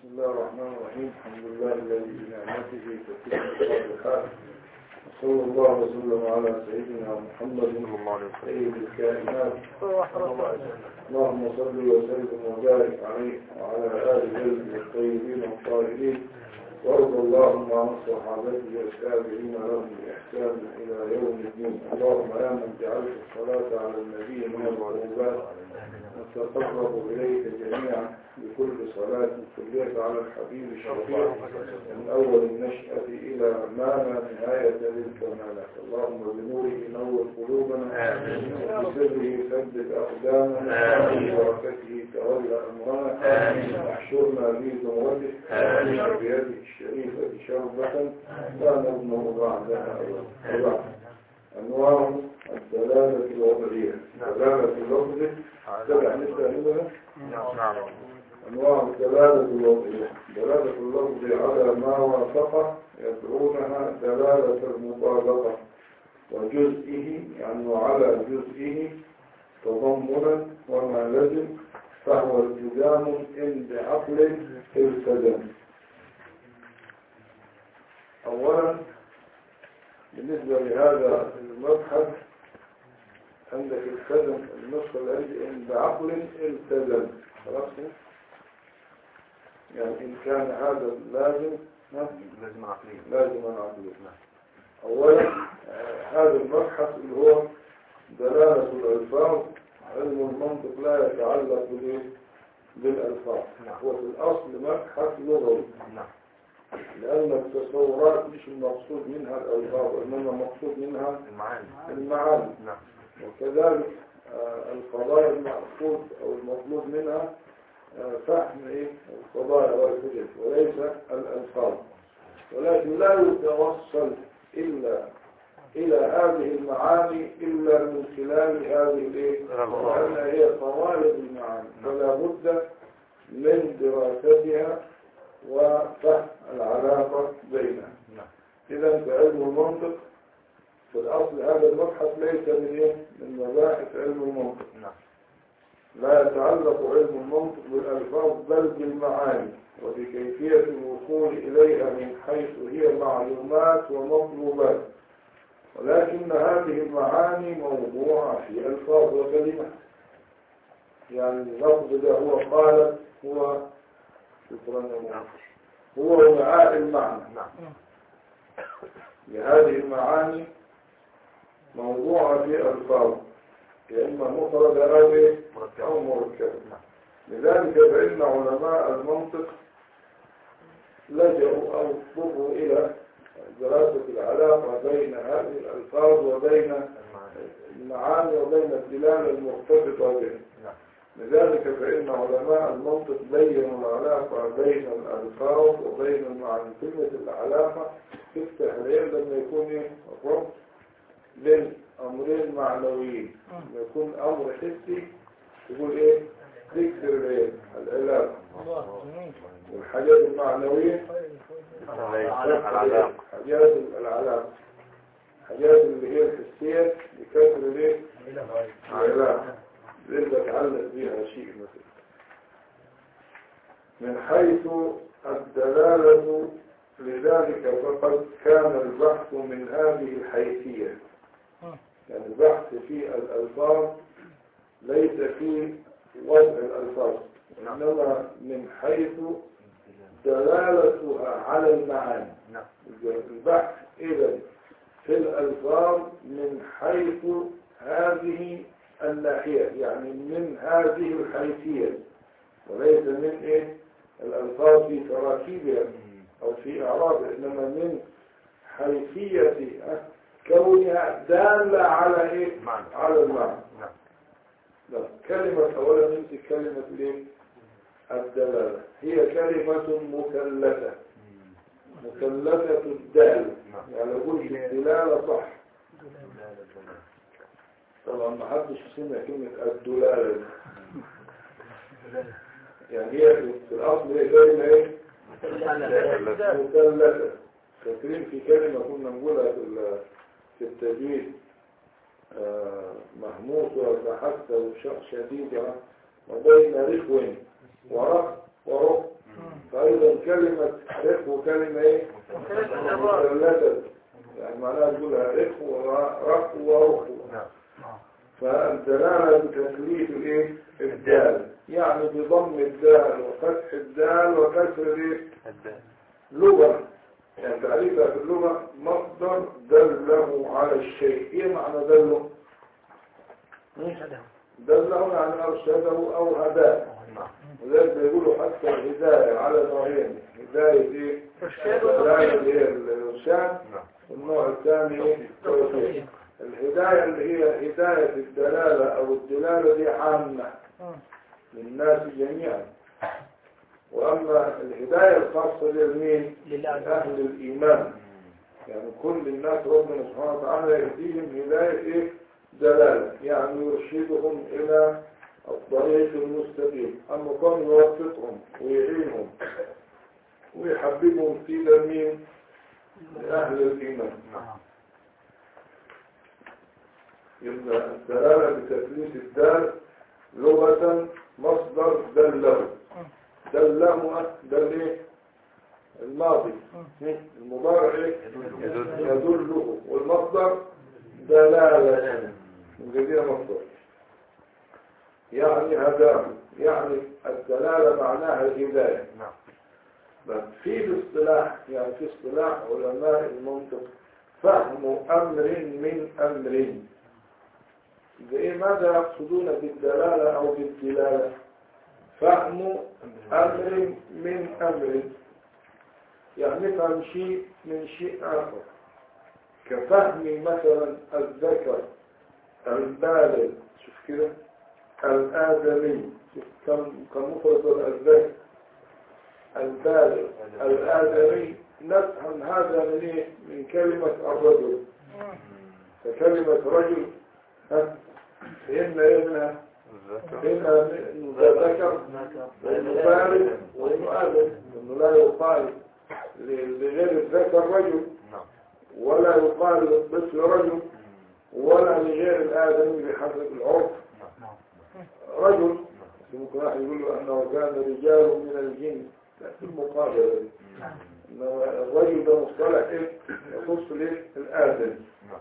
بسم الله الرحمن الرحيم الحمد لله الذي بنعمته تتم الصالحات وصلى الله وسلم على سيدنا محمد سيد الكائنات اللهم صل وسلم وبارك عليه وعلى آله الطيبين الطاهرين وارض اللهم عن صحابته والتابعين لهم بإحسان إلى يوم الدين اللهم يا من جعلت الصلاة على النبي من القربات نتقرب إليك جميعا بكل صلاة كلية على الحبيب الشفيع من أول النشأة إلى ما لا نهاية للكمالات اللهم بنوره نور قلوبنا وبسره ثبت أقدامنا وبركته تولى أمرنا واحشرنا في زمرته بيده الشريفة شربة لا نضمن بعدها أبدا أنواع الدلالة الوضعية دلالة اللفظ تبع نسبة منها نعم أنواع الدلالة الوضعية دلالة اللفظ على ما وافقه يدعونها دلالة المطابقة وجزئه يعني على جزئه تضمنا وما لزم فهو التزام إن بعقل التزم أولا بالنسبة لهذا المبحث عندك التزم النسخة الذي إن بعقل التزم خلاص يعني إن كان هذا لازم ها؟ لازم عقلية لازم عقليا أولا آه، هذا المبحث اللي هو دلالة الألفاظ علم المنطق لا يتعلق بالإيه؟ بالألفاظ نعم. هو في الأصل مبحث لغوي نعم لأن التصورات مش المقصود منها الألفاظ إنما المقصود منها المعاني المعاني نعم وكذلك آه، القضايا المقصود أو المطلوب منها آه، فهم إيه القضايا والحجج وليس الألفاظ ولكن لا يتوصل إلا إلى هذه المعاني إلا من خلال هذه الإيه الألفاظ. لأنها هي قوالب المعاني فلا بد من دراستها وفهم العلاقة بينها نعم إذا فعلم المنطق في الأصل هذا المبحث ليس من إيه؟ من مباحث علم المنطق نعم لا يتعلق علم المنطق بالألفاظ بل بالمعاني وبكيفية الوصول إليها من حيث هي معلومات ومطلوبات ولكن هذه المعاني موضوعة في ألفاظ وكلمات يعني اللفظ ده هو قال هو شكرا يا نعم مولانا. هو وعاء المعنى نعم لهذه المعاني موضوعة في ألفاظ يا إما مفردة أو إيه؟ أو مركبة نعم لذلك فإن علماء المنطق لجأوا أو اضطروا إلى دراسة العلاقة بين هذه الألفاظ وبين المعاني المعاني وبين الدلالة المرتبطة بها نعم لذلك فإن علماء المنطق بينوا العلاقة بين الألفاظ وبين المعاني كلمة العلاقة تفتح العين لما يكون إيه؟ الربط بين أمرين معنويين لما يكون أمر حسي يقول إيه تكسر العين العلاقة والحاجات المعنوية العلاقة حاجات العلاقة حاجات اللي هي الحسية بكسر الإيه العلاقة ليه بتعلق بيها شيء مثلا من حيث الدلالة لذلك فقد كان البحث من هذه الحيثية يعني البحث في الألفاظ ليس في وضع الألفاظ إنما من حيث دلالتها على المعاني نعم البحث إذا في الألفاظ من حيث هذه الناحية يعني من هذه الحيثية وليس من إيه الألفاظ في تراكيبها أو في إعرابها إنما من حيثية آه، كونها دالة على إيه معنى على المعنى نعم لا كلمة أولا نمسك كلمة الإيه الدلالة هي كلمة مثلثة مثلثة الدالة نعم يعني أقول الدلالة صح طبعا ما حدش سمع كلمة الدلالة دي. يعني هي في في الأصل هي كلمة إيه؟ مثلثة فاكرين في كلمة كنا نقولها في ال- في التجويد آه، مهموس وتحت وشق شديد وبين رخو ورق ورق فإذا كلمة رق وكلمة ايه مثلثة يعني معناها تقولها رق ورق ورق نعم فالدلالة بتثليث الايه الدال يعني بضم الدال وفتح الدال وكسر الايه الدال لغة يعني تعريفها في اللغة مصدر دله على الشيء ايه معنى دله دله يعني ارشده او هداه نعم وذلك بيقولوا حتى الهداية على نوعين هداية ايه الهداية اللي هي الإرشاد نعم والنوع الثاني ايه التوفيق الهداية اللي هي هداية الدلالة أو الدلالة دي عامة للناس جميعا وأما الهداية الخاصة للمين؟ لأهل الإيمان يعني كل الناس ربنا سبحانه وتعالى يهديهم هداية إيه؟ دلالة يعني يرشدهم إلى الطريق المستقيم أما كان يوفقهم ويعينهم ويحببهم في لمين لأهل الإيمان نعم يبقى الدلالة بتثليث الدال لغة مصدر دله دله دل ايه؟ الماضي المضارع ايه؟ يدل. يدله والمصدر دلالة جديد مصدر يعني هداه يعني الدلالة معناها الهداية نعم بس في الاصطلاح يعني في اصطلاح علماء المنطق فهم أمر من أمر بإيه ماذا يقصدون بالدلالة أو بالدلالة فهم أمر من أمر يعني نفهم شيء من شيء آخر كفهم مثلا الذكر البالغ شوف كده الآدمي شوف كم كم مفرد الذكر البالغ الآدمي نفهم هذا من إيه؟ من كلمة الرجل فكلمة رجل ها فهمنا إيه منها الذكر فهمنا إنه ده ذكر وإنه بالغ وإنه آدم إنه لا يقال ل- لغير الذكر رجل نعم ولا يقال للطفل رجل ولا لغير الآدمي بحسب العرف رجل ممكن واحد يقول له أنه كان رجال من الجن لا في المقابلة دي. إنما الرجل ده مصطلح إيه يخص ليه الآدم نعم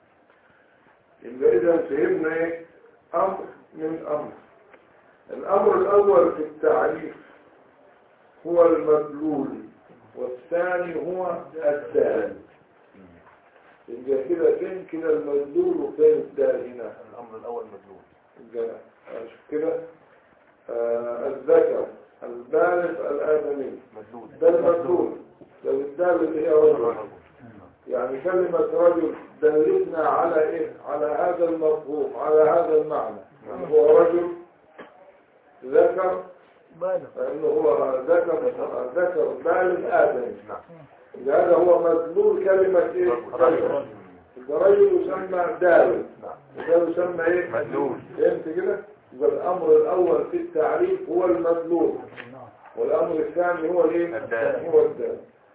يبقى إذا فهمنا إيه أمر من أمر الأمر الأول في التعريف هو المدلول والثاني هو الدال يبقى كده فين كده المدلول وفين الدال هنا الأمر الأول مدلول يبقى شوف كده آه الذكر البالغ الآدمي مدلول ده المدلول لو الدال اللي هي رجل يعني كلمة رجل دلتنا على ايه على هذا المفهوم على هذا المعنى نعم. هو رجل ذكر بالغ فإنه هو ذكر ذكر بالغ آدمي نعم هذا هو مدلول كلمة ايه رجل يبقى رجل يسمى دال نعم وده يسمى ايه مدلول. فهمت كده يبقى الامر الاول في التعريف هو المدلول والامر الثاني هو الايه الدال. هو الدال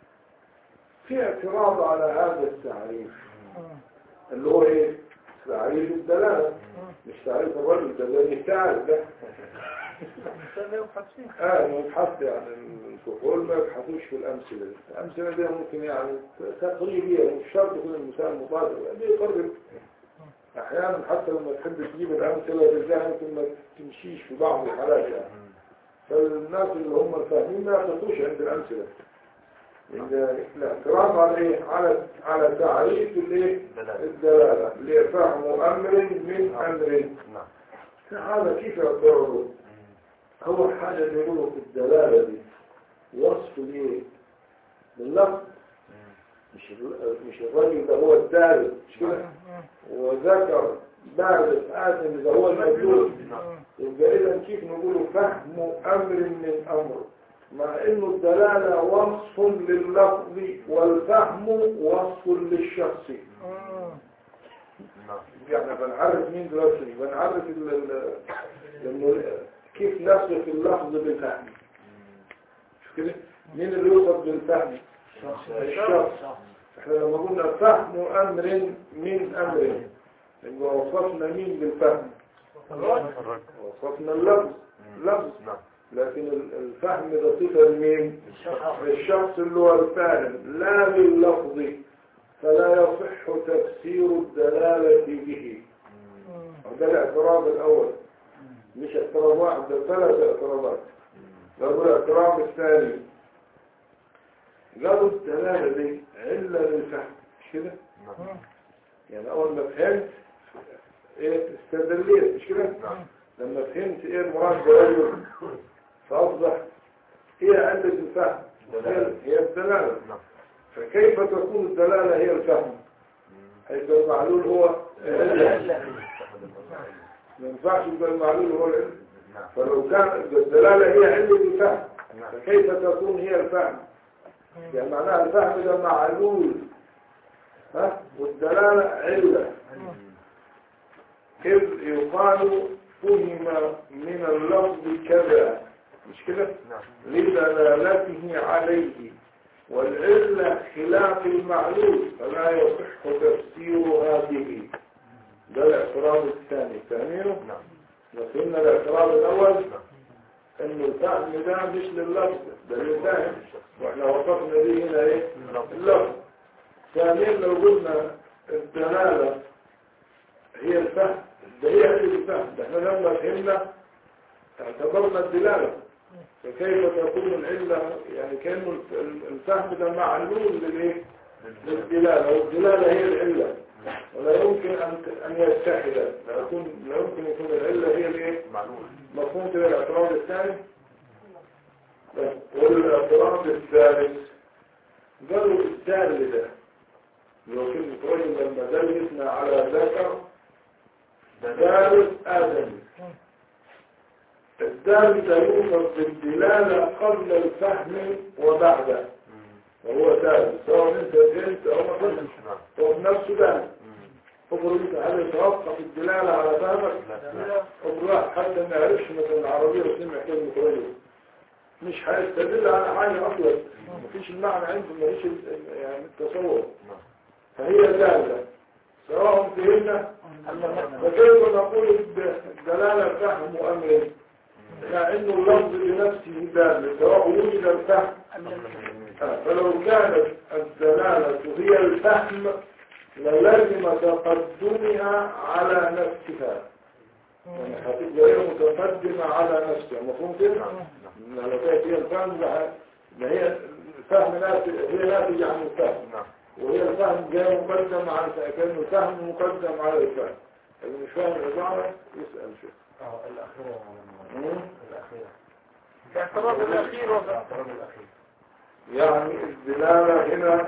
في اعتراض على هذا التعريف اللي هو ايه تعريف الدلاله مش تعريف الرجل ده اللي تعرف ده الإنسان يبحث فيه اه يبحث يعني الكحول ما يبحثوش في الامثله دي الامثله دي ممكن يعني تقريبيه مش شرط يكون المثال مطابق دي يقرب احيانا حتى لما تحب تجيب الامثله تلقاها يمكن ما تمشيش في بعض الحالات يعني فالناس اللي هم الفاهمين ما يقصوش عند الامثله لأن الاعتراض على ايه على على تعريف الايه دلالة. الدلاله لفهم امر من امر نعم هذا كيف يعترضوا أول حاجة بيقولوا في الدلالة دي وصف ليه باللفظ مش ال- مش الرجل ده هو الدال مش كده وذكر بالغ آدم ده هو المدلول يبقى إذا كيف نقول فهم أمر من أمر مع إنه الدلالة وصف لللفظ والفهم وصف للشخص نعم يعني بنعرف مين دلوقتي بنعرف ال- ال- إنه كيف نصف اللفظ بالفهم شوف كده مين اللي يوصف بالفهم الشخص احنا لما قلنا فهم امر من امر يبقى وصفنا مين بالفهم الرجل وصفنا اللفظ لفظ نعم لكن ال- الفهم ده صفة لمين؟ للشخص اللي هو الفاهم لا لللفظ فلا يصح تفسير الدلالة به وده الاعتراض الأول مش اعتراض واحد ده ثلاث اعتراضات قالوا الاعتراض الثاني قالوا الدلالة دي علة للفهم مش كده؟ يعني أول ما فهمت إيه استدليت مش كده؟ لما فهمت إيه المراد برجل فأصبح هي علة الفهم هي هي الدلالة فكيف تكون الدلالة هي الفهم؟ حيث المعلول هو العلة ما ينفعش يبقى المعلول هو العلم فلو كان الدلالة هي علة الفهم فكيف تكون هي الفهم؟ يعني معناها الفهم ده معلول ها والدلالة علة إذ يقال فهم من اللفظ كذا مش كده لدلالته عليه والعلة خلاف المعلول فلا يصح تفسيرها به ده الاعتراض الثاني فاهمينه؟ لكن الاعتراض الأول انه الفهم ده مش لللفظ ده للفهم واحنا وصفنا دي هنا ايه اللفظ ثانيا لو قلنا الدلالة هي الفهم ده هي علم الفهم ده احنا لما فهمنا اعتبرنا الدلالة فكيف تكون العلة يعني كأنه الفهم ده معلول للايه للدلالة والدلالة هي العلة ولا يمكن أن أن يتحد لا يكون لا يمكن يكون العلة هي الايه معلوم مفهوم كده الاعتراض الثاني بس. والاعتراض الثالث قالوا الدال ده لو كلمة رجل لما دلسنا على ذكر دال آدم الدال ده يوصف بالدلالة قبل الفهم وبعده وهو دال سواء انت فهمت او ما فهمتش هو بنفسه دال افرض انت هل يتوقف الدلالة على فهمك الله حتى ما يعرفش مثلا العربية وسمع كلمة رجل مش هيستدل على حاجة أصلا مفيش المعنى عنده مفيش ال- ال- يعني التصور فهي دالة سواء فهمنا فكيف نقول الد- الدلالة فهم أمر مع إنه اللفظ بنفسه دالة سواء وجد الفهم آه، فلو كانت الدلالة هي الفهم للازم تقدمها على نفسها يعني هتبقى هي متقدمة على نفسها مفهوم كده؟ إن لو كانت هي الفهم ده ده هي الفهم ناتج هي ناتجة عن الفهم وهي الفهم جاي مقدم على كأنه الفهم مقدم على الفهم اللي مش فاهم العبارة يسأل شيء اه الأخيرة مم؟ الأخيرة الاعتراض الأخير وضع الاعتراض الأخير يعني الدلالة هنا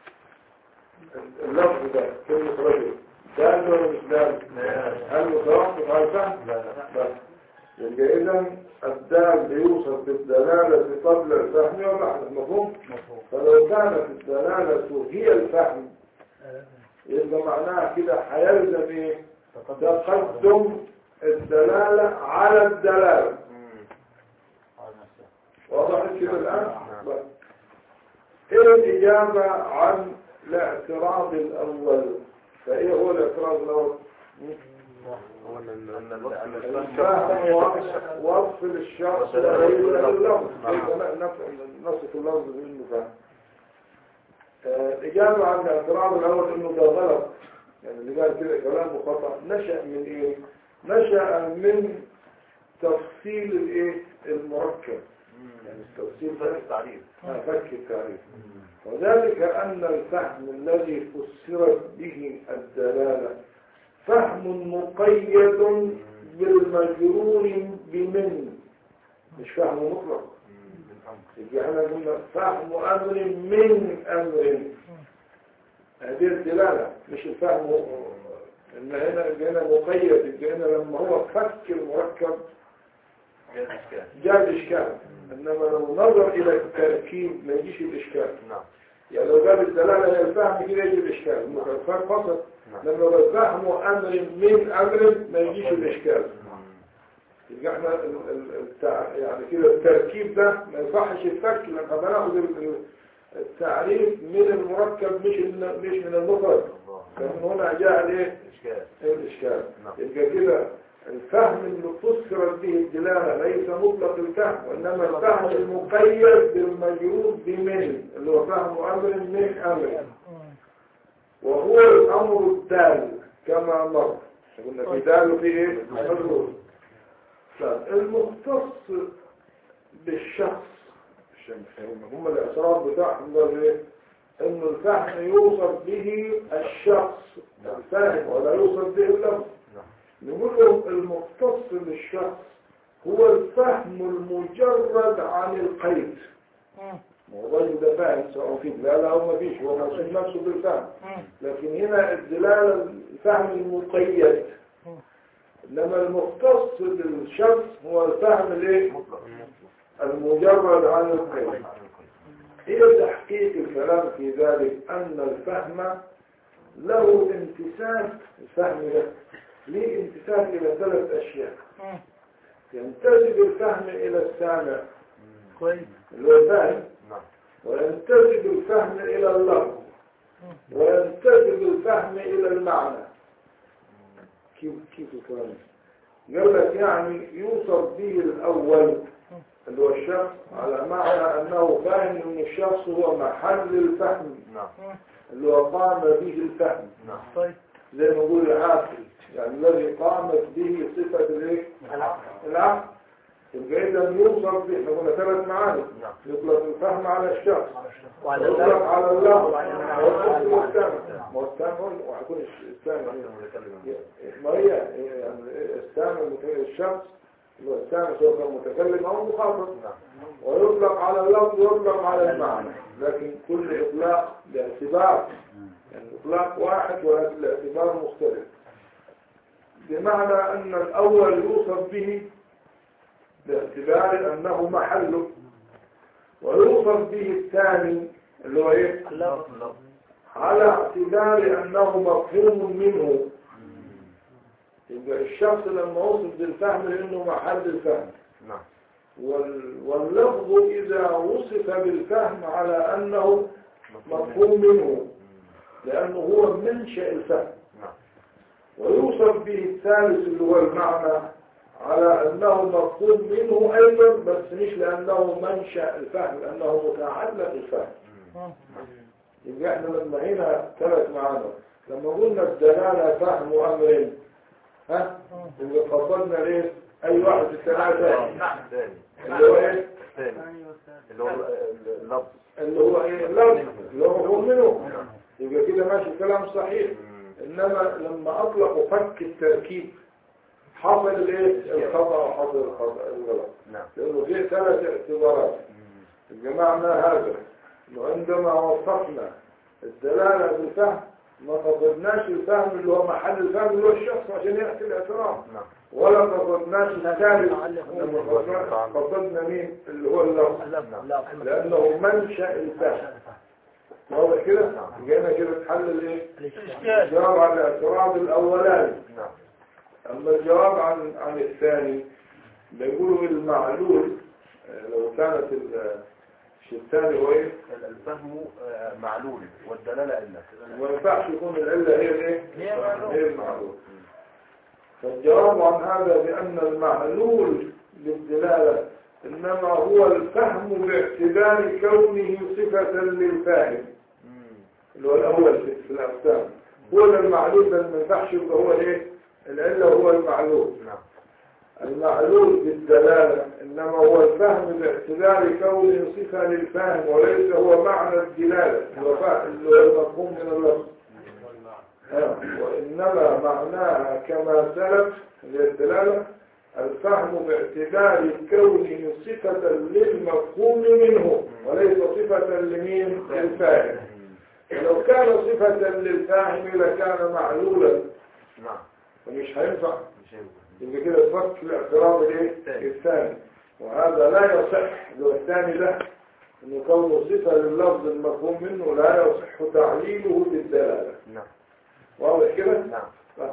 اللفظ ده كلمة رجل دال ولا مش دال؟ هل متوقف على الفهم؟ لا لا بس يبقى إذا الدال بيوصف بالدلالة قبل الفهم وبعد مفهوم؟ مفهوم فلو كانت الدلالة هي الفهم يبقى معناها كده هيلزم ايه؟ تقدم الدلالة على الدلالة على نفسه وضحت كده الآن؟ بس. ايه الإجابة عن الاعتراض الأول؟ فايه هو الاعتراض الأول؟ هو ان ان ان الفهم وصف- وصف للشخص غير اللفظ كيف ن- نصف اللفظ بانه فهم آه، الإجابة عن الاعتراض الأول إنه ده غلط يعني اللي قال كده كلامه خطأ نشأ من إيه؟ نشأ من تفصيل الإيه؟ المركب يعني التفصيل فرق التعريف آه، فك التعريف وذلك أن الفهم الذي فسرت به الدلالة فهم مقيد بالمجرور بمن مش فهم مطلق من امر يبقى احنا قلنا فهم أمر من أمر هذه الدلالة مش الفهم إن هنا هنا مقيد يبقى هنا لما هو فك المركب جاز اشكال جاء الإشكال إنما لو نظر إلى التركيب ما يجيش الإشكال نعم يعني لو قال الدلالة هي الفهم كده يجي الإشكال الفهم فقط لما لو الفهم أمر من أمر ما يجيش الإشكال يبقى احنا ال- ال- التع... يعني كده التركيب ده ما يصحش الفك لما بناخد ال- التعريف من المركب مش الن- مش من المفرد الله فمن هنا جاء الايه اشكال الإشكال نعم. يبقى كده الفهم اللي فسرت به الدلالة ليس مطلق الفهم وإنما الفهم المقيد بالمجرود بمن اللي هو فهم أمر من أمر وهو الأمر الدال كما مر قلنا في دال وفي إيه؟ مجرود طيب، المختص بالشخص هم الإعتراف بتاعهم ده إيه؟ إنه الفهم يوصف به الشخص الفاهم ولا يوصف به اللفظ نقول لهم المختص بالشخص هو الفهم المجرد عن القيد هو الراجل ده فاهم سواء في دلالة أو ما فيش هو موصوف نفسه بالفهم لكن هنا الدلالة الفهم المقيد إنما المختص بالشخص هو الفهم الايه المجرد عن القيد هي تحقيق الكلام في ذلك أن الفهم له انتساب الفهم ده ليه انتساب إلى ثلاث أشياء ينتسب الفهم إلى السامع كويس اللي هو الفاهم نعم وينتسب الفهم إلى اللفظ وينتسب الفهم إلى المعنى كيف كيف الكلام ده؟ قال لك يعني يوصف به الأول اللي هو الشخص على معنى أنه فاهم أن الشخص هو محل الفهم نعم اللي هو قام به الفهم نعم طيب زي ما نقول العاقل يعني الذي قامت به صفة الايه؟ العقل يبقى إذا يوصف به احنا قلنا ثلاث معاني نعم يطلق الفهم على الشخص وعلى يطلق الله على الله وعلى الله. والحكم والسامع ما هو السامع هو- وهيكون السامع المتكلم ما هي يعني السامع المت- الشخص اللي هو السامع سواء كان متكلم او مخاطب نعم ويطلق على اللفظ ويطلق على المعنى لكن كل اطلاق باعتبار يعني اطلاق واحد ولكن الاعتبار مختلف بمعنى ان الاول يوصف به باعتبار انه محله ويوصف به الثاني اللي هو ايه اللفظ على اعتبار انه مفهوم منه يبقى الشخص لما وصف بالفهم لانه محل الفهم نعم وال- واللفظ اذا وصف بالفهم على انه مفهوم منه لانه هو منشأ الفهم نعم ويوصف به الثالث اللي هو المعنى على أنه مفهوم منه أيضا بس مش لأنه منشأ الفهم لأنه متعلق الفهم يبقى احنا لما هنا ثلاث معاني لما قلنا الدلالة فهم أمر ها يبقى قصدنا ليه أي واحد في الثلاثة الثاني اللي هو ايه الثاني اللي هو اللفظ اللي هو ايه اللفظ اللي هو مفهوم منه يبقى كده ماشي كلام صحيح إنما لما أطلقوا فك التركيب حصل الايه الخطأ وحصل الخطأ الغلط نعم لأنه فيه ثلاث اعتبارات جمعنا هذا إنه عندما وصفنا الدلالة بالفهم ما قصدناش الفهم اللي هو محل الفهم اللي هو الشخص عشان يأتي الاعتراف نعم ولا قصدناش الثالث لما قصدنا- قصدنا مين اللي هو اللفظ اللفظ لأنه منشأ الفهم واضح كده؟ جينا كده تحلل ايه؟ الإشكال الجواب على الاعتراض الأولاني نعم أما الجواب عن عن الثاني بيقولوا المعلول آه، لو كانت ال- الشيء الثاني هو ايه؟ الفهم آه، معلول والدلالة إلا ما ينفعش يكون العلة هي الايه؟ هي معلول. هي المعلول فالجواب عن هذا بأن المعلول للدلالة إنما هو الفهم باعتبار كونه صفة للفاهم اللي هو الأول في في الأقسام هو ده المعلول ده ما ينفعش يبقى هو الايه؟ العلة هو المعلول نعم المعلول بالدلالة إنما هو الفهم باعتبار كونه صفة للفهم وليس هو معنى الدلالة اللي هو فا- اللي هو المفهوم من اللفظ آه، وإنما معناها كما سلف هي الدلالة الفهم باعتبار كونه صفة للمفهوم منه وليس صفة لمين للفاهم لو كان صفة للفاهم لكان معلولا نعم ومش هينفع مش هينفع. يبقى كده تفك الاعتراض الايه الثاني. الثاني وهذا لا يصح لو الثاني ده انه كونه صفه لللفظ المفهوم منه لا يصح تعليله بالدلاله نعم واضح كده نعم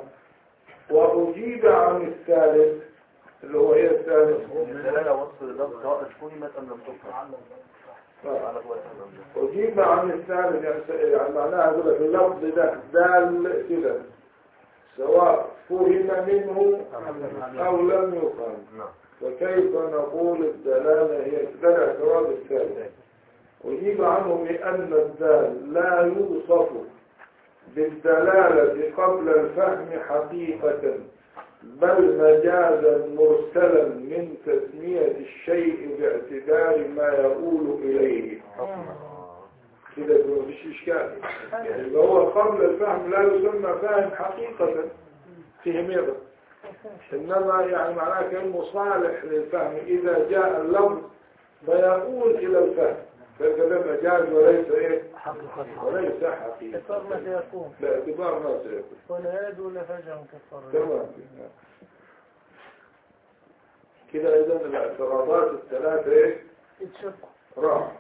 واجيب عن الثالث اللي هو ايه الثالث الدلالة وصف اللفظ سواء فهمت أم لم تفهم على قوة الفهم. أجيب عن الثالث يعني س- يعني معناها يقول لك اللفظ ده دال كده سواء فهم منه أو لم يفهم نعم فكيف نقول الدلالة هي ده الاعتراض الثالث ويجيب عنه بأن الدال لا يوصف بالدلالة قبل الفهم حقيقة بل مجازا مرسلا من تسمية الشيء باعتبار ما يقول إليه كده يكون مفيش إشكال يعني اللي هو قبل الفهم لا يسمى فاهم حقيقة فهمية إنما يعني معناه كأنه صالح للفهم إذا جاء اللفظ فيقول إلى الفهم فكذا مجاز وليس إيه حقيقة وليس حقيقة كفار ما سيكون باعتبار ما سيكون ولا يد ولا فجر كفار تمام كده إذا الاعتراضات الثلاثة إيه يتشكوا راح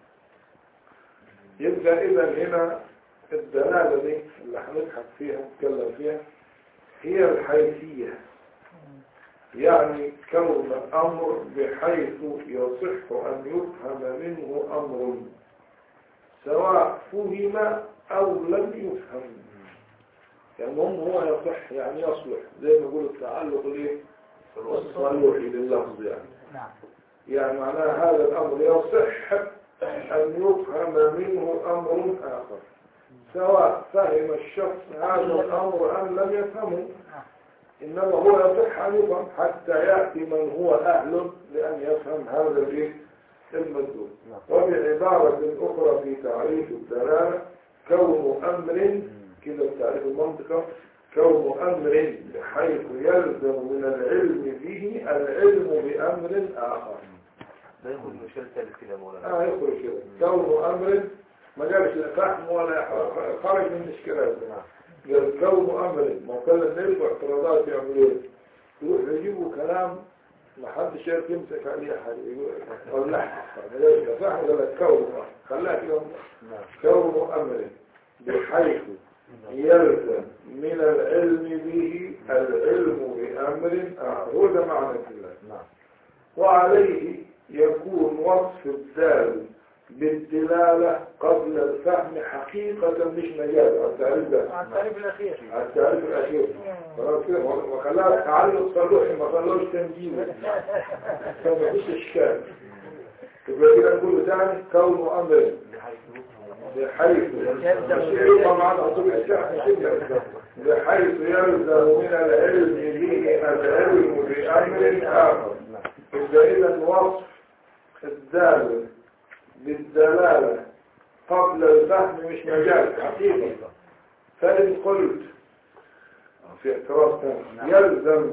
يبقى إذا هنا الدلالة دي اللي هنبحث فيها نتكلم فيها هي الحيثية يعني كون أمر بحيث يصح أن يفهم منه أمر سواء فهم أو لم يفهم يعني هم هو يصح يعني يصلح زي ما يقول التعلق ليه الصالح لللفظ يعني نعم يعني معناها هذا الأمر يصح أن يفهم منه أمر آخر سواء فهم الشخص هذا الأمر أم لم يفهمه إنما هو يصح أن يفهم حتى يأتي من هو أهل لأن يفهم هذا الإيه؟ المدلول وبعبارة أخرى في تعريف الدلالة كون أمر كده تعريف المنطقة كون أمر بحيث يلزم من العلم به العلم بأمر آخر ده يكون المشكلة الثالث كده يا مولانا اه يخرج كده كون امر ما جابش لا فهم ولا خرج من الاشكالات قال كون امر ما كان نرجع اعتراضات يعملوا ايه يروح يجيبوا كلام ما حدش يعرف يمسك عليه حاجه يقول لا لا فهم ولا كون خلاها كده كون امر بحيث يلزم من العلم به العلم بامر اخر هو ده معنى الله وعليه يكون وصف الدال بالدلالة قبل الفهم حقيقة مش مجال على التعريف ده على التعريف الأخير على التعريف الأخير خلاص كده وخلاها تعلق صلوحي ما خلوش تنجيل فما فيش إشكال يبقى كده نقول ثاني كون أمر بحيث طبعا أصول الشعب بحيث يلزم من العلم به العلم بأمر آخر يبقى إذا وصف الدال بالدلالة قبل الفهم مش مجال حقيقي فإن قلت في اعتراض ثاني يلزم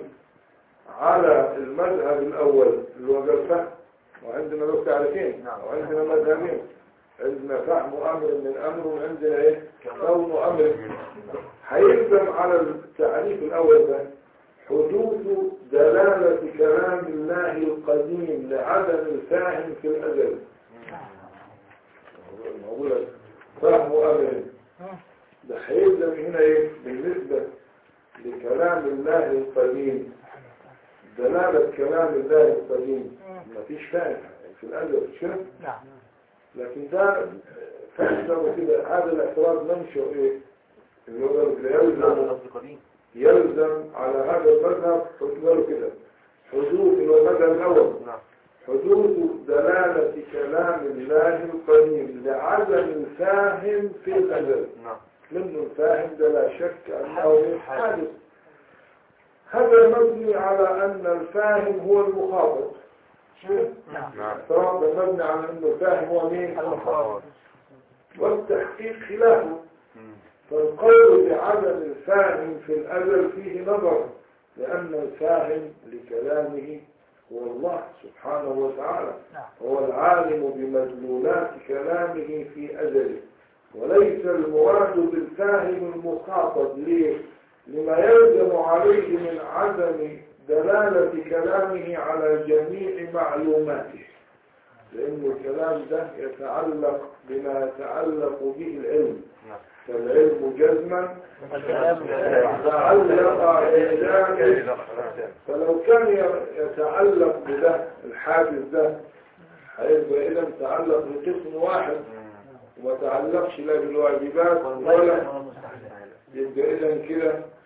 على المذهب الأول اللي هو الفهم وعندنا له تعريفين وعندنا مذهبين عندنا فهم أمر من أمر وعندنا إيه كون أمر هيلزم على التعريف الأول ده حدوث دلالة كلام الله القديم لعدم الفاهم في الأزل الموضوع فهم أمر ده هيلزم هنا ايه بالنسبة لكلام الله القديم دلالة كلام الله القديم مفيش فاهم في الأزل مش كده نعم لكن ده فاهم كده هذا الاعتراض منشأ ايه اللي هو يلزم قصدي قديم يلزم على هذا المذهب فقالوا كده حدوث اللي هو المذهب الأول نعم حدوث دلالة كلام الله القديم لعدم الفاهم في الأزل نعم لأنه الفاهم ده لا شك أنه حادث هذا مبني على أن الفاهم هو المخاطب نعم نعم افتراض مبني على أنه الفاهم هو مين المخاطب والتحقيق خلافه فالقول بعدم الفاهم في الأزل فيه نظر لأن الفاهم لكلامه هو الله سبحانه وتعالى نعم هو العالم بمدلولات كلامه في أزله وليس المراد بالفاهم المخاطب ليه؟ لما يلزم عليه من عدم دلالة كلامه على جميع معلوماته لأن الكلام ده يتعلق بما يتعلق به العلم نعم فالعلم جزما الكلام تعلق بذلك فلو كان يتعلق بده الحادث ده هيبقى إذا تعلق بقسم واحد وما تعلقش لا بالواجبات ولا يبقى إذا كده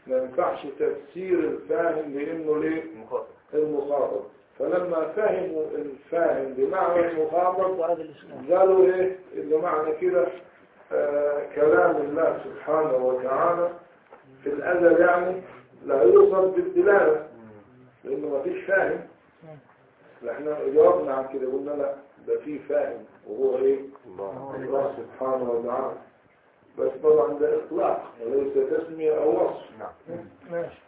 ما ينفعش تفسير الفاهم بانه ليه المخاطب المخاطب فلما فهموا الفاهم بمعنى المخاطب ورد الإسلام قالوا ايه اللي معنى كده آه كلام الله سبحانه وتعالى في الازل يعني لا يوصف بالدلاله لانه ما فيش فاهم احنا جاوبنا عن كده قلنا لا ده في فاهم وهو ايه الله سبحانه وتعالى بس طبعا ده اطلاق وليس تسميه او وصف نعم ماشي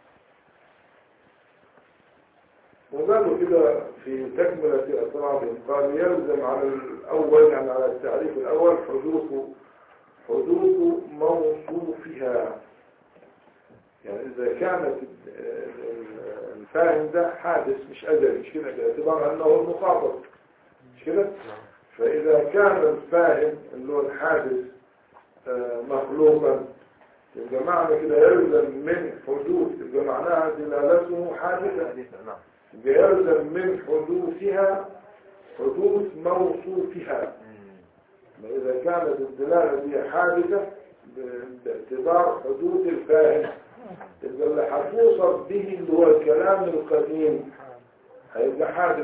وقالوا كده في تكملة أطرافهم قال يلزم على الأول يعني على التعريف الأول حدوث حدوث موصوفها يعني إذا كانت ال- ال- الفاهم ده حادث مش أزلي مش كده باعتبار أنه المخاطب مش كده فإذا كان الفاهم اللي هو الحادث آه، مخلوقا يبقى معنى كده يلزم من حدوث يبقى معناها دلالته حادثة حديثنا نعم يلزم من حدوثها حدوث موصوفها إذا كانت الدلالة دي حادثة ب- باعتبار حدوث الفاهم إذا اللي هتوصف به اللي هو الكلام القديم هيبقى حادث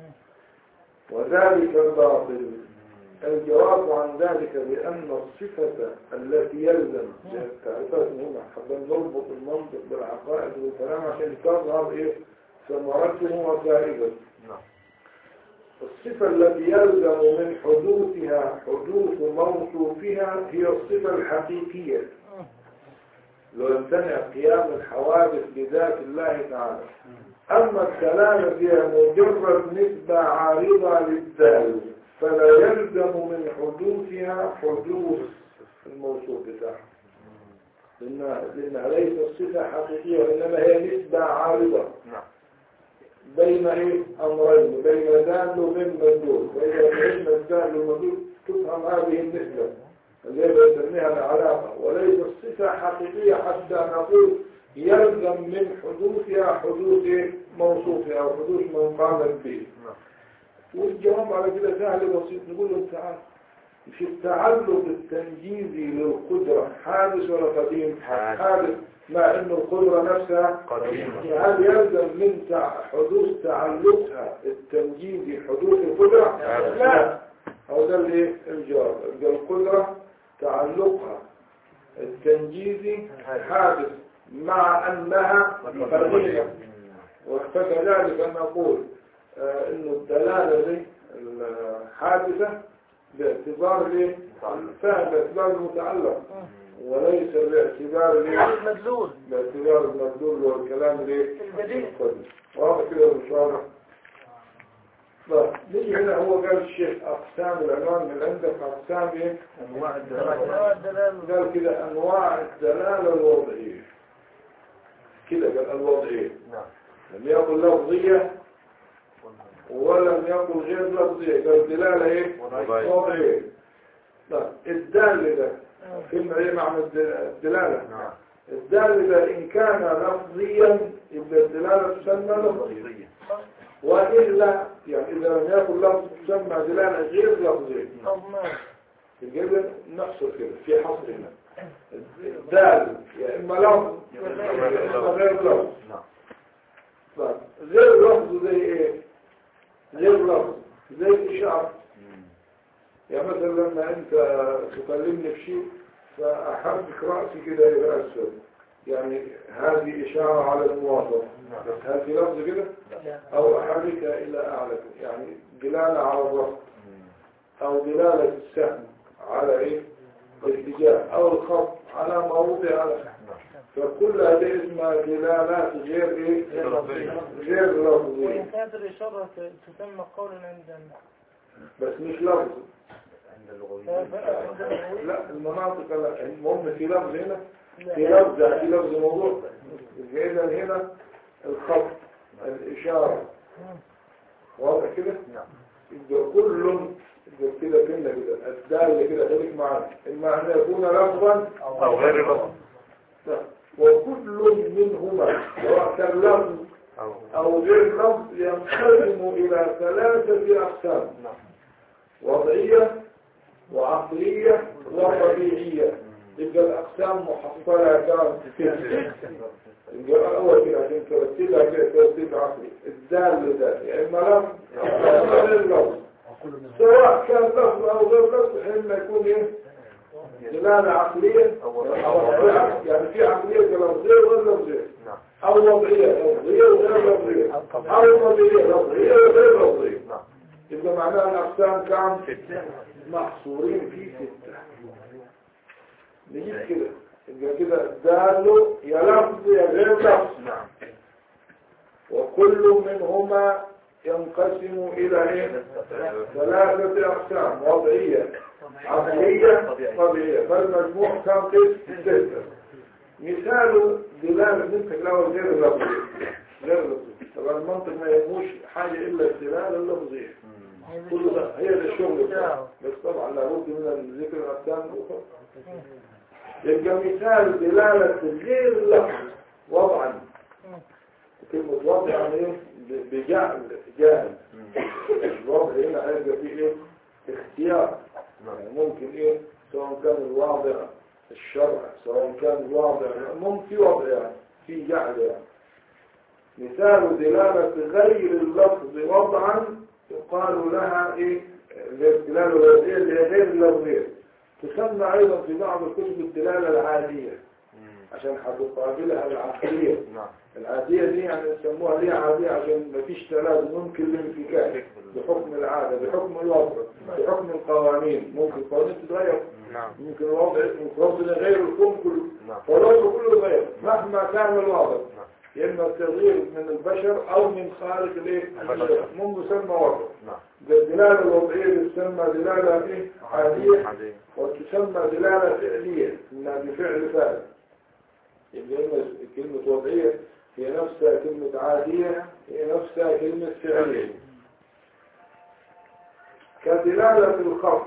وذلك الباطل الجواب عن ذلك بأن الصفة التي يلزم تعرفات مهمة حابين نربط المنطق بالعقائد والكلام عشان تظهر إيه ثمرته وفائدته نعم الصفة التي يلزم من حدوثها حدوث موصوفها هي الصفة الحقيقية لو يمتنع قيام الحوادث بذات الله تعالى أما الكلام فيها مجرد نسبة عارضة للدال فلا يلزم من حدوثها حدوث الموصوف بتاعها لأنها, لأنها ليست صفة حقيقية وإنما هي نسبة عارضة نعم بين ايه امرين بين دال وبين مدلول واذا فهمنا الدال والمدلول تفهم هذه النسبة اللي هي بنسميها العلاقة وليس الصفة حقيقية حتى نقول يلزم من حدوثها حدوث إيه؟ موصوفها او حدوث من قامت به نعم والجواب على كده سهل بسيط نقول له تعال مش التعلق التنجيزي للقدرة حادث ولا قديم حادث. حادث مع انه القدرة نفسها قديم هل يلزم من تع- حدوث تعلقها التنجيزي حدوث القدرة؟ لا. لا هو ده اللي الجواب يبقى القدرة تعلقها التنجيزي حادث مع أنها قديمة وكذلك أن نقول آه، إنه الدلالة دي الحادثة باعتبار ليه؟ الفهم باعتبار المتعلق وليس باعتبار ليه؟ المدلول باعتبار المدلول والكلام ليه؟ البديل القديم واضح كده المشارع طيب نيجي هنا هو قال الشيخ أقسام العنوان من عندك أقسام إيه؟ أنواع الدلالة آه، الدلال قال كده أنواع الدلالة الوضعية كده قال الوضعية نعم لم يقل لفظية ولم يقل غير لفظية قال دلالة إيه؟ وضعية. وضعية طيب الدال ده كلمة إيه معنى الد- الدلالة؟ نعم الدال ده إن كان لفظيا يبقى الدلالة تسمى لفظية لفظية وإلا يعني إذا لم يكن لفظ تسمى دلالة غير لفظية طب ماشي يبقى إذا نحصر كده في حصر هنا الدال يا إما لفظ يا إما غير لفظ نعم طيب غير لفظ زي إيه؟ غير لفظ زي الإشارة يعني مثلا لما أنت تكلمني في شيء فأحرك رأسي كده إلى أسفل يعني هذه إشارة على المواصفة بس هل في لفظ كده؟ لا أو أحركها إلى أعلى يعني دلالة على الرفع أو دلالة السهم على إيه؟ الاتجاه أو الخط على موضع على فكل هذه اسمها دلالات غير إيه؟ غير لفظية. غير لفظية وإن كانت الإشارة ت- تسمى قولا عند بس مش لفظ عند اللغويين عند لا المناطق لا المهم في لفظ هنا في لا لفظ في لفظ موضوع يبقى إذا هنا الخط الإشارة واضح كده؟ نعم يبقى كل يبقى كده كلمة كده الدال كده خليك معانا إما أن يكون لفظا أو غير لفظ لا. وكل منهما سواء كان لفظ أو أو غير لفظ ينقسم إلى ثلاثة أقسام نعم وضعية وعقلية وطبيعية يبقى الأقسام محصلة كام ستة يبقى الأول كده عشان ترتبها كده ترتيب عقلي الدال ده يا إما لفظ يا إما غير لفظ وكل من سواء كان لفظ أو غير لفظ حين يكون إيه دلالة عقلية يعني في عقلية لفظية وغير لفظية نعم أو وضعية لفظية وغير لفظية أو طبيعية لفظية وغير لفظية نعم يبقى معناها الأقسام كام محصورين في ستة نجيب كده يبقى كده دال يا لفظ يا غير لفظ نعم وكل منهما ينقسم إلى إيه؟ ثلاثة أقسام وضعية عقلية طبيعية فالمجموع كم قسم ستة مثال دلالة نمسك الأول غير اللفظية غير اللفظية طبعا المنطق ما يهموش حاجة إلا الدلالة اللفظية كل ده هي ده الشغل بتاعه. بس طبعا لابد من ذكر الأقسام الأخرى يبقى مثال دلالة غير اللفظ وضعا كلمة وضع يعني ايه ب- بجعل جاهل الوضع هنا هيبقى فيه ايه اختيار يعني ممكن ايه سواء كان الواضع الشرع سواء كان الواضع ممكن في وضع يعني في جعل يعني مثال دلالة غير اللفظ وضعا يقال لها ايه الدلالة الوضعية اللي هي غير اللفظية تسمى ايضا في بعض الكتب الدلالة العادية عشان هتقابلها العقلية نعم العادية دي يعني يسموها ليه عادية عشان مفيش تلازم ممكن الانفكاك بحكم العادة بحكم الوضع بحكم القوانين ممكن القوانين تتغير نعم ممكن الوضع ممكن ربنا يغير الكون كله نعم فالوضع كله غير مهما كان الوضع يا اما التغيير من البشر او من خارج الايه البشر. مو مسمى وضع نعم الدلالة الوضعية تسمى دلالة ايه عادية عادية وتسمى دلالة فعلية انها بفعل فاعل يبقى إما كلمة وضعية هي نفسها كلمة عادية هي نفسها كلمة فعلية كدلالة الخط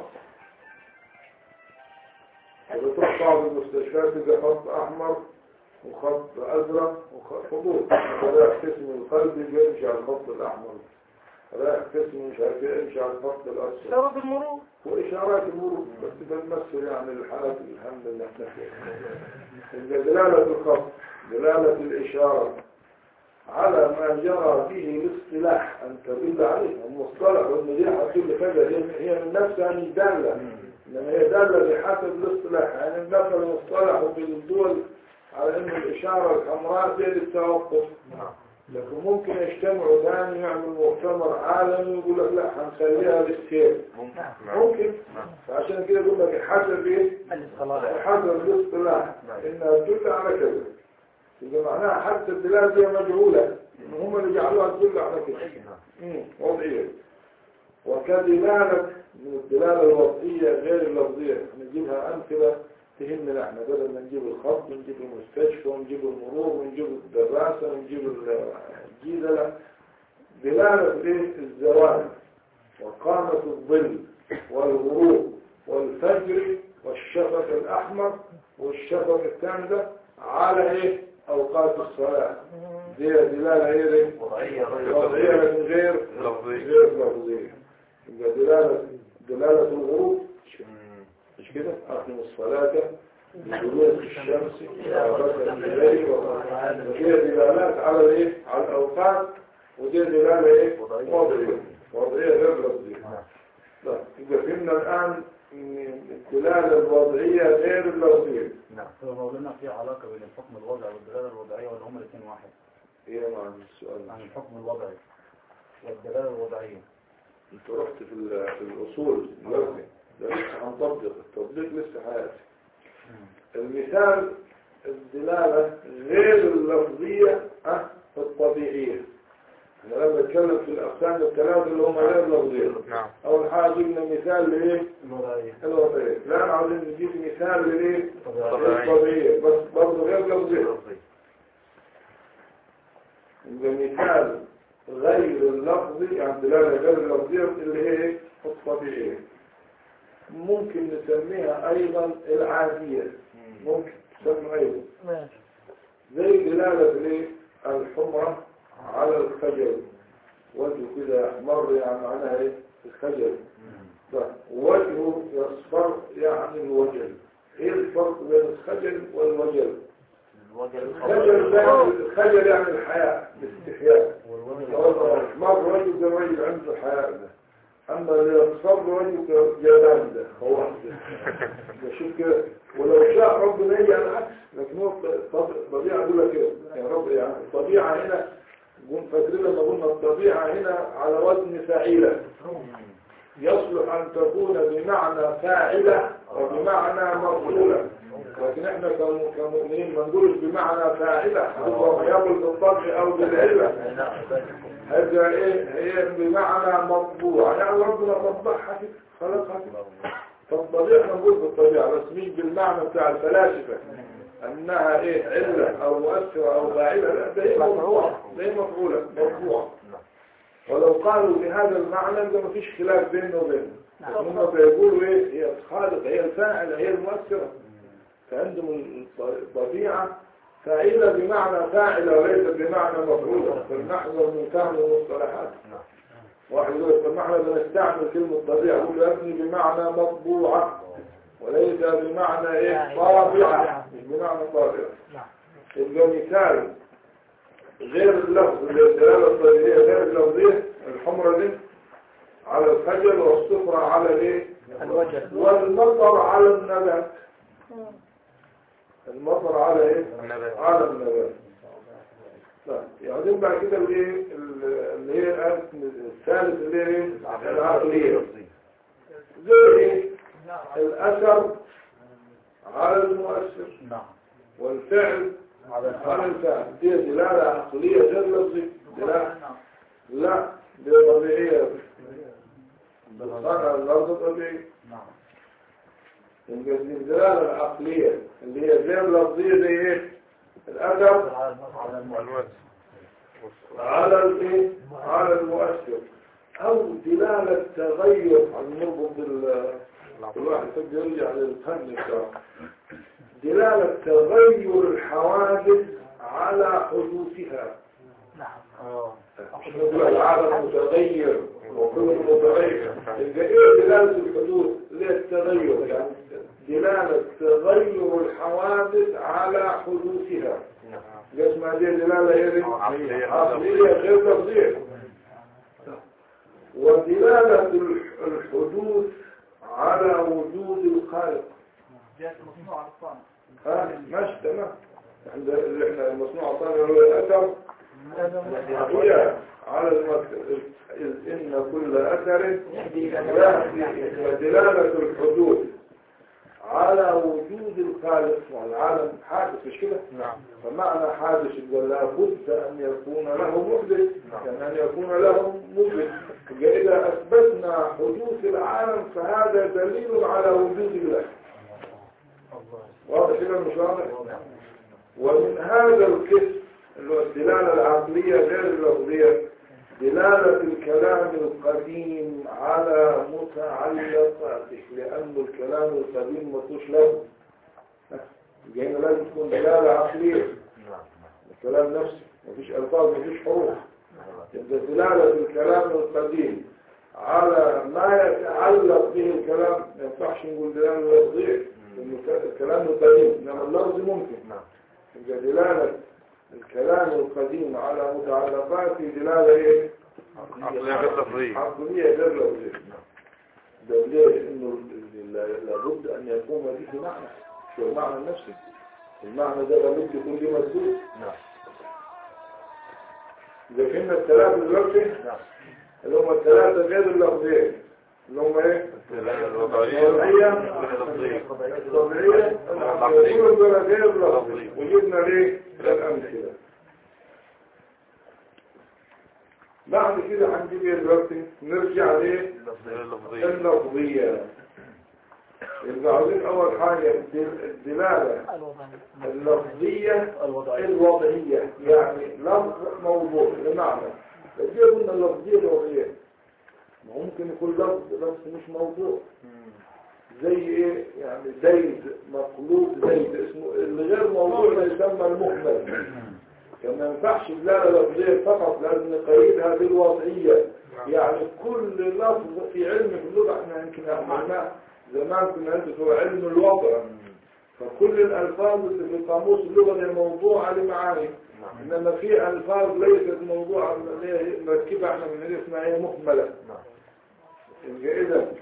إذا تروح بعض المستشفيات تلقى خط أحمر وخط أزرق وخط خطوط رايح قسم القلب يمشي على الخط الأحمر رايح قسم مش عارف إيه، يمشي على الخط الأصفر شرط المرور وإشارات المرور بس بنمثل يعني الحالات الحمد لله احنا فيها إذا دلالة الخط دلالة الإشارة على ما جرى به الاصطلاح أن تدل عليه المصطلح وإن دي هتدل كذا هي هي من نفسها مش دالة إنما هي دالة بحسب الاصطلاح يعني مثلا المصطلح بالدول على إن الإشارة الحمراء دي للتوقف لكن ممكن يجتمعوا ثاني يعمل مؤتمر عالمي ويقول لك لا هنخليها للسير ممكن ممكن فعشان كده يقول لك حسب ايه حسب الاصطلاح انها تدل على كذا يبقى معناها حتى الدلاله دي مجهوله ان هم اللي جعلوها تدل على كذا مم، وضعيه وكدلاله من الدلاله الوضعيه غير اللفظيه نجيبها امثله تهمنا احنا بدل ما نجيب الخط ونجيب المستشفى ونجيب المرور ونجيب الدراسه ونجيب الجيزه لا دلاله ايه الزوال وقامة الظل والغروب والفجر والشفق الأحمر والشفق الثاني ده على إيه أوقات الصلاة دي دلالة هي دي وضعية غير وضعية لكن غير لفظية. غير لفظية يبقى دلالة دلالة الغروب مم. مش كده أقم الصلاة لدلوك الشمس إلى غسل الليل وهي دلالات على الإيه على الأوقات ودي دلالة إيه وضعية. وضعية وضعية غير لفظية لا يبقى فهمنا الآن إن الدلالة الوضعية غير اللفظية نعم هو مولانا في علاقة بين الحكم الوضعي والدلالة الوضعية ولا هما الاثنين واحد؟ إيه معنى السؤال يعني الحكم الوضعي والدلالة الوضعية أنت رحت في, ال- في الأصول دلوقتي ده لسه هنطبق التطبيق لسه حياتي المثال الدلالة غير اللفظية أه الطبيعية احنا لما نتكلم في الأقسام الثلاثة اللي هم غير لفظية نعم أول حاجة جبنا مثال لإيه؟ الوضعية الوضعية لا عاوزين نجيب مثال لإيه؟ الطبيعية الطبيعية بس برضه غير لفظية لفظية. يبقى مثال غير اللفظي يعني دلالة غير اللفظية اللي هي إيه؟ الطبيعية ممكن نسميها أيضا العادية مم. ممكن تسمى أيضا ماشي زي دلالة الايه الحمرة على الخجل وجهه كده احمر يعني معناها ايه الخجل مم. طيب وجهه يصفر يعني الوجل ايه الفرق بين الخجل والوجل الوجه الخجل ده الخجل يعني الحياء الاستحياء مر رجل ده رجل عنده حياء ده اما اللي يصفر رجل جبان ده هو ده شوف كده ولو شاء ربنا يجي على العكس لكن هو الطبيعه يقول لك كده يعني رب يعني الطبيعه هنا قلنا فاكرين لما قلنا الطبيعه هنا على وزن فاعله يصلح أن تكون بمعنى فاعلة وبمعنى مفعولة لكن احنا كم- كمؤمنين ما نقولش بمعنى فاعلة هو يقول بالطبع أو بالعلة هذا ايه هي بمعنى مطبوع يعني ربنا طبعها كده خلقها كده فالطبيعة نقول بالطبيعة بس مش بالمعنى بتاع الفلاسفة انها ايه علة او مؤثرة او فاعلة لا ده هي مطبوعة ده هي مفعولة مطبوعة ولو قالوا بهذا المعنى ده مفيش خلاف بينه وبينه هم بيقولوا ايه هي الخالق هي الفاعلة هي المؤثرة فعندهم الطبيعة فاعلة بمعنى فاعلة وليس بمعنى مفعولة فلنحذر من فهم المصطلحات واحد يقول لك طب ما احنا بنستعمل كلمة طبيعة يقول له يا ابني بمعنى مطبوعة وليس بمعنى ايه طابعة مش بمعنى طابعة يبقى مثال غير اللفظ اللي الدلالة الطبيعية غير اللفظية الحمرة دي على الخجل والصفرة على الايه الوجه والمطر على النبات المطر على ايه النبات. على النبات طيب يعني بعد كده الايه اللي هي الآية الثالث اللي هي ايه العقلية زي ايه الاثر على المؤثر نعم والفعل على على الفعل دي دلالة عقلية غير لفظية دلالة لا دي طبيعية صنع الأرض طبيعي نعم يبقى دي الدلالة العقلية اللي هي غير لفظية زي ايه الأثر على المؤلف على الايه على المؤثر او دلالة تغير المربط بال الواحد يحب يرجع للفن بتاعه دلالة تغير الحوادث على حدوثها اه مش نقول العالم متغير وكل متغير يبقى ايه دلالة الحدوث ليه التغير يعني دلالة تغير الحوادث على حدوثها ده اسمها دي دلالة ايه دي؟ عقلية. عقلية غير لفظية ودلالة الح- الحدوث على وجود الخالق ها ماشي تمام عند اللي احنا المصنوع الثاني هو الاثر هي على المكتب إذ إن كل أثر يأتي ودلالة الحدوث على وجود الخالق والعالم حادث مش كده؟ نعم فمعنى حادث يبقى لابد أن يكون له محدث يعني أن يكون له محدث يبقى إذا أثبتنا حدوث العالم فهذا دليل على وجود الله واضح كده مش واضح؟ ومن هذا القسم اللي هو الدلالة العقلية غير اللفظية دلالة الكلام القديم على متعلقاته لأن الكلام القديم مطوش له هنا لازم تكون دلالة عقلية الكلام نفسه مفيش ألفاظ مفيش حروف يبقى دلالة الكلام القديم على ما يتعلق به الكلام ما ينفعش نقول دلالة لفظية لأن الكلام القديم إنما اللفظ ممكن يبقى دلالة الكلام القديم على متعلقاته دلالة ايه؟ عقلية غير لفظية عقلية غير لفظية ده ليه؟ انه ال- ال- لابد ان يكون به معنى شو المعنى النفسي المعنى ده لابد يكون له مسدود نعم اذا كنا الثلاثة دلوقتي اللي هم الثلاثة غير اللفظية اللي هم ايه؟ الدلالة الوضعية الوضعية غير لفظية الطبيعية يقولوا دول غير لفظي وجبنا ليه الأمثلة بعد كده هنجيب ايه دلوقتي نرجع ليه غير لفظية اللفظية يبقى عاوزين أول حاجة الدل- الدلالة اللفظية الوضعية يعني لفظ موضوع بمعنى ليه قلنا اللفظية الوضعية ما هو ممكن يكون لفظ لفظ مش موضوع زي ايه يعني زيد مقلوب زيد اسمه اللي غير موضوع ده يسمى المهمل كما ينفعش دلالة لفظية فقط لازم نقيدها بالوضعية يعني كل لفظ في علم في اللغة احنا يمكن عملناه زمان كنا ندرس هو علم الوضع فكل الألفاظ اللي في قاموس اللغة هي موضوعة لمعاني إنما في ألفاظ ليست موضوعة اللي هي مركبة احنا من هنا اسمها هي مهملة يبقى إذا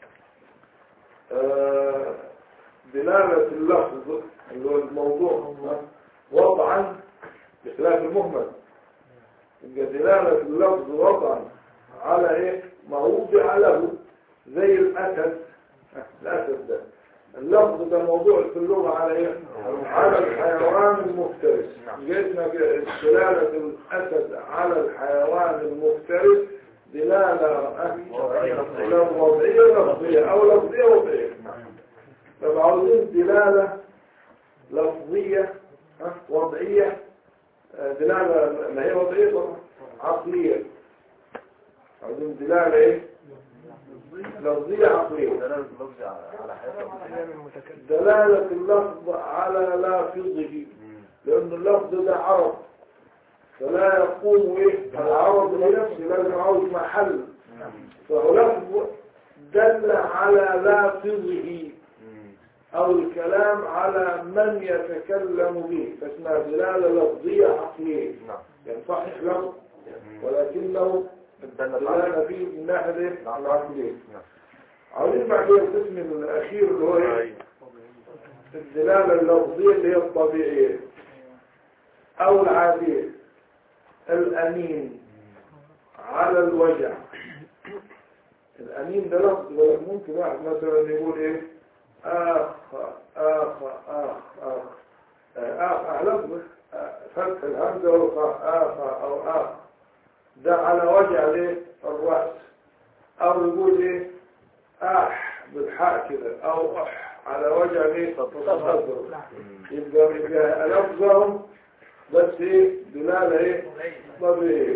آه، دلالة اللفظ اللي هو الموضوع وضعا بخلاف المهمل يبقى دلالة اللفظ وضعا على ايه ما وضع له زي الأسد الأسد ده اللفظ ده موضوع في اللغة على ايه على الحيوان المفترس جئتنا دلالة الأسد على الحيوان المفترس دلالة دلالة وضعية لفظية أو لفظية وضعية طب عاوزين دلالة لفظية ها، وضعية آه، دلالة ما هي وضعية طبعا عقلية عاوزين دلالة ايه لفظية عقلية دلالة اللفظ على حياة دلالة اللفظ على لافظه لأن اللفظ ده عرض فلا يقوم ايه العرض لنفسه لازم عاوز محل فهو لفظ دل على لافظه أو الكلام على من يتكلم به فاسمها دلالة لفظية عقلية نعم يعني صحيح لفظ ولكنه دلالة فيه من ناحية إيه؟ العقلية عاوزين بعد كده القسم الأخير اللي هو إيه؟ الدلالة اللفظية اللي هي الطبيعية أو العادية الأمين على الوجع الأمين ده لفظ ولا ممكن واحد مثلا يقول إيه آخ آخ آخ آخ آخ آخ لفظ آه، فتح الهمزة والخاء آخ أو آخ ده على وجع ليه الرأس أو يقول إيه أح بالحاء كده أو أح على وجع ليه الصدر يبقى يبقى لفظهم بس إيه دلالة إيه طبيعية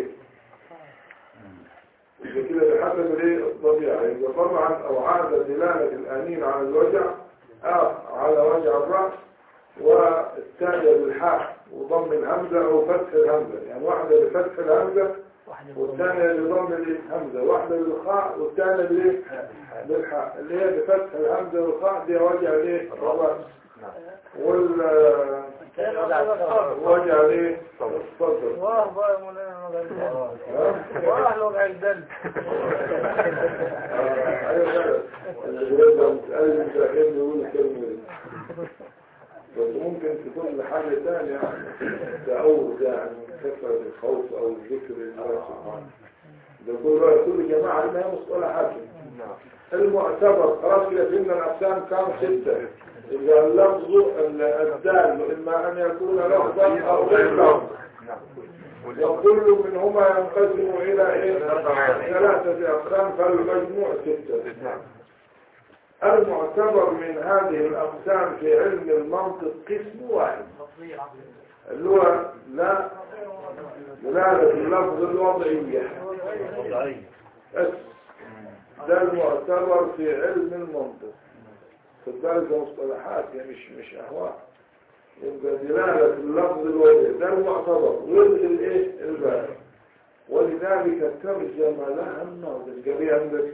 يبقى كده بحسب الايه الطبيعة يبقى طبعا او عاد دلالة الانين على الوجع اه على وجع الرأس والثانية بالحاء وضم الهمزة او فتح الهمزة يعني واحدة بفتح الهمزة والثانية بضم الهمزة واحدة بالخاء والثانية بالايه بالحاء اللي هي بفتح الهمزة والخاء دي وجع الايه الرأس وال وجع الايه الصدر واه بقى يا مولانا وجع الدل ها؟ واه وجع الدل بس ممكن تكون لحاجة ثانية تعود يعني من كثرة الخوف أو الذكر لله سبحانه ده كل كل جماعة لها مسؤولة حاكم المعتبر خلاص كده فهمنا الأقسام كام ستة إذا اللفظ الدال إما أن يكون لفظا أو غير لفظ وكل منهما ينقسم إلى إيه؟ ثلاثة أقسام فالمجموع ستة المعتبر من هذه الأقسام في علم المنطق قسم واحد اللي هو لا دلالة اللفظ الوضعية بس ده المعتبر في علم المنطق خد بالك ده مصطلحات يعني مش مش أهواء يبقى دلالة اللفظ الوضعي ده المعتبر ويرد الايه الباب ولذلك الترجمة لها النظر الجميع عندك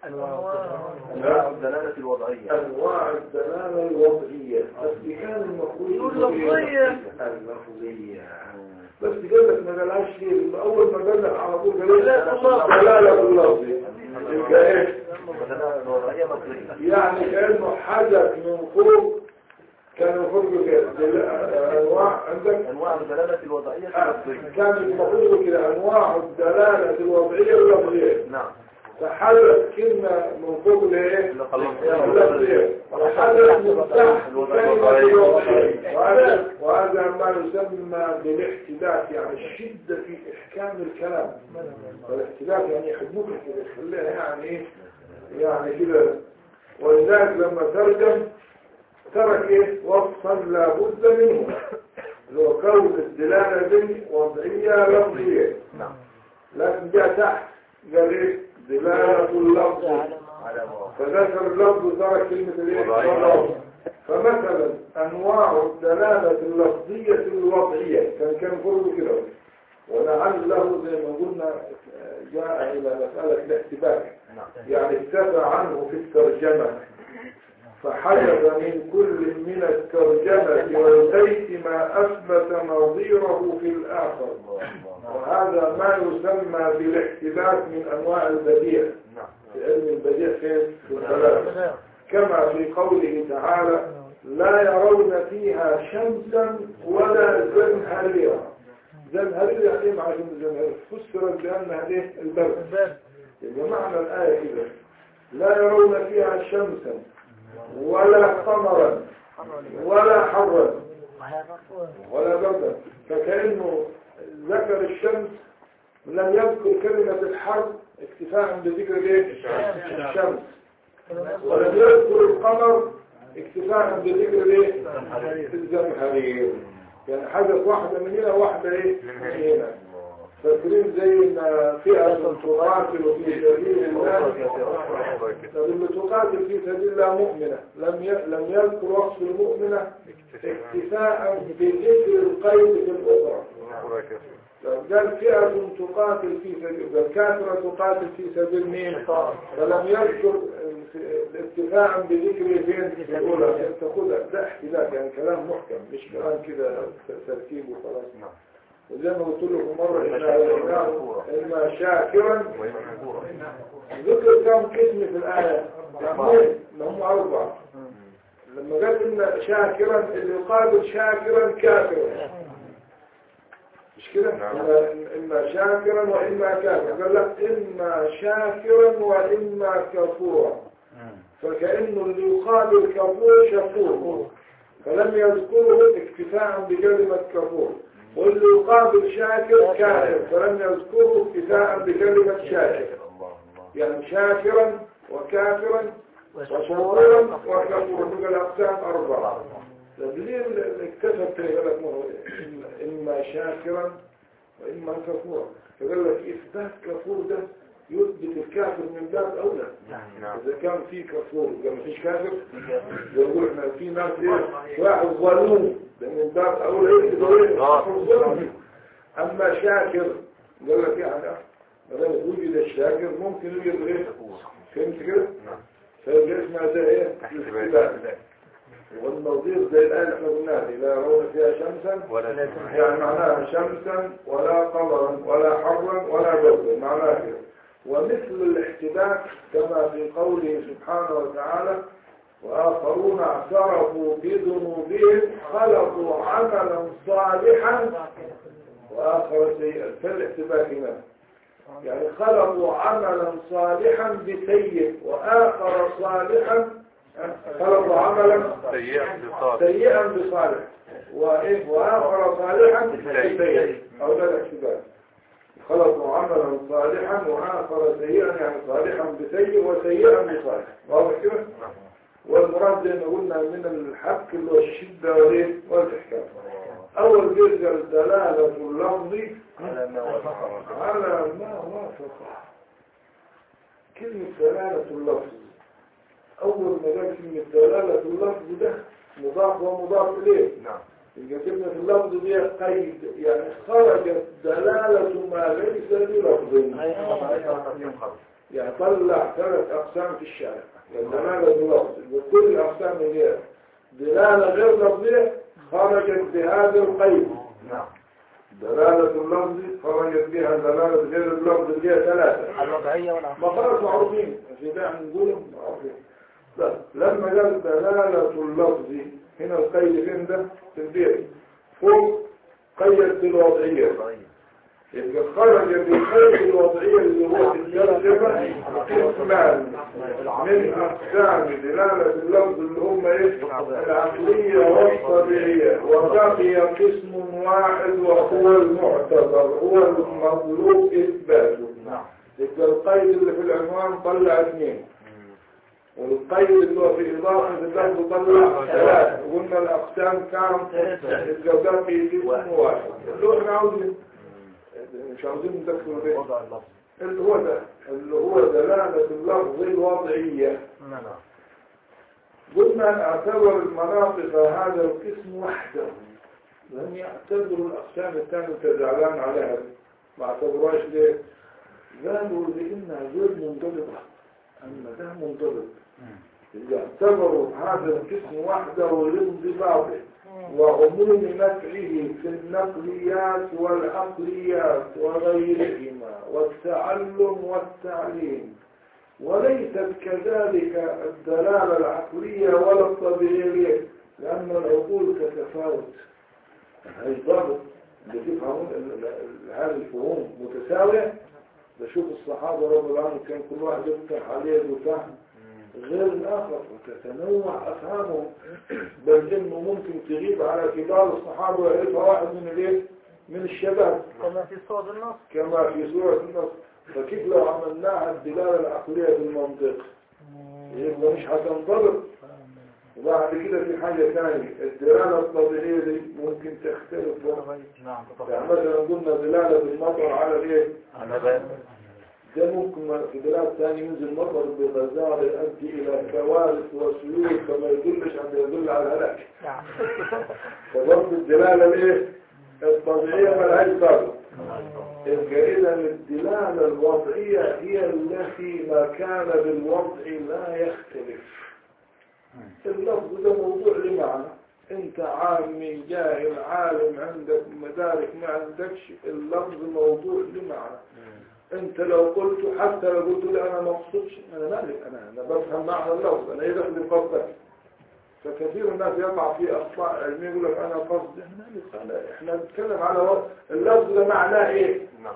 أنواع الدلالة الوضعية أنواع الدلالة الوضعية بس كان المفروض يقول يقول إيه؟ لفظية. اللفظية بس قال لك ما قالهاش ليه يبقى أول ما قال لك على طول قال لك دلالة اللفظ. دلالة اللفظ يبقى إيه الدلالة الوضعية مصرية يعني كأنه حدث من فوق كان المفروض يقول كده دل- أنواع عندك أنواع الدلالة الوضعية المصرية كان المفروض يقول كده أنواع الدلالة الوضعية واللفظية نعم تحدث كلمة من فوق لإيه؟ اللي خلاص اللفظية تحدث من تحت كلمة الوضعية وهذا وهذا ما يسمى بالاحتداث يعني الشدة في إحكام الكلام والاحتداث يعني يحبوك كده يخليها يعني إيه؟ يعني كده ولذلك لما ترجم ترك إيه؟ وصفا لابد منه اللي هو كون الدلالة دي وضعية لفظية نعم لكن جاء تحت قال ايه دلالة اللفظ على ما فذكر اللفظ ترك كلمة الايه وضعية. اللفظ. فمثلا انواع الدلالة اللفظية الوضعية كان كان كله كده ولعله زي ما قلنا جاء الى مسألة الاحتباك نعم يعني اكتفى عنه في الترجمة فحدث من كل من الترجمة والبيت ما أثبت نظيره في الآخر وهذا ما يسمى بالاحتباس من أنواع البديع نعم في علم البديع فين؟ في الكلام كما في قوله تعالى لا يرون فيها شمسا ولا زمهريرا زمهرير يعني ايه معنى كلمة زمهرير فسرت بأنها ايه البرد الباب يبقى معنى الآية كده لا يرون فيها شمسا ولا قمرا ولا حرا ولا بردا فكأنه ذكر الشمس لم يذكر كلمة الحر اكتفاء بذكر الايه؟ الشمس ولم يذكر القمر اكتفاء بذكر الايه؟ الزمهرير يعني حدث واحدة من هنا واحدة ايه؟ من هنا فاكرين زي ما فئة تقاتل في سبيل الله اللي تقاتل في سبيل الله مؤمنة لم ي... لم يذكر وصف المؤمنة اكتفاء بذكر القيد في الأخرى قال فئة تقاتل في سبيل الكافرة تقاتل في سبيل مين فلم يذكر اكتفاء بذكر فين في الأولى تاخدها ده احتلاف يعني كلام محكم مش كلام كده ترتيب وخلاص وزي ما قلت لكم مرة إن الإله إما شاكرا ذكر كم قسم في الآية يعني هم أربعة لما قال إن شاكرا اللي يقابل شاكرا كافرا مش كده إما, إما شاكرا وإما كافرا قال لك إما شاكرا وإما كفورا فكأنه اللي يقابل كفور شكور فلم يذكره اكتفاء بكلمة كفور واللي يقابل شاكر كافر فلم يذكره اكتفاء بكلمة شاكر يعني شاكرا وكافرا وشكورا وكفورا دول الأقسام أربعة ليه اكتفى لك إما شاكرا وإما كفورا فقال لك إثبات كفور ده يثبت الكافر من باب أولى إذا كان في كفور إذا ما فيش كافر يقول إحنا في ناس إيه واحد ظلوم ده من باب أولى إيه أما شاكر قال لك يعني لما وجد الشاكر ممكن يوجد غير فهمت كده؟ فيبقى اسمها ده ايه؟ الاستباء والنظير زي الآية اللي احنا قلناها لا يرون فيها شمسا يعني معناها شمسا ولا قمرا ولا حرا ولا بردا معناها كده ومثل الاحتباك كما في قوله سبحانه وتعالى وآخرون اعترفوا بذنوبهم خلقوا عملا صالحا وآخر سيئا فالاحتباك هنا يعني خلقوا عملا صالحا بسيء وآخر صالحا خلقوا عملا سيئا بصالح وإيه وآخر صالحا بسيء أو ده الاحتباك خلقوا عملا صالحا وآخر سيئا يعني صالحا بسيء وسيئا بصالح واضح كده؟ والمراد زي ما قلنا من الحق اللي هو الشدة والايه والإحكام أول جزء الدلالة اللفظ على ما وافق على ما وافق كلمة دلالة اللفظ أول ما جاء كلمة دلالة اللفظ ده مضاف ومضاف إليه نعم يبقى كلمة اللفظ دي قيد يعني خرجت دلالة ما ليس بلفظ يعني طلع ثلاث أقسام في الشارع يعني دلالة اللفظ وكل الأقسام هي دلالة غير لفظية خرجت بهذا القيد نعم دلالة اللفظ خرجت بها دلالة غير اللفظ اللي هي ثلاثة الوضعية ما والعقل خلاص معروفين في داعي نقولهم معروفين لا لما قال دلالة اللفظ هنا القيد فين ده في البيت فوق قيد بالوضعية يبقى خرج بالقيد الوضعية اللي هو في الترجمة اسمان من أقسام دلالة اللفظ اللي هم ايه العقلية والطبيعية وبقي قسم واحد وهو المعتبر هو المطلوب إثباته يبقى القيد اللي في العنوان طلع اثنين والقيد اللي هو في إضافة اللفظ طلع ثلاثة وقلنا الأقسام كام يبقى بقي قسم واحد اللي هو احنا عاوزين مش عاوزين ندخل به وضع اللفظ اللي هو ده اللي هو دلالة اللفظ الوضعية نعم قلنا اعتبر المناطق هذا القسم وحده لم يعتبروا الأقسام الثانية تزعلان عليها ما اعتبروهاش ليه قالوا لأنها غير منضبطة أما ده منضبط إذا اعتبروا هذا القسم وحده لانضباطه وعموم نفعه في النقليات والعقليات وغيرهما والتعلم والتعليم وليست كذلك الدلالة العقلية ولا الطبيعية لأن العقول تتفاوت هي ضابط اللي تفهمون ال- ال- هذه الفهوم متساوية بشوف الصحابة رضي الله عنهم كان كل واحد يفتح عليه وفهم غير الآخر وتتنوع أفهامهم بل إنه ممكن تغيب على كبار الصحابة ويعرفها واحد من الايه؟ من الشباب كما في صوت النص كما في سورة النصر فكيف لو عملناها الدلالة العقلية بالمنطق يبقى مش هتنضبط وبعد كده في حاجة ثانية الدلالة الطبيعية دي ممكن تختلف نعم يعني مثلا قلنا دلالة المطر على الايه؟ أنا بقى ده ممكن في بلاد ثانية ينزل مطر بغزارة يؤدي إلى كوارث وسيول فما يدلش عن يدل على الهلاك نعم فبرضه الدلالة الايه؟ الطبيعية ملهاش ضابط يبقى إذا الدلالة الوضعية هي التي ما كان بالوضع لا يختلف اللفظ ده موضوع لمعنى انت عامي جاهل عالم عندك مدارك ما عندكش اللفظ موضوع لمعنى انت لو قلت حتى لو قلت لي انا ما اقصدش انا مالك انا انا بفهم معنى اللفظ انا ايه دخل قصدك فكثير الناس يقع في اخطاء علميه يقول لك انا قصدي احنا مالك انا احنا بنتكلم على وضع. اللفظ ده معناه ايه نعم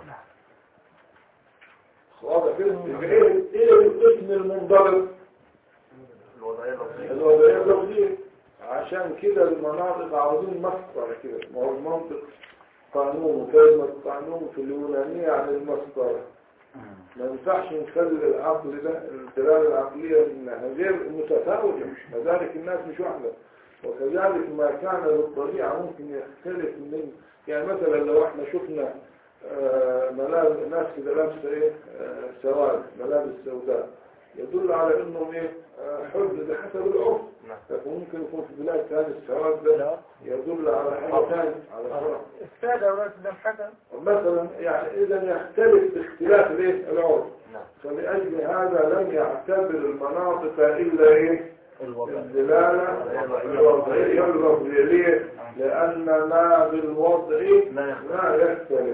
واضح كده يبقى ايه ايه القسم المنضبط الوضعية اللفظية الوضعيه اللفظيه عشان كده المناطق عاوزين مسطره كده ما هو المنطق قانون كلمه قانون في اليونانيه عن المسطره ما ينفعش نخلي العقل ده الدلاله العقليه انها غير متفاوته مدارك الناس مش واحده وكذلك ما كان للطبيعه ممكن يختلف من يعني مثلا لو احنا شفنا آه، ملابس ناس كده لابسه ايه آه، سواد ملابس سوداء يدل على انهم ايه آه، حب ده حسب العرف نعم لكن ممكن يكون في بلاد ثانيه السواد ده يدل على حاجه ثانيه على فرق السادة ولاد الدم حكم مثلا يعني اذا يختلف باختلاف الايه العرف نعم فلأجل هذا لم يعتبر المناطق إلا إيه؟ الدلالة الوضعية اللفظية لأن ما بالوضع لا يختلف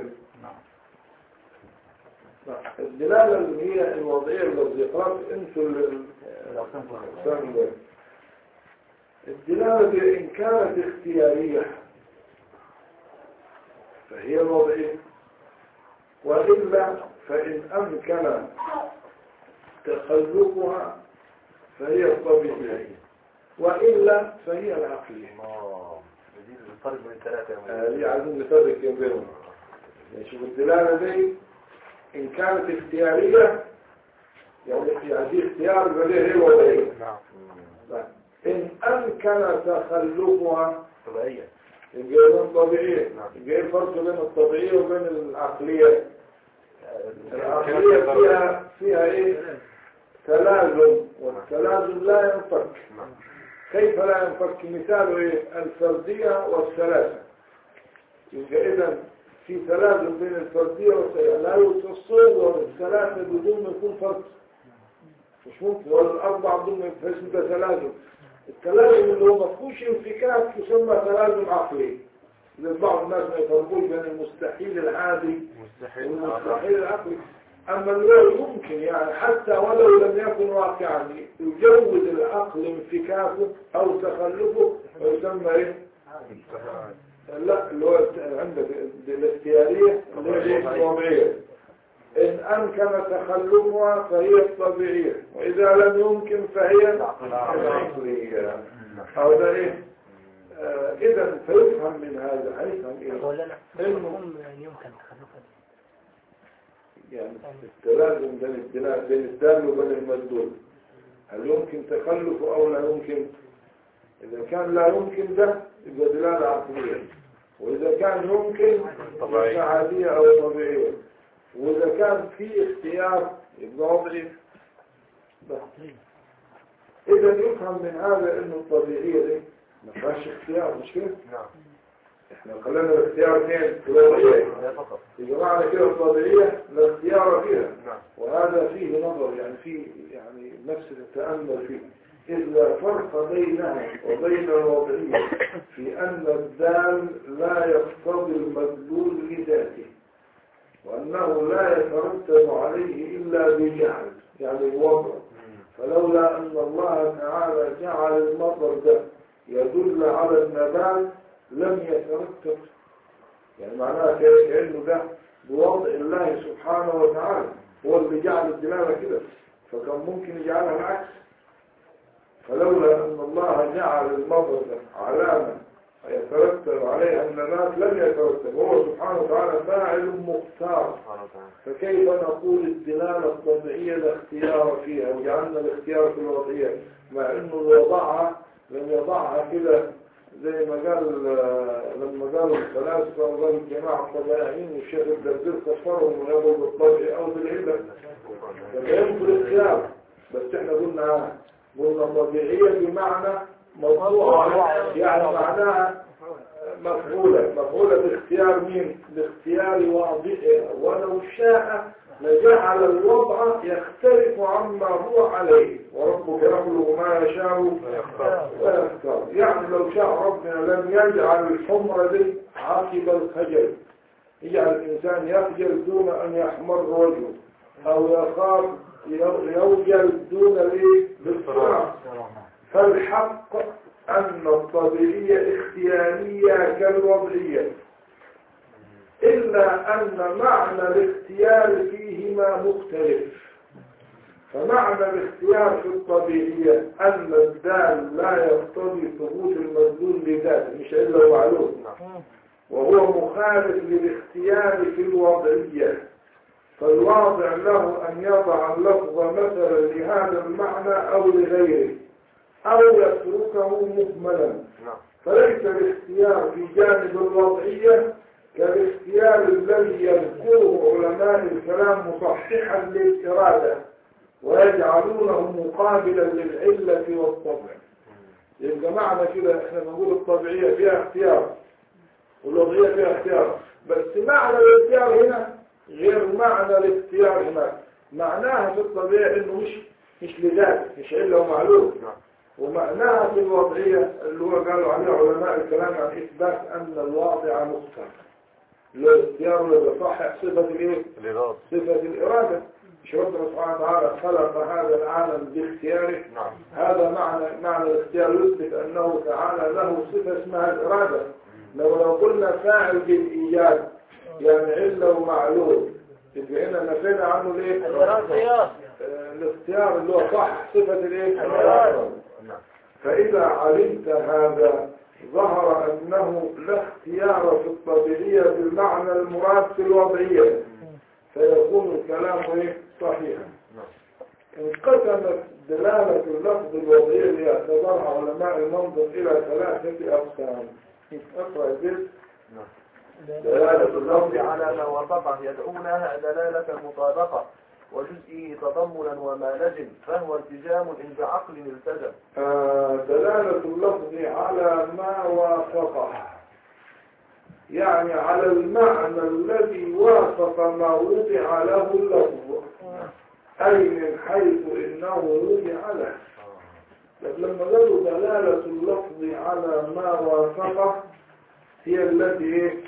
نعم. الدلالة اللي هي الوضعية اللفظية خلاص انتوا ال- الأقسام دول. الدلالة دي إن كانت اختيارية فهي الوضعية وإلا فإن أمكن تخلقها فهي الطبيعية وإلا فهي العقلية الله دي الفرق بين الثلاثة يا آه، دي عايزين نفرق بينهم يعني شوف الدلالة دي إن كانت اختيارية يعني يعني دي اختيار يبقى دي هي وضعية نعم طيب. إن أمكن تخلقها طبيعية يبقى إذن طبيعية نعم. يبقى إيه الفرق بين الطبيعية وبين العقلية العقلية فيها فيها إيه تلازم والتلازم لا ينفك نعم كيف لا ينفك مثاله إيه الفردية والثلاثة يبقى إذا في تلازم بين الفردية والثلاثة لا يتصور الثلاثة بدون ما يكون فرد مش ممكن ولا الأربعة بدون ما يكون ده تلازم التلازم اللي هو ما فيهوش انفكاك يسمى تلازم عقلي لأن بعض الناس ما يفرقوش بين المستحيل العادي مستحيل والمستحيل العقلي أما الغير ممكن يعني حتى ولو لم يكن واقعا يجوز العقل انفكاكه أو تخلفه ويسمى إيه؟ لا اللي هو عندك الاختيارية اللي هي الطبيعية إن أمكن تخلفها فهي الطبيعية وإذا لم يمكن فهي العقلية أو ده إيه؟ آه إذا فيفهم من هذا هيفهم إيه؟ ولا لا إنه هم يعني يمكن تخلفها يعني التلازم بين الدلال بين الدال وبين المدلول هل يمكن تخلفه أو لا يمكن إذا كان لا يمكن ده يبقى دلالة عقلية وإذا كان يمكن طبيعي. يبقى عادية أو طبيعية وإذا كان في اختيار يبقى وضعي بس. إذا يفهم من هذا إنه الطبيعية دي ما فيهاش اختيار مش كده؟ نعم احنا خلينا الاختيار اثنين الوضعية ده فقط يبقى معنى كده الطبيعية لا اختيار فيها نعم وهذا فيه نظر يعني فيه يعني نفس التأمل فيه إذ لا فرق بينها وبين الوضعية في أن الدال لا يقتضي المدلول لذاته وأنه لا يترتب عليه إلا بجعل يعني الوضع فلولا أن الله تعالى جعل المطر ده يدل على النبات لم يترتب يعني معناها كأن- كأنه ده بوضع الله سبحانه وتعالى هو اللي جعل الدلالة كده فكان ممكن يجعلها العكس فلولا أن الله جعل المطر ده علامة يترتب عليها النبات لم يترتب هو سبحانه وتعالى فاعل مختار سبحانه وتعالى فكيف نقول الدلالة الطبيعية لا اختيار فيها وجعلنا الاختيار في الوضعية مع انه اللي وضعها لم يضعها كده زي ما قال آه، لما قالوا الفلاسفة وقالوا الجماعة الطبيعيين والشيخ الدردير كفرهم ويقول بالطبع او بالعلة فكيف الاختيار بس احنا قلنا قلنا طبيعية بمعنى موضوع يعني معناها مفعولة مفعولة باختيار مين باختيار واضحها ولو شاء لجعل الوضع يختلف عما هو عليه وربك يخلق ما يشاء ويختار يعني لو شاء ربنا لم يجعل الحمرة دي عاقب الخجل يجعل الإنسان يخجل دون أن يحمر وجهه أو يخاف يوجل دون الايه بالاضطراب فالحق أن الطبيعية اختيارية كالوضعية إلا أن معنى الاختيار فيهما مختلف فمعنى الاختيار في الطبيعية أن الدال لا يقتضي ثبوت المدلول لذاته مش إلا معلوم وهو مخالف للاختيار في الوضعية فالواضع له أن يضع اللفظ مثلا لهذا المعنى أو لغيره أو يتركه مهملا نعم فليس الاختيار في جانب الوضعية كالاختيار الذي يذكره علماء الكلام مصححا للإرادة ويجعلونه مقابلا للعلة والطبع يبقى معنى كده احنا بنقول الطبيعية فيها اختيار والوضعية فيها اختيار بس معنى الاختيار هنا غير معنى الاختيار هناك معناها في الطبيعة انه مش مش لذاته مش علة ومعلوم نعم ومعناها في الوضعية اللي هو قالوا عليه علماء الكلام عن إثبات أن الواضع مختار اللي هو الاختيار اللي بيصحح صفة الإيه؟ الإرادة صفة الإرادة مش ربنا سبحانه وتعالى خلق هذا العالم باختياره نعم هذا معنى معنى الاختيار يثبت أنه تعالى له صفة اسمها الإرادة لو لو قلنا فاعل بالإيجاد يعني علة ومعلول يبقى هنا نفينا عنه ليه؟ الاختيار آه، الاختيار اللي هو صح صفة الايه؟ الإرادة. نعم فإذا علمت هذا ظهر أنه لا اختيار في الطبيعية بالمعنى المراد في الوضعية فيكون الكلام إيه؟ صحيحا انقسمت دلالة اللفظ الوضعية اللي يعتبرها علماء المنطق إلى ثلاثة أقسام اقرأ البيت دلالة اللفظ على ما وافقه يدعونها دلالة المطابقة وجزئه تضمنا وما لزم فهو التزام إن بعقل التزم آه، دلالة اللفظ على ما وافقه يعني على المعنى الذي وافق ما وضع له اللفظ أي من حيث إنه وضع له طب لما قالوا دلالة اللفظ على ما وافقه هي التي إيه؟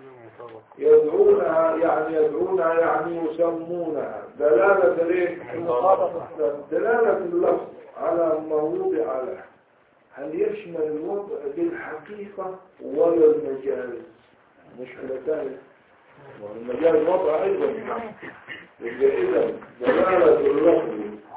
يدعونها يعني يدعونها يعني يسمونها دلالة الايه؟ المطابقة. دلالة اللفظ على ما وضع له هل يشمل الوضع بالحقيقة ولا المجاز مشكلة ثانية والمجاز وضع أيضا يبقى إذا دلالة اللفظ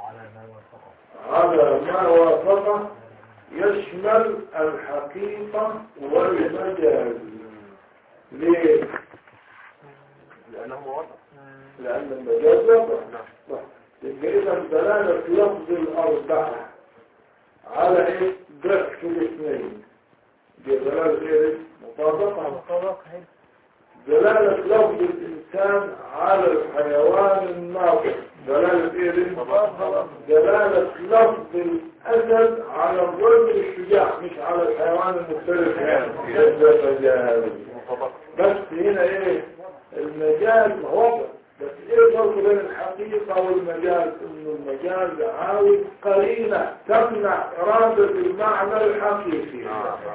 على ما وافقه يشمل الحقيقة والمجاز ليه؟ لأنه وضع لأن المجاز وضع نعم صح. يبقى إذا دلالة لفظ الأربعة على إيه؟ ضعف الاثنين دي دلالة إيه؟ مطابقة مطابقة هي. دلالة لفظ الإنسان على الحيوان الناطق دلالة إيه؟ مطابقة. دلالة لفظ الأسد على الرجل الشجاع مش على الحيوان المختلف يعني ده مجاز مطابقة بس هنا ايه المجاز وضع بس ايه الفرق بين الحقيقة والمجاز انه المجاز عاوز قرينة تمنع ارادة المعنى الحقيقي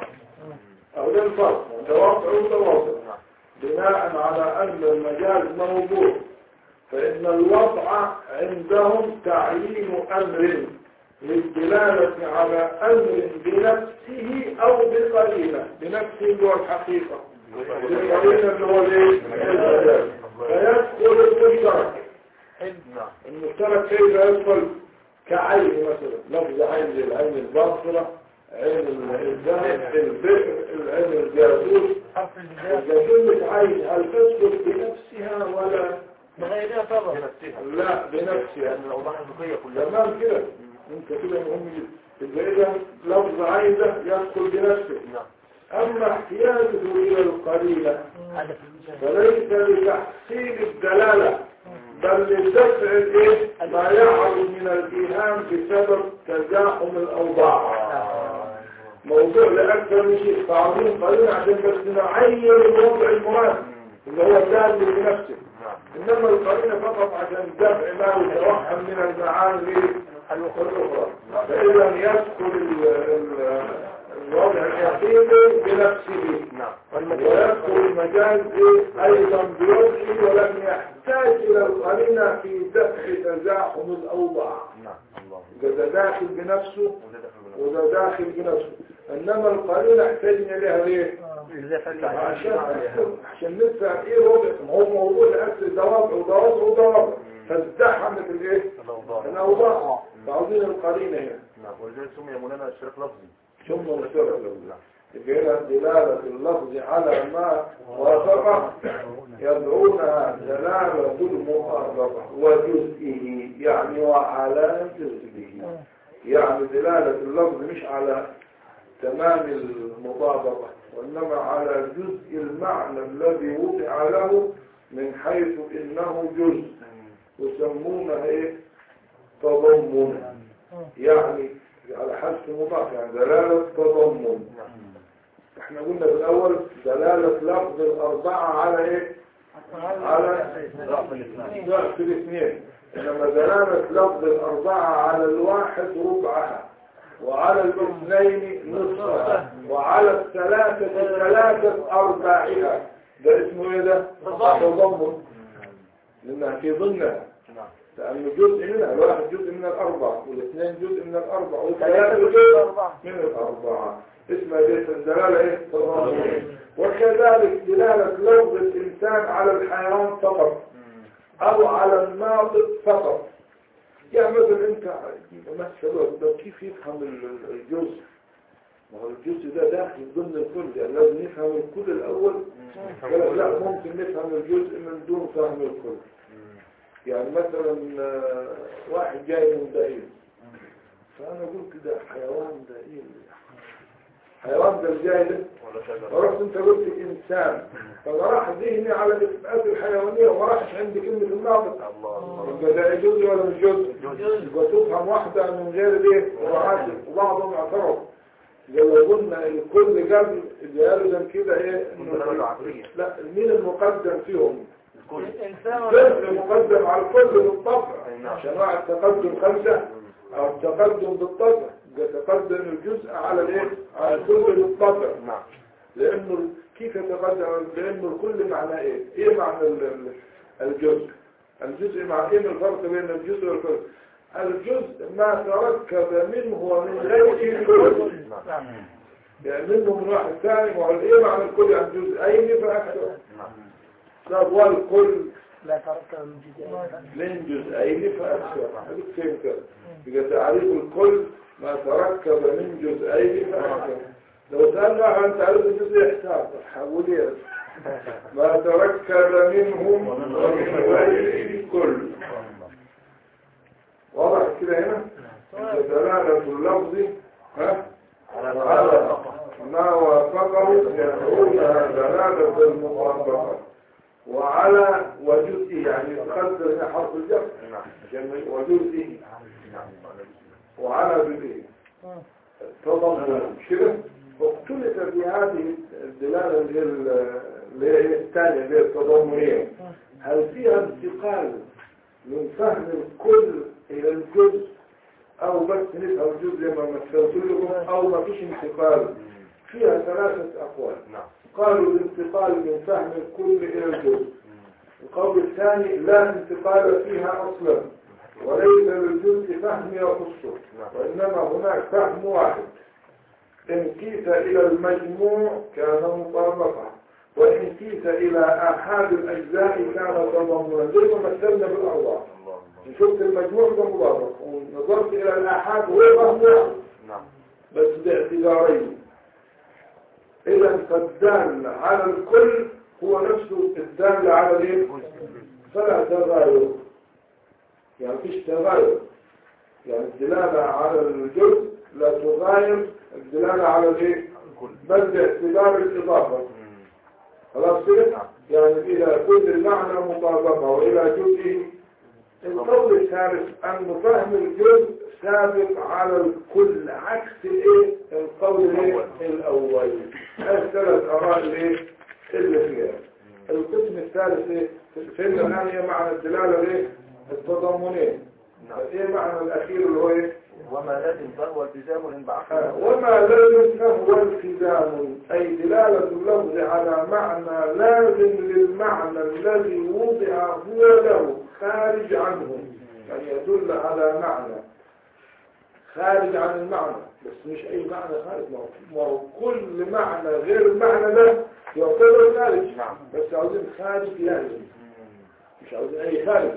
او ده الفرق ده واقع وده واقع بناء على ان المجاز موضوع فان الوضع عندهم تعيين امر للدلالة على امر بنفسه او بقرينة بنفسه اللي هو الحقيقة بقرينة اللي هو الايه المجاز فيدخل المشترك المشترك كيف يدخل كعين مثلا لفظ عين زي العين الباصرة عين الذهب البئر العين الجاسوس حرف الجزاء إذا كلمة عين هل تدخل بنفسها ولا بغيرها طبعا لا بنفسها الأوضاع الحقيقية كلها تمام كده انت كده مهم جدا إذا إذا لفظ عين ده يدخل بنفسه نعم أما احتياجه إلى القليلة هذا فليس لتحصيل الدلالة بل لدفع الايه ما يعرض من الايهام بسبب تزاحم الاوضاع موضوع لاكثر من شيء بعضهم قالوا عشان بس نعين الوضع المراد اللي هو الدال بنفسه انما القرينه فقط عشان دفع ما يتوهم من المعاني الاخرى فاذا يدخل ال- ال- الوضع الحقيقي بنفسه نعم ويدخل المجاز ايضا بوجهه ولم يحتاج الى القرينه في دفع تزاحم الاوضاع نعم الله اذا ده داخل بنفسه وده دخل بالله. وده داخل بنفسه انما القرينه احتاجنا لها ليه عشان عشان نفهم ايه وضع ما هو موضوع الاكل ده وضع وده وضع وده وضع فازدحمت الايه الأوضاع الاوضاع فعاوزين القرينه هنا نعم ولذلك سمي مولانا اشتراك لفظي ثم الشرع يبقى هنا دلالة اللفظ على ما وافق يدعونها دلالة المطابقة وجزئه يعني وعلى جزئه يعني دلالة اللفظ مش على تمام المطابقة وإنما على جزء المعنى الذي وضع له من حيث إنه جزء يسمونه إيه تضمن يعني على حذف مضاف يعني دلالة تضمن احنا قلنا بالأول دلالة لفظ الأربعة على ايه على ضعف الاثنين ضعف الاثنين انما دلالة لفظ الأربعة على الواحد ربعها وعلى الاثنين نصفها وعلى الثلاثة ثلاثة أرباعها ده اسمه ايه ده تضمن لأنها في ضمنها نعم لأن جزء منها الواحد جزء من الأربعة والاثنين جزء من الأربعة والثلاثة جزء من الأربعة اسمها دي الدلالة ايه؟ تضامن. وكذلك دلالة لفظ الإنسان على الحيوان فقط أو على الناطق فقط يعني مثلا أنت مثلا ده كيف يفهم ال- الجزء ما هو الجزء ده داخل ضمن الكل يعني لازم نفهم الكل الأول قال لا ممكن نفهم الجزء من دون فهم الكل يعني مثلا آه، واحد جاي من دقيق فأنا قلت ده حيوان دقيق حيوان ده الجاي ده ولا شجرة ورحت انت قلت انسان فما راح ذهني على الاسماءات الحيوانيه وما راحش عندي كلمه الناطق الله يبقى ده جزء ولا مش جزء؟ جزء. يبقى تفهم واحده من غير ايه؟ مراعاه وبعضهم اعترف لو قلنا الكل قبل قالوا كده ايه؟ إنه- دلالة عقلية. لا مين المقدم فيهم؟ الكل الإنسان الكل مقدم على الكل بالطبع نعم. عشان واحد تقدم خمسه او تقدم بالطبع ده تقدم الجزء على الايه؟ على الكل بالطبع نعم لانه ال- كيف يتقدم لانه الكل معناه ايه ايه معنى ال- ال- الجزء الجزء مع ايه الفرق بين الجزء والكل الجزء ما تركب منه ومن غيره الكل نعم يعني منه من واحد ثاني ما هو ايه معنى الكل يعني جزئين فاكثر نعم طب والكل لا ترك من جزئين من جزئين فاكثر هذيك فين كده يبقى تعريف الكل ما تركب من جزئين فاكثر لو سألنا عن تعريف الجزء يحتاج حول ايه ما تركب منهم ومن غير الكل واضح كده هنا دلالة اللفظ ها على ما وافقه يدعونها دلالة المطابقة وعلى وجزئه يعني تقدر هنا حرف الجر نعم عشان وجزئه نعم وعلى جزئه تضمن مش كده واختلف في هذه الدلالة اللي هي ال- الثانية اللي هي التضامنية هل فيها انتقال من فهم الكل إلى الجزء أو بس نفهم الجزء زي ما مثلت لكم أو ما فيش انتقال فيها ثلاثة أقوال نعم قالوا الانتقال من فهم الكل إلى الجزء القول الثاني لا انتقال فيها أصلا وليس للجزء فهم يخصه وإنما هناك فهم واحد إن كيس إلى المجموع كان مطابقة وإن كيس إلى أحد الأجزاء كان تضمنا زي ما مثلنا بالأرواح الله الله شفت المجموع ده مطابق ونظرت إلى الآحاد هو فهم واحد نعم بس باعتبارين إذا فالدال على الكل هو نفسه الدال على الايه؟ فلا تغاير يعني فيش تغاير يعني الدلالة على الجزء لا تغاير الدلالة على الايه؟ الكل بل باعتبار الإضافة خلاص كده؟ يعني إلى كل المعنى مطابقة وإلى جزئه القول الثالث أن فهم الجزء سابق على الكل عكس الايه القول الايه الاول الثلاث اراء الايه اللي فيها القسم الثالث ايه فهمنا الان هي معنى الدلاله الايه التضامنيه نعم ايه معنى الاخير اللي هو ايه وما لازم فهو التزام آه، بعقل وما لازم فهو التزام أي دلالة اللفظ على معنى لازم للمعنى الذي وضع هو له خارج عنه يعني يدل على معنى خارج عن المعنى بس مش أي معنى خارج ما هو- ما هو كل معنى غير المعنى ده يعتبر خارج نعم بس عاوزين خارج لازم مش عاوزين أي خارج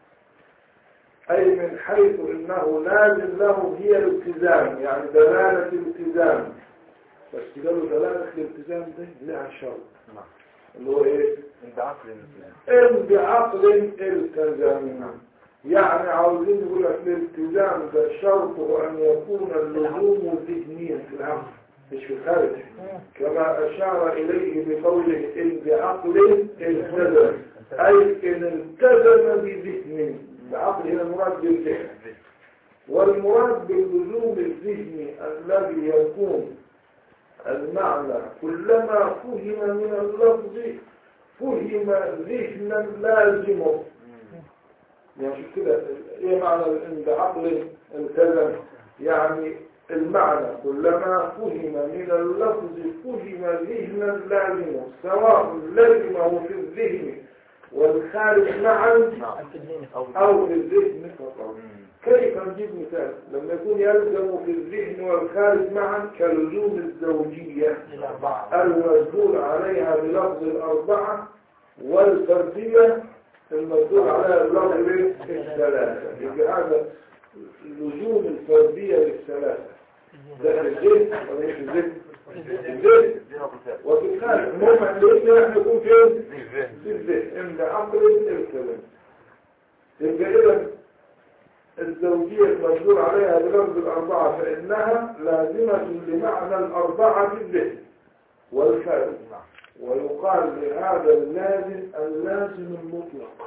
أي من حيث أنه لازم له هي الالتزام يعني دلالة الالتزام بس قالوا دلالة الالتزام ده لها شرط نعم اللي هو إيه؟ بعقل الإنسان إن بعقل التزم يعني عاوزين يقول لك الالتزام ده شرطه أن يكون اللزوم ذهنيا في العقل مش في الخارج كما أشار إليه بقوله إن بعقل التزم أي إن التزم بذهن العقل هنا المراد بالذهن والمراد باللزوم الذهني الذي يكون المعنى كلما فهم من اللفظ فهم ذهنا لازمه يعني شوف كده ايه معنى عند عقل التزم يعني المعنى كلما فهم من اللفظ فهم ذهنا لازمه سواء لزمه في الذهن والخارج معا نعم أو او في الذهن فقط كيف نجيب مثال لما يكون يلزم في الذهن والخارج معا كلزوم الزوجية المدلول عليها بلفظ الأربعة والفردية المدلول عليها بلفظ إيه؟ الثلاثة يبقى هذا لزوم الفردية للثلاثة ده في الذهن ولا مش في الذهن؟ في الذهن وفي الخارج المهم أن الإثنين يكون فين؟ في الذهن عند عقل الكلام يبقى إذا الزوجية المجبور عليها بلفظ الأربعة فإنها لازمة لمعنى الأربعة في الذهن والخارج ويقال لهذا اللازم اللازم المطلق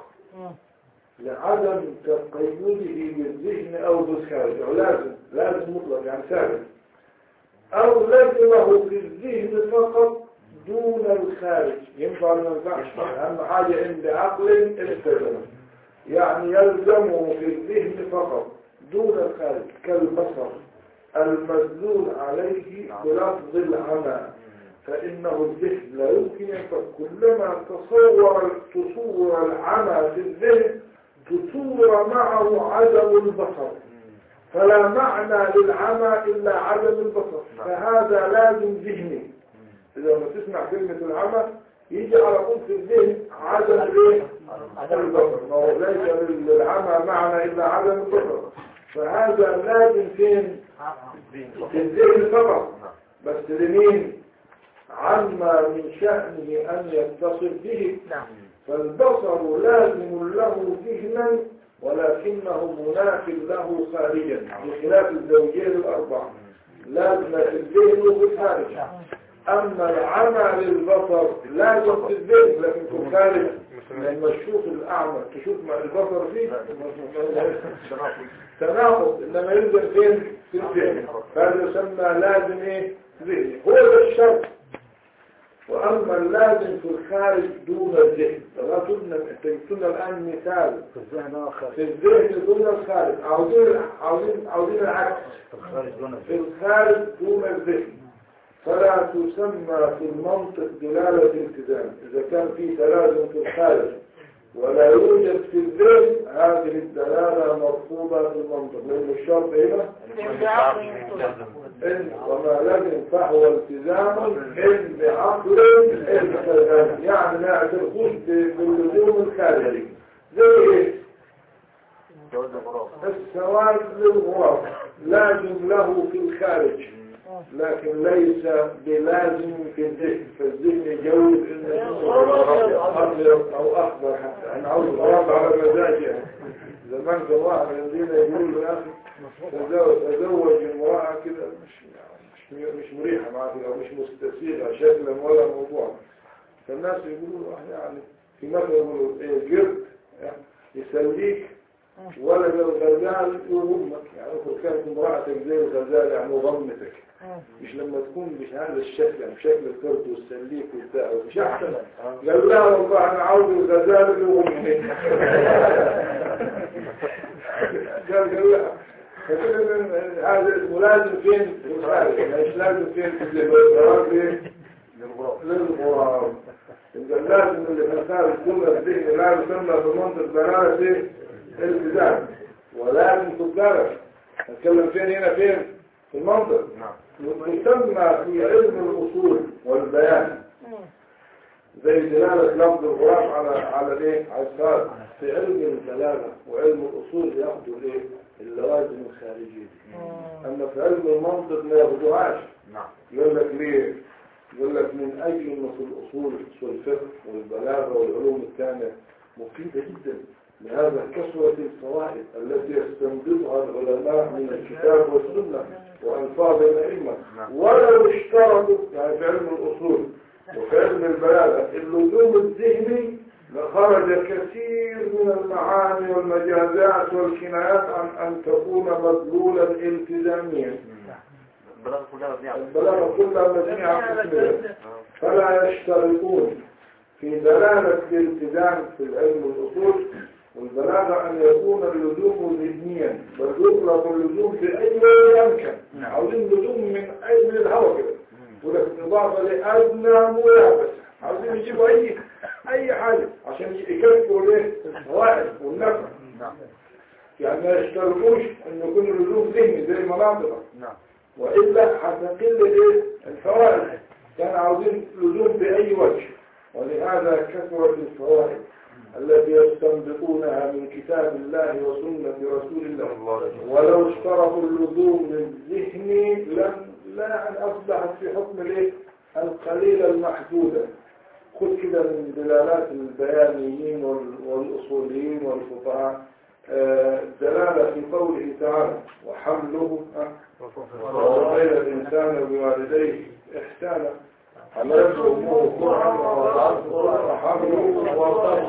لعدم تقيده بالذهن أو بالخارج أو لازم لازم مطلق يعني ثابت أو لازمه في الذهن فقط دون الخارج ينفع ولا ما ينفعش أهم حاجة عند عقل التزم يعني يلزمه في الذهن فقط دون الخارج كالبصر المدلول عليه بلفظ العمى فإنه الذهن لا يمكن ينفق كلما تصور تصور العمى في الذهن تصور معه عدم البصر فلا معنى للعمى إلا عدم البصر فهذا لازم ذهني إذا ما تسمع كلمة العمى يجي على طول في الذهن عدم الايه؟ البصر ما هو ليس للعمى معنى إلا عدم البصر فهذا لازم فين؟ في الذهن فقط بس لمين؟ عما من شأنه أن يتصل به فالبصر لازم له ذهنا ولكنه مناف له خارجا بخلاف الزوجين الأربعة لازم في الذهن وفي الخارج أما العمى للبصر لازم في الذهن لكن في الخارج لما تشوف الأعمى تشوف ما البصر فيه تناقض إنما يلزم فين في الذهن فهذا يسمى لازم إيه ذهني هو ده الشرط وأما اللازم في الخارج دون الذهن فلا تبنى انت جبت لنا الآن مثال في الذهن آخر في الذهن دون الخارج عاوزين عاوزين عاوزين العكس في الخارج دون في الخارج دون الذهن فلا تسمى في المنطق دلالة التزام إذا كان في تلازم في الخارج ولا يوجد في الذهن هذه الدلالة مرفوضة في المنطق لأن الشرط هنا إن وما لم فهو التزام إن بعقل إن كذلك يعني ما اعترفوش باللزوم الخارجي زي إيه؟ جواز الغراب السواد للغراب لازم له في الخارج لكن ليس بلازم في الذهن فالذهن يجوز انه يكون ابيض او اخضر حتى انا عاوز الغراب على مزاجي زمان كان واحد من الذين يقول له يا اخي تزوج تزوج امراه كده مش مش مش مريحه معاه كده، او مش مستسيغه شكلا ولا موضوعا فالناس يقولوا له يعني في مثل يقولوا ايه جرد يعني يسليك ولد الغزال يغمك يعني لو كانت امرأتك زي الغزال يعني غمتك مش لما تكون مش هذا الشكل يعني شكل الكرد والسليك وبتاع مش احسن قال لا والله انا عاوز الغزال اللي يغمني قال قال لا فكده هذا اسمه لازم فين في الخارج مش لازم فين في الزبط فين للغراب للغراب يبقى لازم اللي في الخارج كله الذهن لا يسمى في منطق دلالة التزام ولازم تدرس نتكلم فين هنا فين في المنطق يسمى في علم الأصول والبيان زي دلالة لفظ الغراب على على الايه على السؤال في علم الدلالة وعلم الأصول ياخدوا الايه اللوازم الخارجية أما في علم المنطق ما ياخدوهاش نعم يقول لك ليه يقول لك من أجل أنه في الأصول والفقه والبلاغة والعلوم الثانية مفيدة جدا لهذا كثرة الفوائد التي يستنبطها العلماء من الكتاب والسنة وألفاظ الأئمة ولو اشترطوا يعني في علم الأصول وفي علم البلاغة اللزوم الذهني لخرج كثير من المعاني والمجازات والكنايات عن أن تكون مدلولا التزاميا البلاغة كلها مبنية على البلاغة كلها مبنية على قسمين فلا يشترطون في دلالة الالتزام في العلم والأصول والبلاغة أن يكون اللزوم ذهنيا بل يطلق اللزوم في أي يمكن عاوزين لزوم من أي من الهواء كده ولكن إضافة لأدنى ملابسة عاوزين يجيبوا أي أي حاجة عشان يكفوا ليه الفوائد والنفع يعني ما يشترطوش أن يكون اللزوم ذهني زي المناطق نعم وإلا هتقل ايه الفوائد كان عاوزين لزوم بأي وجه ولهذا كثرت الفوائد التي يستنبطونها من كتاب الله وسنة رسول الله ولو اشترطوا اللزوم الذهني لم لا أن أصبحت في حكم الايه القليلة المحدودة خذ كده من دلالات البيانيين وال- والأصوليين والفقهاء آه، دلالة في قوله تعالى وحمله آه، ووصينا الإنسان بوالديه إحسانا حملته أمه كرها ووضعته وحمله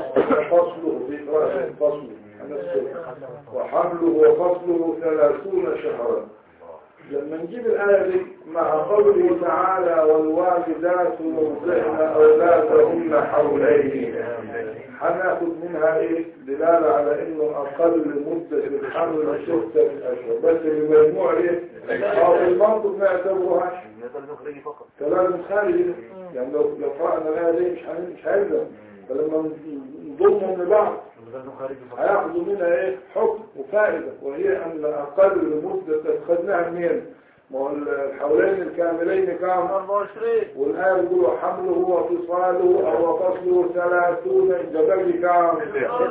وفصله في قراءة فصله أنا السورة. وحمله وفصله ثلاثون شهرا لما نجيب الآية دي مع قوله تعالى والوالدات يرضعن أولادهن حولين هناخد منها ايه دلالة على انه اقل مدة الحمل ستة اشهر بس المجموع ايه او المنطق ما يعتبرهاش النظام الخارجي فقط كلام خارجي يعني لو لو قرأنا الآية دي مش هن- مش هيلزم فلما نضمهم لبعض النظام الخارجي فقط هياخدوا منها ايه حكم وفائدة وهي ان اقل مدة خدناها منين ما هو الحولين الكاملين كام 24 والآية بيقولوا حمله وفصاله أو فصله ثلاثون جبل كام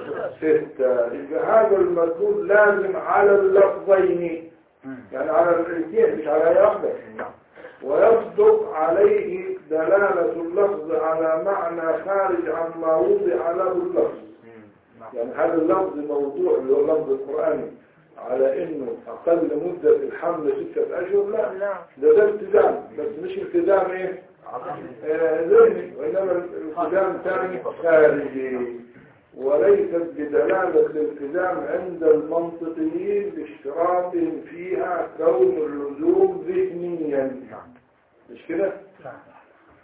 ستة يبقى هذا المدلول لازم على اللفظين يعني على الاثنين مش على أي واحدة نعم ويصدق عليه دلالة اللفظ على معنى خارج عما وضع له اللفظ نعم يعني هذا اللفظ موضوع اللي هو اللفظ القرآني على انه اقل مدة الحمل ستة اشهر لا نعم ده ده التزام بس مش التزام ايه آه، ذهني وإنما الالتزام ثاني خارجي وليست بدلالة الالتزام عند المنطقيين باشتراطهم فيها كون اللزوم ذهنيا مش كده؟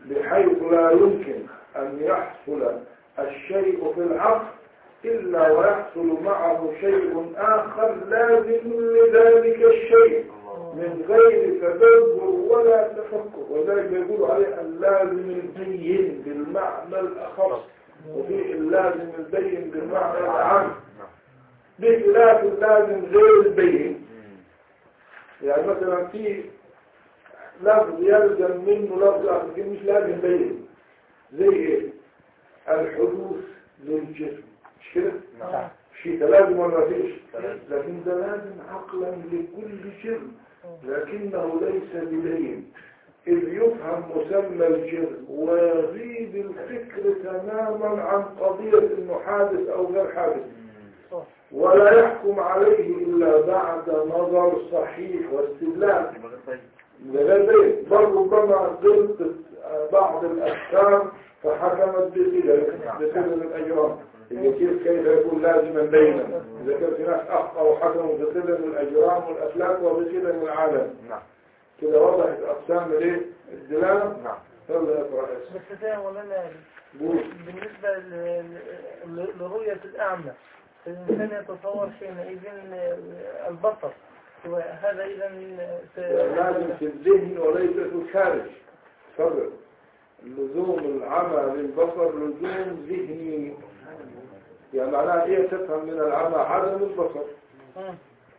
بحيث لا يمكن أن يحصل الشيء في العقل إلا ويحصل معه شيء آخر لازم لذلك الشيء من غير تدبر ولا تفكر وذلك يقول عليه اللازم البين بالمعنى الأخص وفي اللازم البين بالمعنى العام بخلاف اللازم غير البين يعني مثلا في لفظ يلزم منه لفظ آخر لكن مش لازم بين زي ايه الحدوث للجسم مش كده نعم. شيء ده لازم ولا ما فيش لكن ده لازم عقلا لكل جرم لكنه ليس بلين إذ يفهم مسمى الجرم ويغيب الفكر تماما عن قضية انه حادث او غير حادث صح. ولا يحكم عليه إلا بعد نظر صحيح واستدلال لغاية بل ربما ضبطت بعض الأفكار فحكمت بكده بكده من الأجرام اللي كيف كيف يكون لازما بينا إذا كان في ناس أخطأوا وحكموا بكده من الأجرام والأفلاك وبكده من العالم نعم كده وضحت أقسام الايه الدلالة نعم يلا اقرأ اسم بس ده مولانا قول بالنسبة ل- ل- لرؤية الأعمى الإنسان يتصور حينئذ البصر وهذا إذا لازم في الذهن وليس في الخارج تفضل لزوم العمى للبصر لزوم ذهني يعني معناها ايه تفهم من العمى عدم البصر مم.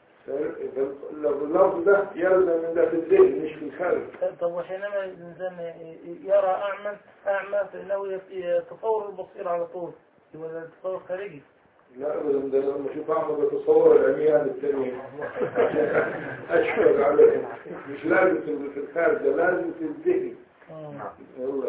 اللفظ ده يلزم من ده في الذهن مش في الخارج طب وحينما الإنسان يرى أعمى أعمى فإنه يت- يتصور البصير على طول يبقى ده تصور خارجي لا ابدا ده لما اشوف اعمى بتصور العميان التانيين اشفق عليه مش لازم في في الخارج ده لازم في الذهن مم. يلا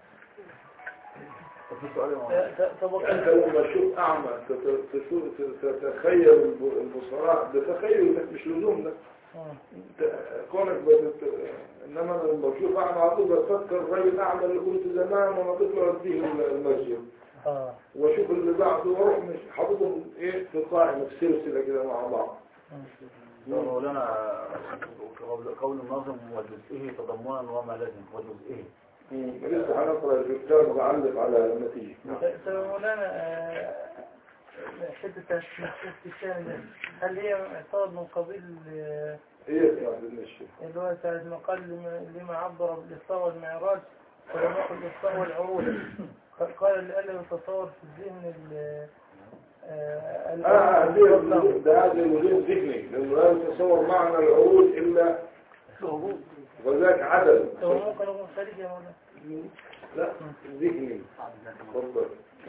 طب في سؤال يا مولانا. ت- طب انت لما تشوف اعمى تت- تشوف تتخيل الب- البصراء ده تخيل ده مش لزوم ده مم. انت كونك بتت... انما أنا لما بشوف اعمى على طول بتفكر الراجل الاعمى اللي كنت زمان وانا طفل اوديه المسجد آه. واشوف اللي بعده واروح مش حاططهم ايه في قائمه في سلسله كده مع بعض طب مولانا قول- قول الناظم وجزئه تضمنا وما لازم وجزئه لسه هنقرا الكتاب متعلق على لما تيجي طب مولانا آه، حتة الشام هل هي معترض من قبيل آه، ايه اسمع بالنشي اللي هو ساعة ما قال لما- لما عبر بالإسراء والمعراج ولم يقل بالإسراء والعروج قال- قال لأنه يتصور في الذهن ال- آه، ال- اه المطلق. ده ده هذا الوجود ذهني لانه لا يتصور معنى العروض الا وذاك عدد طب ممكن أكون خارجي يا مولانا لا ذهني تفضل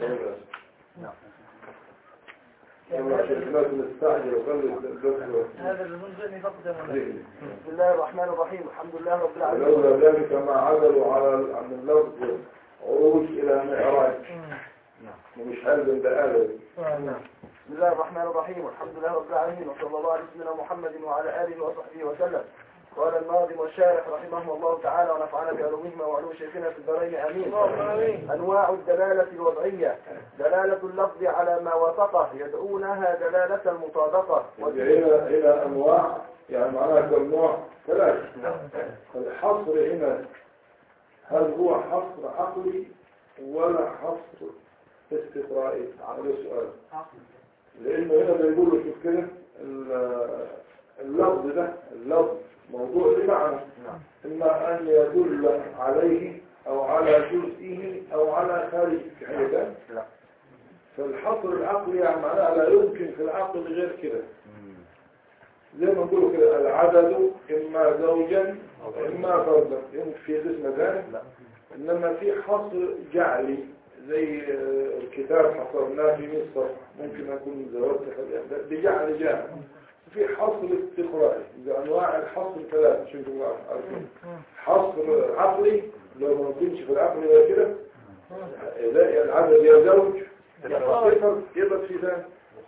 يعني والله عشان هذا- الناس مستعجل وخلي الدكتور هذا اللزوم ذهني فقط يا مولانا ذهني بسم الله الرحمن الرحيم الحمد لله رب العالمين ولولا ذلك ما عدلوا على عن اللفظ عروج الى معراج مم. ومش قلب ده قلب آه، نعم بسم الله الرحمن الرحيم والحمد لله رب العالمين وصلى الله على سيدنا محمد وعلى آله وصحبه وسلم قال الناظم والشارح رحمه الله تعالى ونفعنا بعلومهما وعلوم شيخنا في الدارين آمين اللهم آمين أنواع الدلالة الوضعية دلالة اللفظ على ما وافقه يدعونها دلالة المطابقة هنا هنا انواع يعني معناها كم نوع ثلاث الحصر هنا هل هو حصر عقلي ولا حصر استقرائي هذا السؤال لانه هنا بيقولوا شوف كده ال- اللفظ ده اللفظ موضوع بمعنى اما ان يدل عليه او على جزئه او على خارجه في حاجه ده لا. فالحصر العقلي يعني معناها لا يمكن في العقل غير كده زي ما نقول كده العدد إما زوجا إما فردا يمكن في قسم ثاني لا. إنما في حصر جعلي زي آه، الكتاب حصرناه في مصر ممكن أكون زودت خليها بجعل جعل في حصر استقرائي إذا أنواع الحصر ثلاثة عشان تبقوا عارفين حصر عقلي لو ما نكونش في العقل ولا كده يلاقي العدد يا زوج يبقى يبقى في ذلك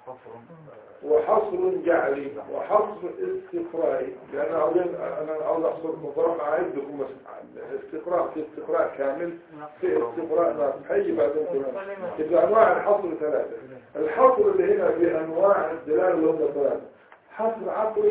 وحصر جعلي وحصر استقرائي لأن عاوزين أنا عاوز أحصر مصرف أعدكم بس استقراء في استقراء كامل في استقراء ناقص حي بعدين كمان إذا أنواع الحصر ثلاثة الحصر اللي هنا بأنواع الدلالة اللي هم ثلاثة حصر عقلي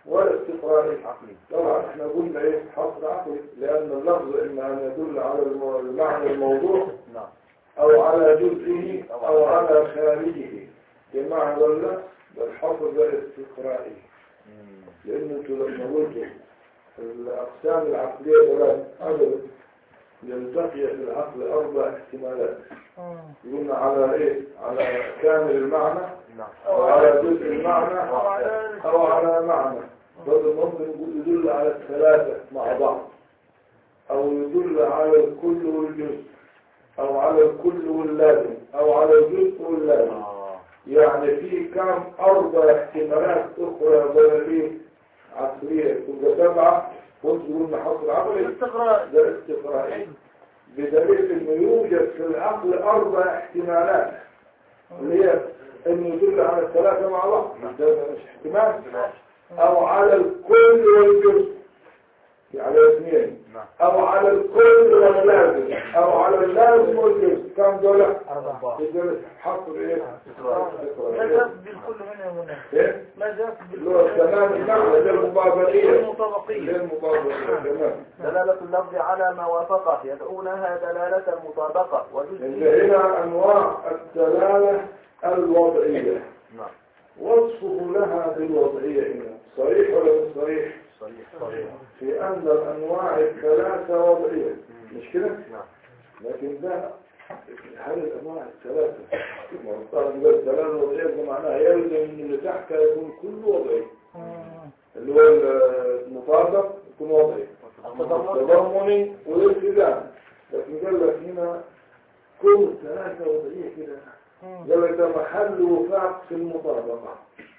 ولا استقرائي عقلي طبعا احنا قلنا ايه حصر عقلي لان اللفظ اما ان يدل على الم- المعنى الموضوع نعم او على جزئه او على خارجه بمعنى ولا الحصر ده استقرائي لان انتوا لما قلتوا الاقسام العقليه ثلاث ابدا يلتقي في العقل اربع احتمالات مم. قلنا على ايه على كامل المعنى نعم او على جزء المعنى أو على أو على معنى برضه ممكن يقول يدل على الثلاثة مع بعض أو يدل على الكل والجزء أو على الكل واللازم أو على الجزء واللازم آه. يعني في كم أربع احتمالات أخرى ضرورية عقلية تبقى سبعة وانت قلنا حصر عقلي الاستقراء ده استقرائي بدليل انه يوجد في العقل اربع احتمالات اللي هي انه يدل على الثلاثة مع بعض ده مش احتمال او على الكل والجزء على اثنين نعم او على الكل واللازم او على اللازم والجزء كم دول أربعة يدل حصر ايه ما جاء بالكل منها هنا ايه ما جاء اللي هو تمام المعنى للمبادرية بالمطابقية للمبادرية تمام دلالة اللفظ على ما وافقه يدعونها دلالة المطابقة انت وجزئية هنا انواع الدلالة الوضعية نعم وصفه لها بالوضعية هنا صريح ولا مش صريح صحيح صحيح في أن الأنواع الثلاثة وضعية مش كده نعم لكن ده هل الأنواع الثلاثة مرتبط بالدلالة الوضعية بمعناها يلزم أن اللي تحت يكون كله وضعي مم. اللي هو المطابق يكون وضعي التضمني والالتزام لكن قال لك هنا كل ثلاثة وضعية كده مم. قال لك ده محل وفاق في المطابقة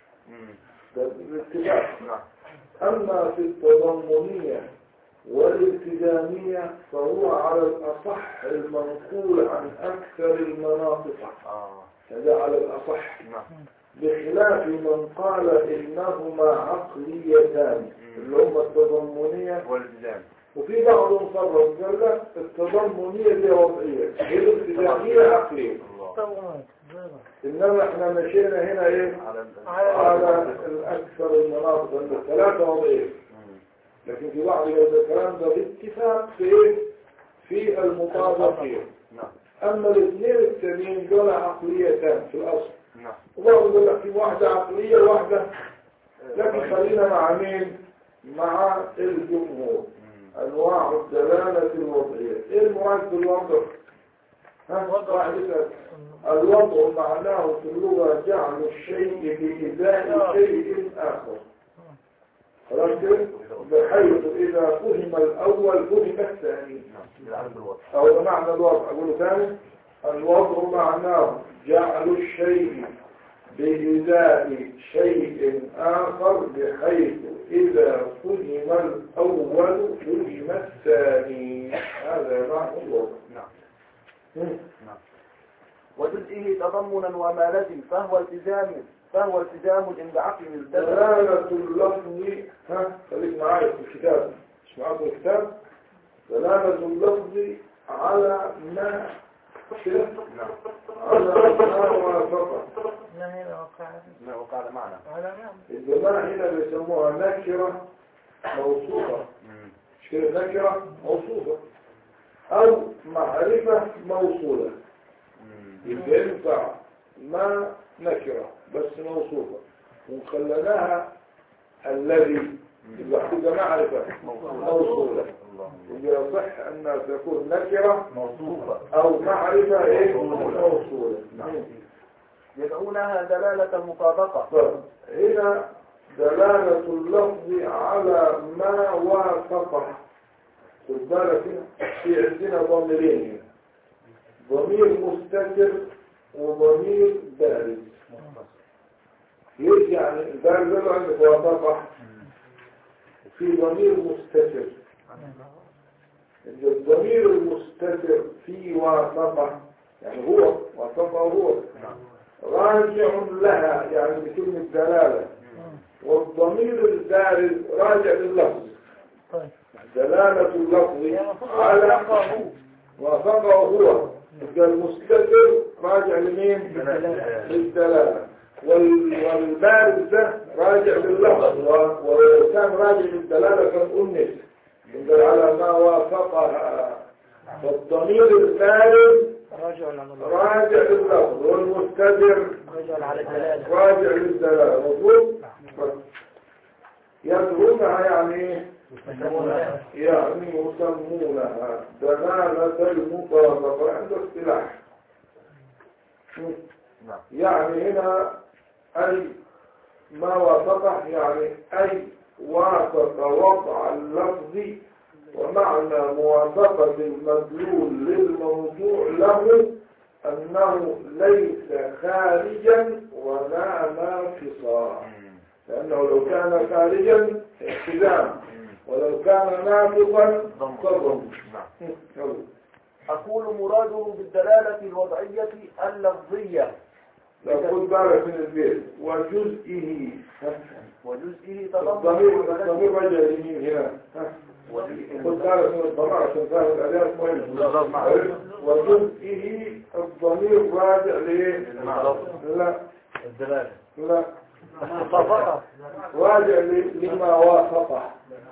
ده الاتفاق نعم أما في التضمنية والالتزامية فهو على الأصح المنقول عن أكثر المناطق آه هذا على الأصح نعم بخلاف من قال إنهما عقليتان اللي هما التضمنية والالتزام وفي بعضهم صرف قال لا التضمنية دي وضعية الالتزامية عقلية الله طبعا زيرو. إنما احنا مشينا هنا إيه على ال- على الأكثر المناطق لأن الثلاثة وضعية مم. لكن في بعض هذا الكلام ده باتفاق في إيه؟ في المطابقية نعم أما الاثنين التانيين دول عقليتان في الأصل نعم وبعض يقول لك في واحدة عقلية واحدة لكن خلينا مع مين؟ مع الجمهور مم. أنواع الدلالة الوضعية إيه المراد بالوضع؟ ها؟ واحد يسأل الوضع معناه في اللغة جعل الشيء بإزاء شيء آخر خلاص كده؟ بحيث إذا فهم الأول فهم الثاني نعم العالم بالوضع أو ده معنى الوضع أقوله ثاني الوضع معناه جعل الشيء بإزاء شيء آخر بحيث إذا فهم الأول فهم الثاني هذا معنى الوضع نعم مم. نعم وجزئه تضمنا وما لزم فهو التزام فهو التزام عند عقل التزم دلالة اللفظ ها خليك معايا في الكتاب مش معاكم الكتاب دلالة اللفظ على ما كده نعم على ما وافق ما هنا وقعت ما وقع على معنى على نعم الجماعة هنا بيسموها نكرة موصوفة مم. مش كده نكرة موصوفة أو معرفة موصولة مم. يبقى ينفع ما نكرة بس موصوفة وخلناها الذي يبقى هتبقى معرفة موصولة الله يبقى يصح أن تكون نكرة موصوفة أو معرفة إيه موصولة. موصولة نعم. يدعونها دلالة المطابقة هنا دلالة اللفظ على ما وافقه خد بالك هنا في عندنا ضميرين هنا ضمير مستتر وضمير بارز ايش يعني البارز ده عندك وافقه في ضمير مستتر الضمير المستتر في وافقه يعني هو وافقه هو راجع لها يعني بكلمة دلالة والضمير البارز راجع لللفظ طيب دلالة اللفظ يعني المفروض على وافقه. وافقه هو يبقى المستتر راجع لمين؟ دلالة. للدلالة وال- والبارد ده راجع لللفظ و- ولو كان راجع للدلالة كان أنس يدل على ما وافقها فالضمير البارد راجع عن الله راجع لللفظ والمستدر راجع على الدلالة راجع للدلالة مظبوط يدعونها يعني ايه؟ يعني يسمونها دلالة المطابقة عند اصطلاح نعم. يعني هنا أي ما وافقه يعني أي وافق وضع اللفظ ومعنى موافقة المدلول للموضوع له أنه ليس خارجا ولا ناقصا لأنه لو كان خارجا التزام ولو كان ناقصا ضم نعم يلا. أقول مراده بالدلالة الوضعية اللفظية لا خد بالك من البيت وجزئه وجزئه الضمير تضمن الضمير رجع يمين هنا ها. خد بالك من الضمير عشان فاهم الأداة مهم بالضبط. وجزئه الضمير راجع ليه؟ لا الدلالة لا مطابقة راجع ل- لما وافقه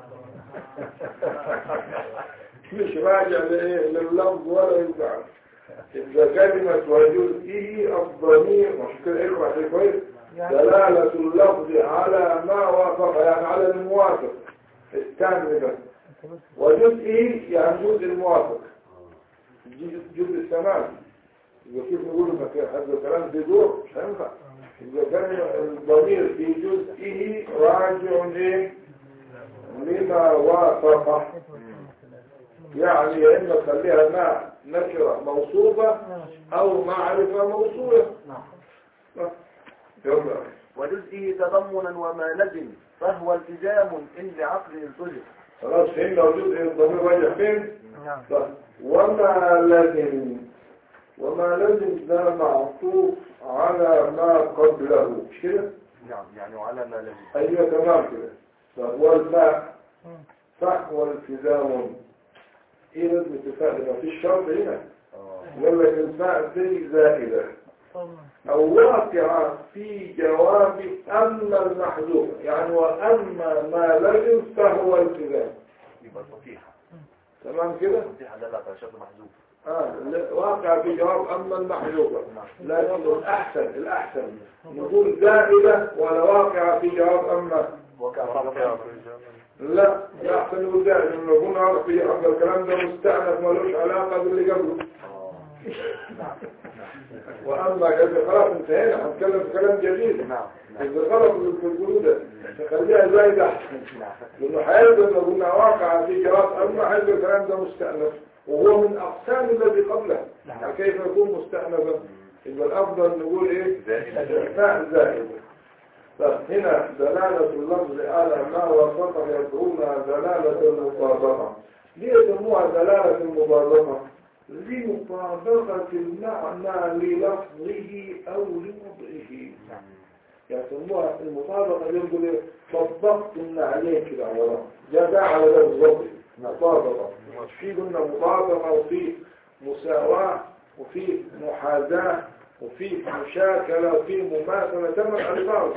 مش راجع لإيه لللفظ ولا يزعل إذا كلمة وجزئه الضمير مش كده اقرأ شيء كويس دلالة اللفظ على ما وافق يعني على الموافق الثاني ده وجزئه يعني جزء الموافق جزء جزء السماء يبقى كيف نقول لك هذا الكلام بدور مش هينفع إذا كان الضمير في جزئه راجع إيه لما وافقه يعني يا إما تخليها ما نكرة موصوفة أو معرفة موصولة يلا وجزئه تضمنا وما لزم فهو التزام إن لعقل التزم خلاص فهمنا وجزء الضمير راجع فين نعم طيب. وما لازم وما لازم ده معطوف على ما قبله مش كده نعم يعني وعلى ما لزم ايوه تمام كده طيب والفاء فاء والتزام ايه لازم اتفاق ما فيش شرط هنا يقول لك الفاء دي زائده او واقعه في جواب اما المحذوف يعني واما ما لازم فهو التزام يبقى صحيحة تمام كده صحيحة دلت على شرط محذوف آه لا، واقع في جواب أما المحذوفة لكن الأحسن الأحسن نقول زائدة ولا واقع في جواب أما وكان لا الأحسن نقول زائدة لأنه قلنا عرف في عبد الكلام ده مستأنف ملوش علاقة باللي قبله وأما إذا خلاص انتهينا هنتكلم في كلام جديد نعم إذا غلط في الجلود ده نخليها زايدة أحسن لأنه حيبدو لو قلنا واقع في جواب أما حيبدو الكلام ده مستأنف وهو من أقسام الذي قبله كيف يكون مستأنفا يبقى الأفضل نقول إيه إثناء زائد فهنا دلالة اللفظ على ما وصف يدعونها دلالة المطابقة ليه يسموها دلالة المطابقة لمطابقة المعنى للفظه أو لوضعه يسموها المطابقة اللي يقول إيه طبقت النعلين كده على بعض ده ده على ده بالظبط مطابقة في قلنا مطابقة وفي مساواة وفي محاذاة وفي مشاكلة وفي مماثلة تم الألفاظ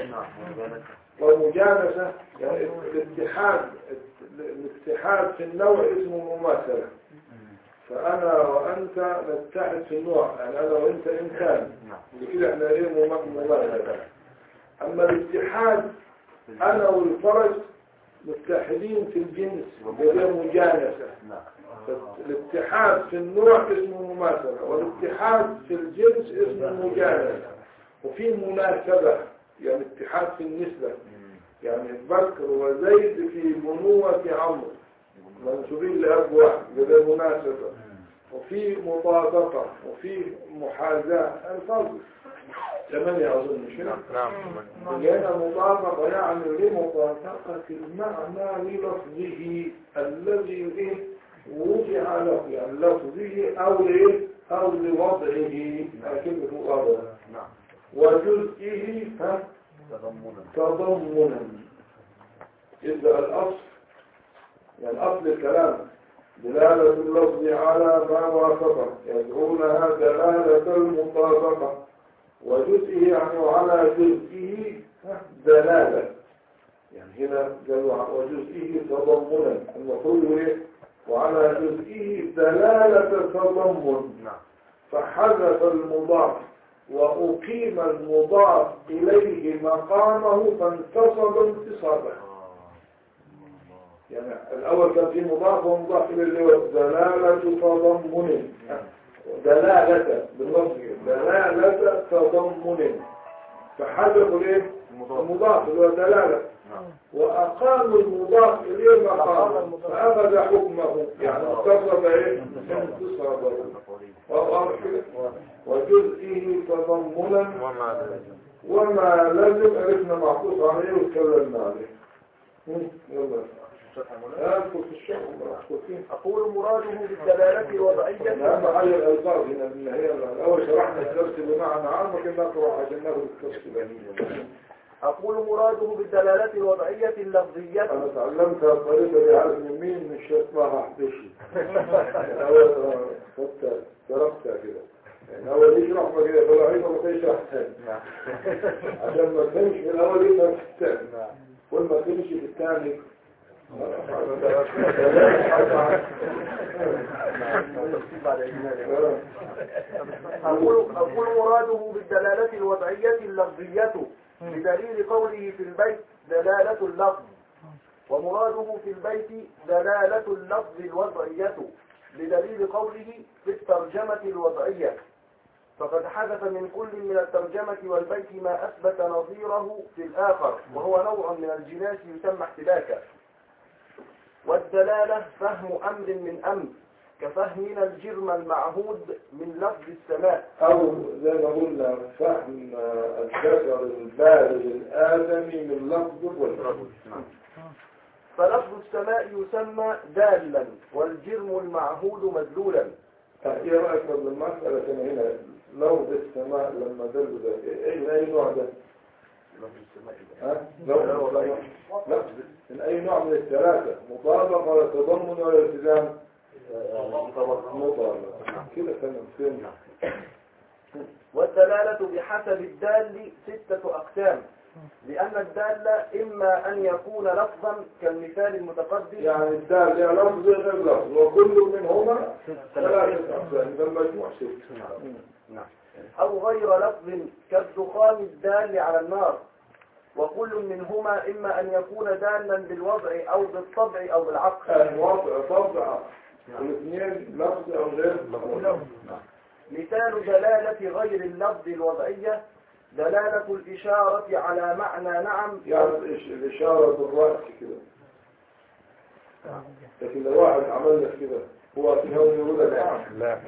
ومجانسة يعني الاتحاد الاتحاد في النوع اسمه مماثلة فأنا وأنت نتحد في النوع يعني أنا وأنت إنسان كده احنا إيه مم- مماثلة أما الاتحاد أنا والفرج متحدين في الجنس وده مجانسة الاتحاد في النوع اسمه مماثلة والاتحاد في الجنس اسمه مجانسة وفي مناسبة يعني اتحاد في النسبة يعني بكر وزيد في بنوة عمرو منسوبين لأب واحد ده مناسبة وفي مطابقة وفي محاذاة الفاظ ثمانية أظن مش كده؟ لأن مطابقة يعني لمطابقة المعنى للفظه الذي إيه وضع له يعني لفظه أو إيه أو لوضعه كلمة مطابقة نعم وجزئه ها تضمنا تضمنا يبقى الأصل يعني أصل الكلام دلالة اللفظ على ما وافقه يدعونها دلالة المطابقة وجزئه يعني وعلى جزئه دلالة يعني هنا قالوا وجزئه تضمنا المفروض ايه وعلى جزئه دلالة تضمن نعم فحذف المضاف وأقيم المضاف إليه مقامه فانتصب انتصابا يعني الأول كان في مضاف ومضاف إليه اللي هو دلالة تضمن دلالة بالنص دلالة تضمن فحذفوا الايه المضاف اللي هو دلالة وأقاموا المضاف إليه مقامه فأخذ حكمه يعني اتصل ايه انتصابه وأمر كده وجزئه تضمنا وما لازم عرفنا معطوف عليه وتكلمنا عليه مم، يلا ادخل في الشرح محطوطين أقول مراده بالدلالة الوضعية اهم حاجه الالفاظ هنا ان هي الاول شرحنا الدرس بمعنى عام لكن نقرا عشان ناخد التفصيل أقول مراده بالدلالة الوضعية اللفظية انا اتعلمتها الطريقه دي عارف من مين من الشيخ طه حدشي الاول خدت درستها كده يعني اول يشرح ما كده طلع عينه ما يشرح تاني عشان ما تفهمش في الاول يفهم في الثاني كل ما تمشي في الثاني أقول, أقول مراده بالدلالة الوضعية اللفظية بدليل قوله في البيت دلالة اللفظ ومراده في البيت دلالة اللفظ الوضعية بدليل قوله في الترجمة الوضعية فقد حدث من كل من الترجمة والبيت ما أثبت نظيره في الآخر وهو نوع من الجناس يسمى احتباكا والدلالة فهم أمر من أمر كفهمنا الجرم المعهود من لفظ السماء أو زي ما قلنا فهم الذكر البالغ الآدمي من لفظ والرجل فلفظ السماء يسمى دالا والجرم المعهود مدلولا ايه رأيك في المسألة كان هنا لفظ السماء لما دل ده ايه اي نوع ده؟ لفظ السماء ها؟ لفظ السماء لا من اي نوع من الثلاثة مطابقة ولا تضمن ولا التزام؟ مطابقة كده تمام فهمنا والدلالة بحسب الدال ستة أقسام لأن الدال إما أن يكون لفظا كالمثال المتقدم يعني الدال لها لفظ غير لفظ وكل منهما ثلاثة أقسام إذا المجموع ست أو غير لفظ كالدخان الدال على النار وكل منهما إما أن يكون دالا بالوضع أو بالطبع أو بالعقل الوضع طبع الاثنين لفظ أو غير لفظ مثال دلالة غير اللفظ الوضعية دلالة الإشارة على معنى نعم يعني الإش- الإشارة بالرأس كده لكن لو واحد عمل لك كده هو في يوم يقول لك نعم لا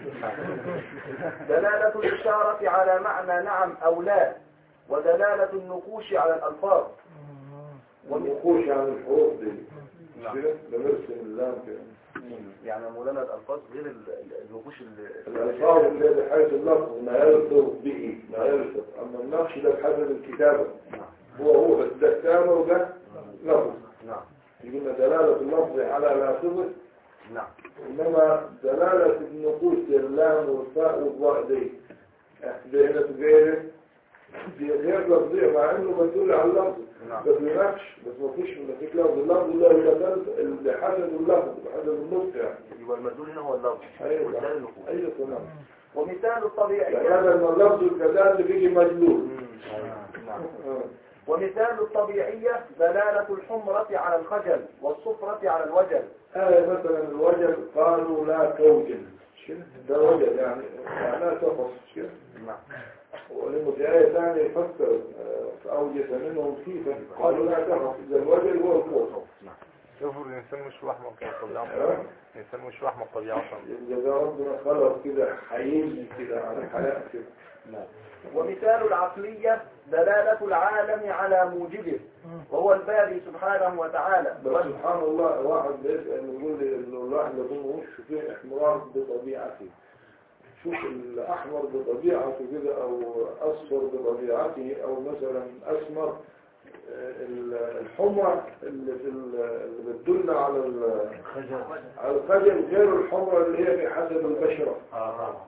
دلالة الإشارة على معنى نعم أو لا ودلالة النقوش على الألفاظ والنقوش عن الحروف دي مش كده ده نرسم اللام كده يعني مولانا الألفاظ غير ال- ال- النقوش اللي الألفاظ اللي بحيث اللفظ ما يلفظ به ما يلفظ أما النقش ده بحسب الكتابة هو هو ده كتابة وده لفظ نعم يقولنا دلالة اللفظ على لافظه نعم إنما دلالة النقوش اللام والفاء والضاء دي دي هنا تغير دي غير لفظية مع إنه مسؤول عن اللفظ نعم. بس يناقش بس ما فيش ما فيش لفظ اللفظ اللي هو اللي اللي حسب اللفظ بحسب النص يعني يبقى المدلول هنا هو اللفظ أيوة والدال النقوش أيوة تمام ومثال يعني الطبيعية هذا إن اللفظ الكذاب اللي بيجي مجلول نعم آه. ومثال الطبيعية دلالة الحمرة على الخجل والصفرة على الوجل آية مثلا الوجل قالوا لا توجل شنو؟ ده وجل يعني لا تفص شنو؟ نعم ولما في آية ثانية يفسر آه، أوجس منهم خيفة قالوا لا تفص إذا الوجل هو الخوف شوفوا الإنسان مش وحمة طبيعة آه. الإنسان مش وحمة طبيعة إذا ده ربنا خلق كده حيين كده على حياة كده ومثال العقلية دلالة العالم على موجبه وهو الباري سبحانه وتعالى بس سبحان الله واحد بيسأل يقول لي إنه الواحد يظن وش فيه إحمرار بطبيعته شوف الأحمر بطبيعته كده أو أصفر بطبيعته أو مثلا أسمر آه، ال- الحمرة اللي في ال- اللي بتدل على ال- على الخجل غير الحمرة اللي هي بحسب البشرة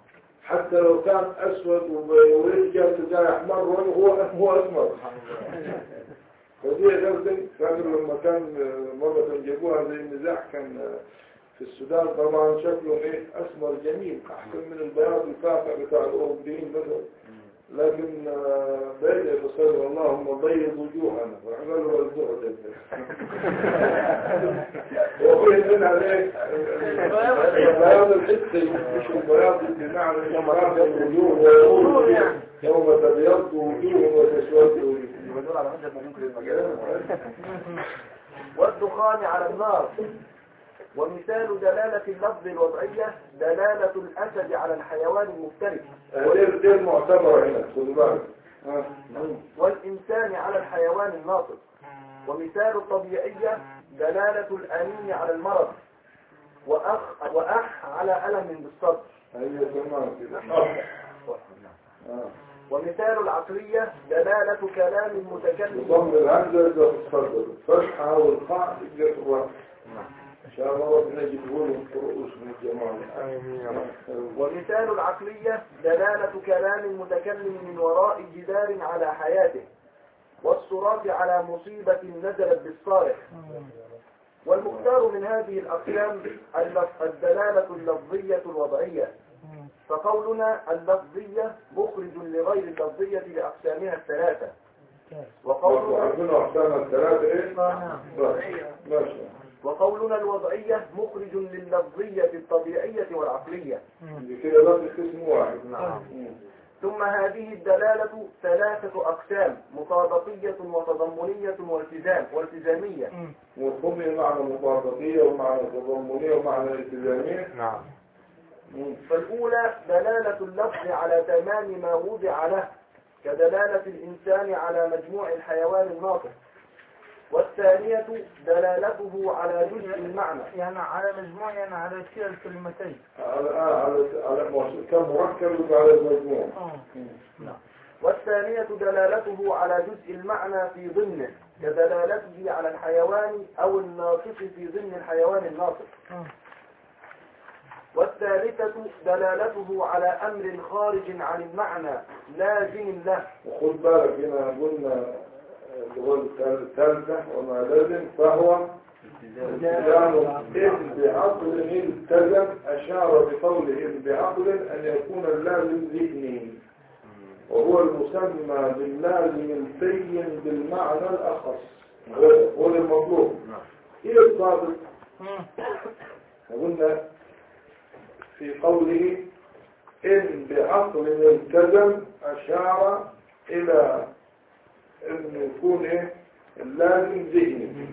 حتى لو كان أسود وب- ورجع تلقاه أحمر هو هو أسمر فدي غير فاكر لما كان آه، مرة جابوها زي النزاع كان آه، في السودان طبعا شكله ايه اسمر جميل احسن من البياض الفاقع بتاع الاوروبيين مثلا لكن آه، بيدعي بصير اللهم بيض وجوهنا وعملوا الزهد وهو يدل عليه البياض الحسي مش البياض بمعنى بياض الوجوه ويقول يوم تبيض وجوه وتسود وجوه يدل على مدة ما يمكن المجال والدخان على النار ومثال دلالة اللفظ الوضعية دلالة الأسد على الحيوان المفترس غير غير معتبرة هنا خذوا بالك ها. والإنسان على الحيوان الناطق ومثال الطبيعية دلالة الأنين على المرض وأخ, وأح على ألم بالصدر هي تمام كده آه. آه. ومثال العقلية دلالة كلام المتكلم نظام الهمزة ده في الصدر الفتحة والقاع اللي في الرأس إن شاء الله ربنا يجيبه لهم في رؤوس من الجمال آمين يا رب ومثال العقلية دلالة كلام المتكلم من وراء جدار على حياته والصراط على مصيبة نزلت بالصالح والمختار من هذه الأقسام اللف- الدلالة اللفظية الوضعية فقولنا اللفظية مخرج لغير اللفظية لأقسامها الثلاثة برضو وقولنا, عارفين أحسان الثلاثة إيه؟ نعم بس ماشي وقولنا الوضعية مخرج لللفظية الطبيعية والعقلية دي كده بس قسم واحد نعم مم. ثم هذه الدلالة ثلاثة أقسام مطابقية وتضمنية والتزام والتزامية مفهوم معنى مطابقية ومعنى تضمنية ومعنى التزامية نعم مم. فالأولى دلالة اللفظ على تمام ما وضع له كدلالة الإنسان على مجموع الحيوان الناطق والثانية دلالته على جزء المعنى يعني على مجموع يعني على كلا الكلمتين على آه على على موصول كان مركب يبقى على المجموع اه مم. والثانية دلالته على جزء المعنى في ضمنه كدلالته على الحيوان أو الناطق في ضمن الحيوان الناطق اه والثالثة دلالته على أمر خارج عن المعنى لازم له وخد بالك هنا قلنا اللي هو الثالثة وما لازم فهو التزام إذ بعقل التزم أشار بقوله إذ بعقل أن يكون اللازم ذهني وهو المسمى باللازم البين بالمعنى الأخص هو هو المطلوب إيه الضابط؟ قلنا في قوله إن بعقل التزم أشار إلى أن يكون إيه اللازم ذهني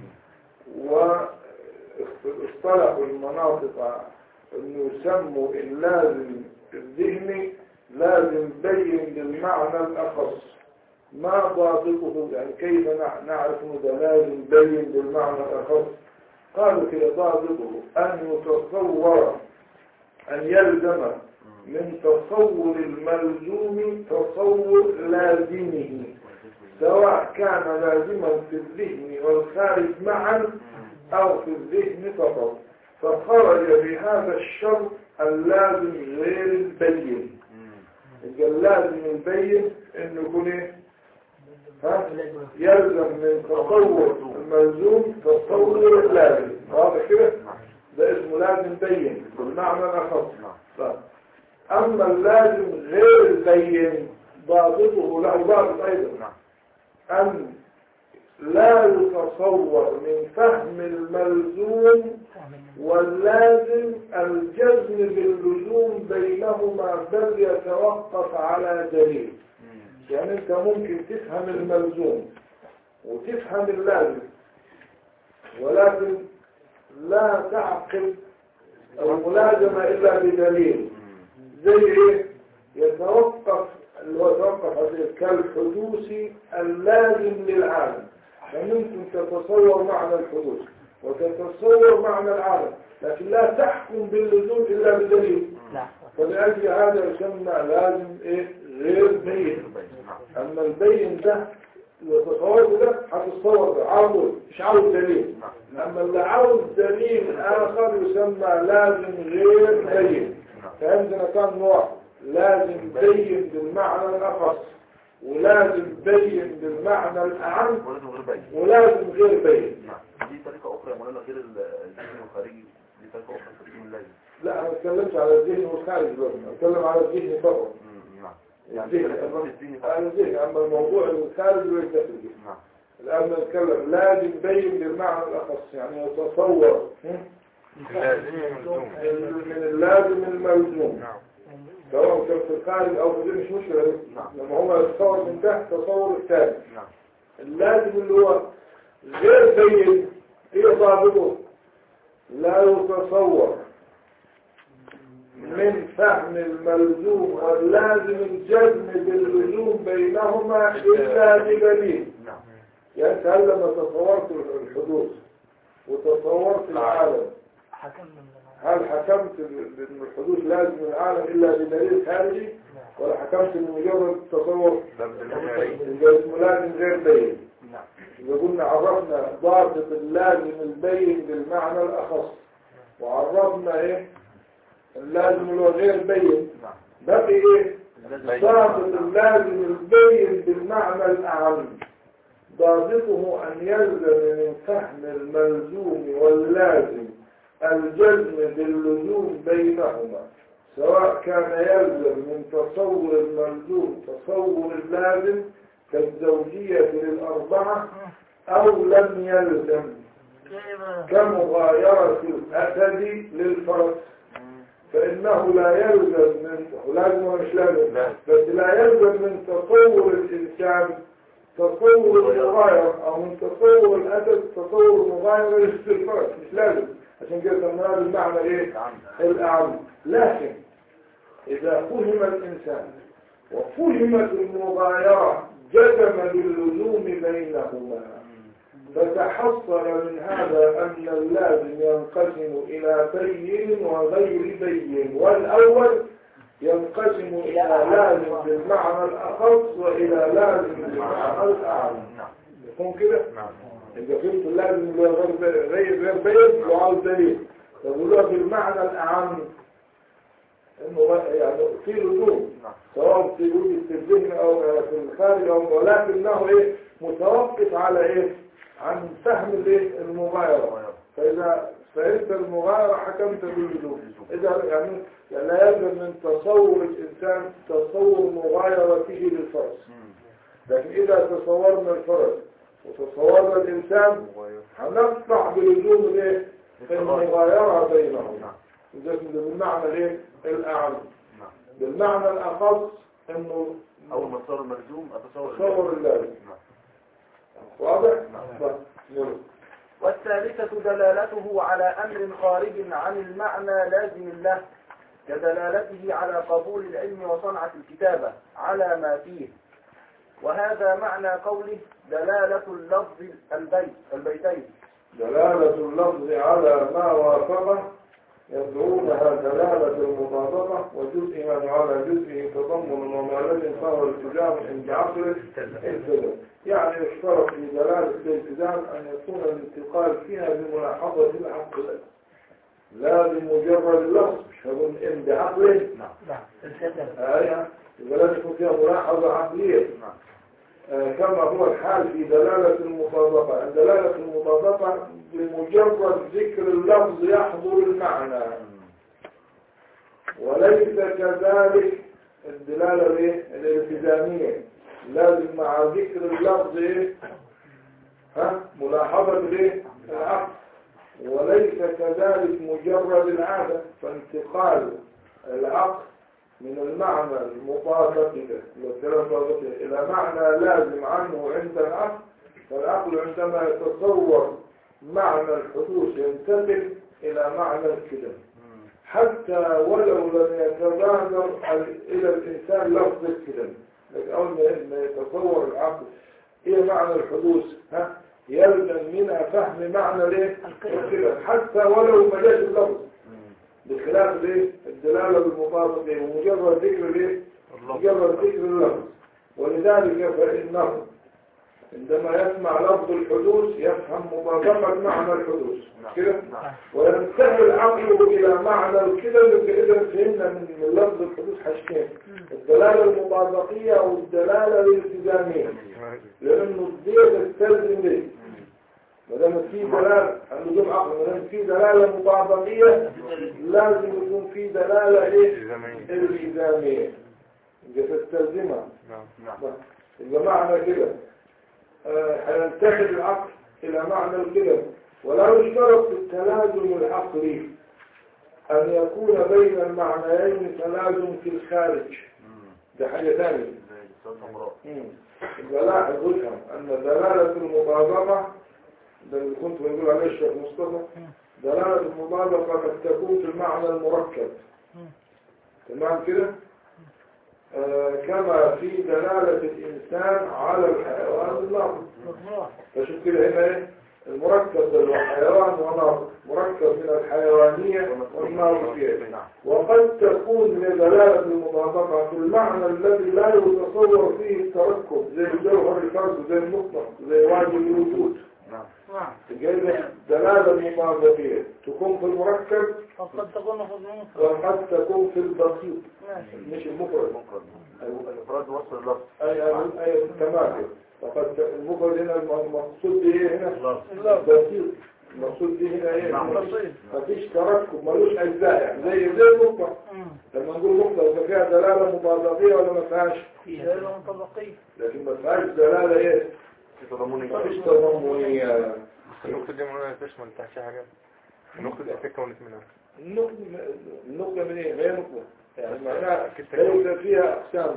واصطلحوا المناطق أن يسموا اللازم الذهني لازم بين بالمعنى الأخص ما ضابطه يعني كيف نع- نعرف أنه ده لازم بين بالمعنى الأخص قالوا كده ضابطه أن يتصور أن يلزم من تصور الملزوم تصور لازمه سواء كان لازما في الذهن والخارج معا أو في الذهن فقط فخرج بهذا الشرط اللازم غير البين يبقى اللازم البين انه يكون ايه ها يلزم من تصور الملزوم تصور اللازم واضح كده ده اسمه لازم بين بالمعنى الاخص طيب. اما اللازم غير البين ضابطه له ضابط ايضا ان لا يتصور من فهم الملزوم واللازم الجزم باللزوم بينهما بل يتوقف على دليل يعني انت ممكن تفهم الملزوم وتفهم اللازم ولكن لا تعقل الملازمة إلا بدليل زي ايه يتوقف اللي هو يتوقف على كالحدوث اللازم للعالم فممكن تتصور معنى الحدوث وتتصور معنى العالم لكن لا تحكم باللزوم إلا بدليل فلأجل هذا يسمى لازم إيه غير بين أما البين ده التصور ده هتتصور ده عاوز مش عاوز دليل أما اللي عاوز دليل آخر يسمى لازم غير بين فعندنا كم نوع لازم بين بالمعنى الأخص ولازم بين بالمعنى الأعم ولازم غير باين ولازم غير بين نعم دي طريقة أخرى يا مولانا غير الذهن الخارجي دي طريقة أخرى في الدين اللازم لا أنا ما اتكلمش على الذهن والخارج دلوقتي أنا اتكلم على الذهن فقط مم، نعم يعني الذهن طريقة أما الدين على الذهن أما الموضوع الخارج وليس الذهن نعم الآن نتكلم لازم بين بالمعنى الأخص يعني يتصور لازم ملزوم من اللازم الملزوم نعم سواء كان في الخارج أو في الذهن مش مشكلة دي. نعم. لما هو يتصور من تحت تصور الثاني نعم اللازم اللي هو غير بين ايه ضابطه لا يتصور من فهم الملزوم واللازم الجزم باللزوم بينهما إلا بدليل نعم يعني أنت هل لما تصورت الحدوث وتصورت العالم هل حكمت بأن الحدوث لازم العالم إلا بدليل خارجي ولا حكمت بمجرد تصور ده بالمعنى يبقى اسمه لازم غير بين نعم إذا قلنا عرفنا ضابط اللازم البين بالمعنى الأخص وعرفنا إيه اللازم اللي هو غير بين نعم بقي إيه لازم ضابط اللازم البين بالمعنى الأعم ضابطه أن يلزم من فهم الملزوم واللازم الجزم باللزوم بينهما سواء كان يلزم من تصور الملزوم تصور اللازم كالزوجية للأربعة أو لم يلزم كمغايرة الأسد للفرس فإنه لا يلزم من لازم ولا مش لازم لازم. بس لا يلزم من تصور الإنسان تصور المغايرة أو من تصور الأسد تصور المغايرة للفرس مش لازم عشان كده سميناه بالمعنى إيه؟ نعم الأعم لكن إذا فهم الإنسان وفهمت المغايرة جزم باللزوم بينهما فتحصل من هذا أن اللازم ينقسم إلى بين وغير بين والأول ينقسم إلى لازم بالمعنى الأخص وإلى لازم بالمعنى الأعم نعم يكون كده؟ نعم إذا فهمت اللازم اللي هو غير غير غير بين وعاوز دليل يقولوها بالمعنى الأعم إنه يعني في لزوم نعم سواء في وجود في الذهن أو في الخارج أو ولكنه إيه متوقف على إيه عن فهم الإيه المغايرة فإذا فهمت المغايرة حكمت باللزوم إذا يعني لا يلزم من تصور الإنسان تصور مغايرته للفرس مم. لكن إذا تصورنا الفرس وتصورنا الإنسان هنقطع بلزوم الإيه المغايرة بينهم نعم ده بالمعنى الإيه الأعلى نعم بالمعنى الأخص إنه أول ما صار الملزوم أتصور تصور اللازم نعم واضح؟ نعم. بس يلا. والثالثة دلالته على أمر خارج عن المعنى لازم له كدلالته على قبول العلم وصنعة الكتابة على ما فيه وهذا معنى قوله دلالة اللفظ البيت البيتين دلالة اللفظ على ما وافقه يدعونها دلالة المطابقة وجزء من على جزئه تضمن وما لازم فهو التزام عند عقله التزام يعني يشترط في دلالة الالتزام أن يكون الانتقال فيها بملاحظة العقل لا بمجرد اللفظ مش هقول إن بعقله آية يبقى لازم يكون فيها ملاحظة عقلية نعم آه، كما هو الحال في دلالة المطابقة دلالة المطابقة بمجرد ذكر اللفظ يحضر المعنى وليس كذلك الدلالة الإيه؟ الالتزامية لازم مع ذكر اللفظ إيه؟ ها ملاحظة الايه العقل وليس كذلك مجرد العادة فانتقال العقل من المعنى المطابق إلى معنى لازم عنه عند العقل فالعقل عندما يتصور معنى الحدوث ينتقل إلى معنى الكلام حتى ولو لم يتبادر إلى الإنسان لفظ الكلام لكن أول ما يتصور العقل إيه معنى الحدوث ها يلزم منها فهم معنى ليه الكلام حتى ولو ما جاش اللفظ بخلاف الايه الدلاله بالمطابق ايه ومجرد ذكر الايه مجرد ذكر اللفظ ولذلك فانه عندما يسمع لفظ الحدوث يفهم مطابقة معنى الحدوث كده وينتهي العقل إلى معنى الكلم إذا فهمنا من من لفظ الحدوث حاجتين الدلالة المطابقية والدلالة الالتزامية لأنه دي تستلزم دي ما دام في دلالة اللزوم عقل ما دام في دلالة مطابقية لازم يكون في دلالة إيه؟ الزامية الالتزامية يبقى تستلزمها نعم يبقى معنى كده آه، هينتقل العقل إلى معنى الكلم ولا يشترط في التلازم العقلي أن يكون بين المعنيين تلازم في الخارج ده حاجة ثانية زي الصوت امراء يبقى لاحظ وافهم أن دلالة المطابقة ده اللي كنت بقول عليه الشيخ مصطفى دلالة المطابقة قد تكون في المعنى المركب تمام كده آه كما في دلالة الإنسان على الحيوان الناطق مجموع فشوف كده هنا ايه المركب ده اللي هو حيوان وناطق مركب من الحيوانية والناطقية وقد تكون لدلالة المطابقة في المعنى الذي لا يتصور فيه التركب زي الجوهر الفرد زي النقطة زي واجب الوجود نعم جايزة دلالة المطابقية تكون في المركب وقد تكون في المفرد وقد تكون في البسيط ماشي مش المفرد مفرد الافراد وصل اللفظ أي أي أي تمام كده. وقد ت- المفرد هنا الم- المقصود به إيه هنا اللفظ بسيط المقصود به هنا ايه نعم. بسيط مفيش تركب ملوش اجزاء يعني زي زي النقطه مم. لما نقول نقطه يبقى فيها دلاله مطابقيه ولا ما فيهاش دلالة مطابقية لكن ما فيهاش دلاله ايه تضمني مفيش تضمنيه النقطة دي منها تشمل تحتها حاجات النقطة دي تكونت منها النقطه النقطه من ايه هي نقطه يعني معناها أكيد تكون. ليس فيها اقسام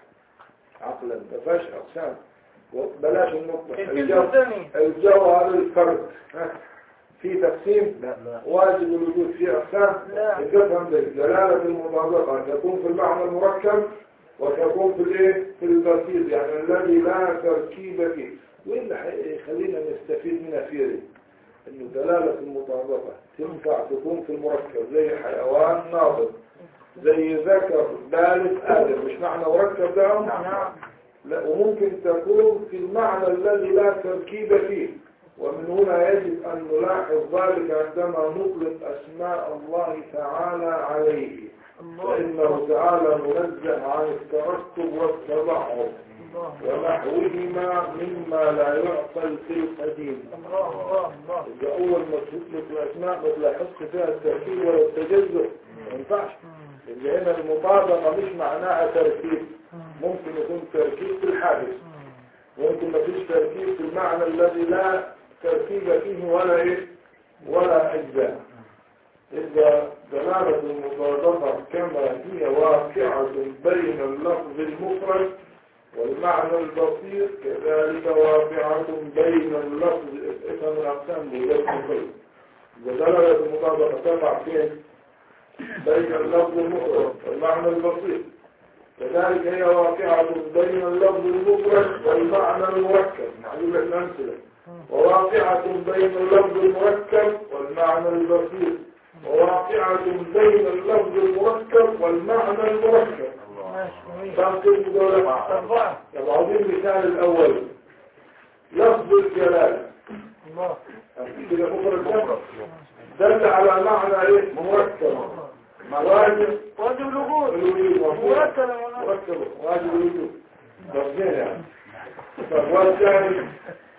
عقلا ما فيهاش اقسام بلاش النقطه الكلمة الجو الثانية الجوهر الفرد ها. في تقسيم لا لا واجب الوجود فيه أقسام لا. تفهم دلالة المطابقة تكون في المعنى المركب وتكون في الايه في البسيط يعني الذي لا تركيب فيه واللي يخلينا نستفيد منها فيه انه دلالة المطابقة تنفع تكون في المركب زي حيوان ناطق زي ذكر بالغ آدم مش معنى مركب ده نعم لا وممكن تكون في المعنى الذي لا تركيب فيه ومن هنا يجب أن نلاحظ ذلك عندما نطلق أسماء الله تعالى عليه الله فإنه تعالى منزه عن التركب والتبعض الله ونحوهما مما لا يعقل في القديم الله الله الله إذا أول ما تطلق الأسماء ما تلاحظش فيها التركيب ولا التجزؤ ما ينفعش مم. لأن هنا المطابقة مش معناها تركيب مم. ممكن يكون تركيب في الحادث مم. ممكن ما فيش تركيب في المعنى الذي لا تركيب فيه ولا ايه ولا اجزاء اذا دلالة المطابقة كما هي واقعة بين اللفظ المفرد والمعنى البسيط كذلك واقعة بين اللفظ افهم الاقسام بوجود الخير دلالة المطابقة تقع فين بين اللفظ المفرد والمعنى البسيط كذلك هي واقعة بين اللفظ المفرد والمعنى المركب أقول لك الأمثلة وواقعة بين اللفظ المركب والمعنى البسيط وواقعة بين اللفظ المركب والمعنى المركب ماشي جميل كم قسم دولة؟ أربعة طب عاوزين المثال الأول لفظ الجلالة الله كده مفرد ده دل على معنى ايه مركب واجب واجب الوجود الوجود مفهوم. مركب يا مولانا. مركب واجب الوجود ضبطين يعني طب والثاني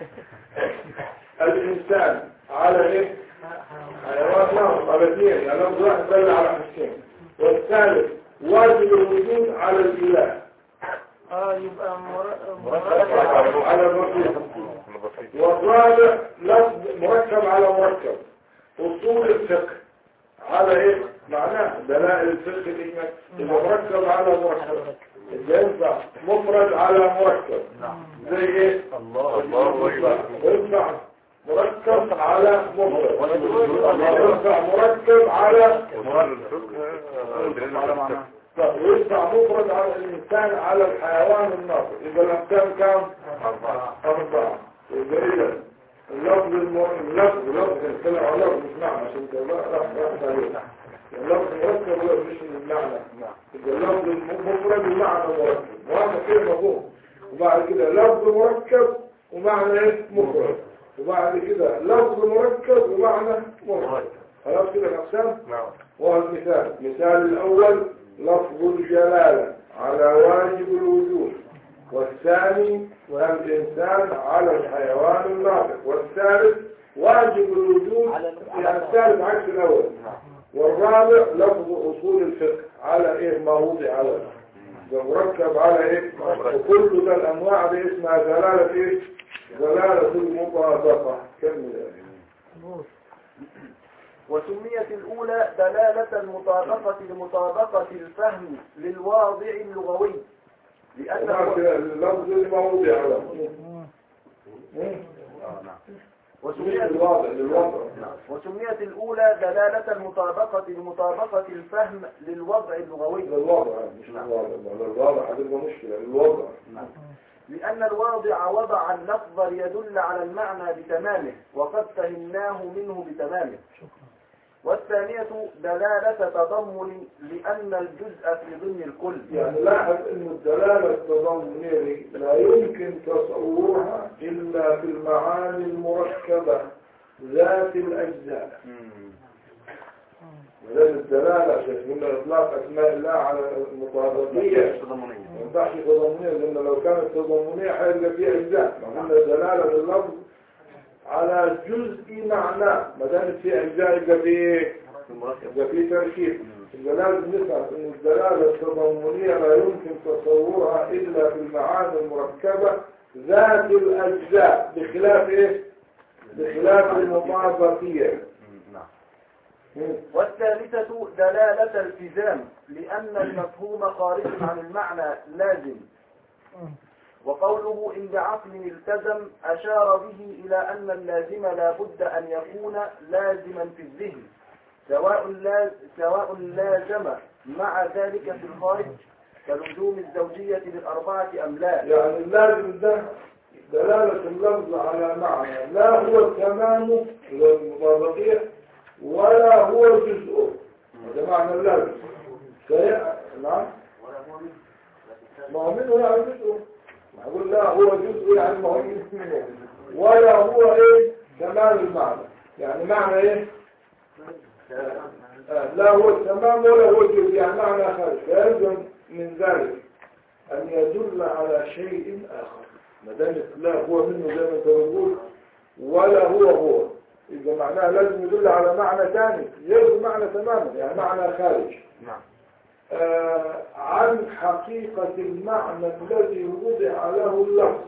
الإنسان على إيه؟ حيوان نعم على اثنين يعني لفظ واحد دل على حسين والثالث واجب الوجود على الإله اه يبقى مر- مركب مركب على البسيط بسيط والرابع لفظ مركب على مركب أصول الفقه على إيه؟ معناه دلائل الفقه الإجمالي يبقى مركب على مركب إذا ينفع مفرد على مركب زي إيه؟ الله الله أكبر. ينفع مركب على مفرد ينفع مركب على وصول الفقه دليل على معنى طب وينفع مفرد على الإنسان على الحيوان الناطق يبقى الأحكام كام؟ أربعة أربعة يبقى إذا اللفظ المر... اللفظ لفظ الكلام على لفظ مش معنى عشان كده راح راح عليه اللفظ مركب ولا مش المعنى يبقى اللفظ المفرد المعنى مركب وهذا كده مفهوم وبعد كده لفظ مركب ومعنى ايه مفرد وبعد كده لفظ مركب ومعنى مفرد خلاص كده الأقسام نعم والمثال مثال الأول لفظ الجلالة على واجب الوجود والثاني الإنسان على الحيوان الناطق والثالث واجب الوجود يعني الثالث عكس الأول والرابع لفظ أصول الفقه على إيه ما وضع على ده مركب على إيه وكل ده الأنواع دي اسمها دلالة إيه دلالة المطابقة كمل يا أخي. وسميت الأولى دلالة المطابقة لمطابقة الفهم للواضع اللغوي لأن وبعد الو- كده اللفظ اللي ما وضع على مش وسميت الواضع للوضع وسميت الأولى دلالة المطابقة لمطابقة الفهم للوضع اللغوي للوضع مش للوضع للوضع هتبقى مشكلة للوضع لأن الواضع وضع اللفظ ليدل على المعنى بتمامه وقد فهمناه منه بتمامه والثانية دلالة تضمن لأن الجزء في ضمن الكل يعني لاحظ ان الدلالة التضمنية لا يمكن تصورها الا في المعاني المركبة ذات الاجزاء ولذلك الدلالة شايف قلنا اطلاق اسماء الله على المطابقية ما ينفعش تضمنية لان لو كانت تضمنية هيبقى فيها اجزاء ما قلنا دلالة اللفظ على جزء معناه ما دامت فيه اجزاء يبقى فيه يبقى فيه تركيب يبقى لازم نفهم ان الدلالة التضمنية لا يمكن تصورها الا في المعاني المركبة ذات الاجزاء بخلاف ايه بخلاف المطابقية مم. والثالثة دلالة التزام لأن المفهوم خارج عن المعنى لازم وقوله إن بعقل التزم أشار به إلى أن اللازم لا بد أن يكون لازما في الذهن سواء لا سواء لازم مع ذلك في الخارج كلزوم الزوجية بالأربعة أم لا يعني اللازم ده دلالة اللفظ على معنى لا هو تمامه المطابقية ولا هو جزءه هذا معنى اللازم في... نعم ما هو منه لا جزءه معقول لا هو جزء يعني ما هو منه ولا هو ايه كمال المعنى يعني معنى ايه آه، لا هو التمام ولا هو الجزء يعني معنى خارج فيلزم من ذلك أن يدل على شيء آخر ما دامت لا هو منه زي ما انت بتقول ولا هو هو إذا معناه لازم يدل على معنى ثاني غير معنى تماما يعني معنى خارج نعم آه عن حقيقة المعنى الذي وضع له اللفظ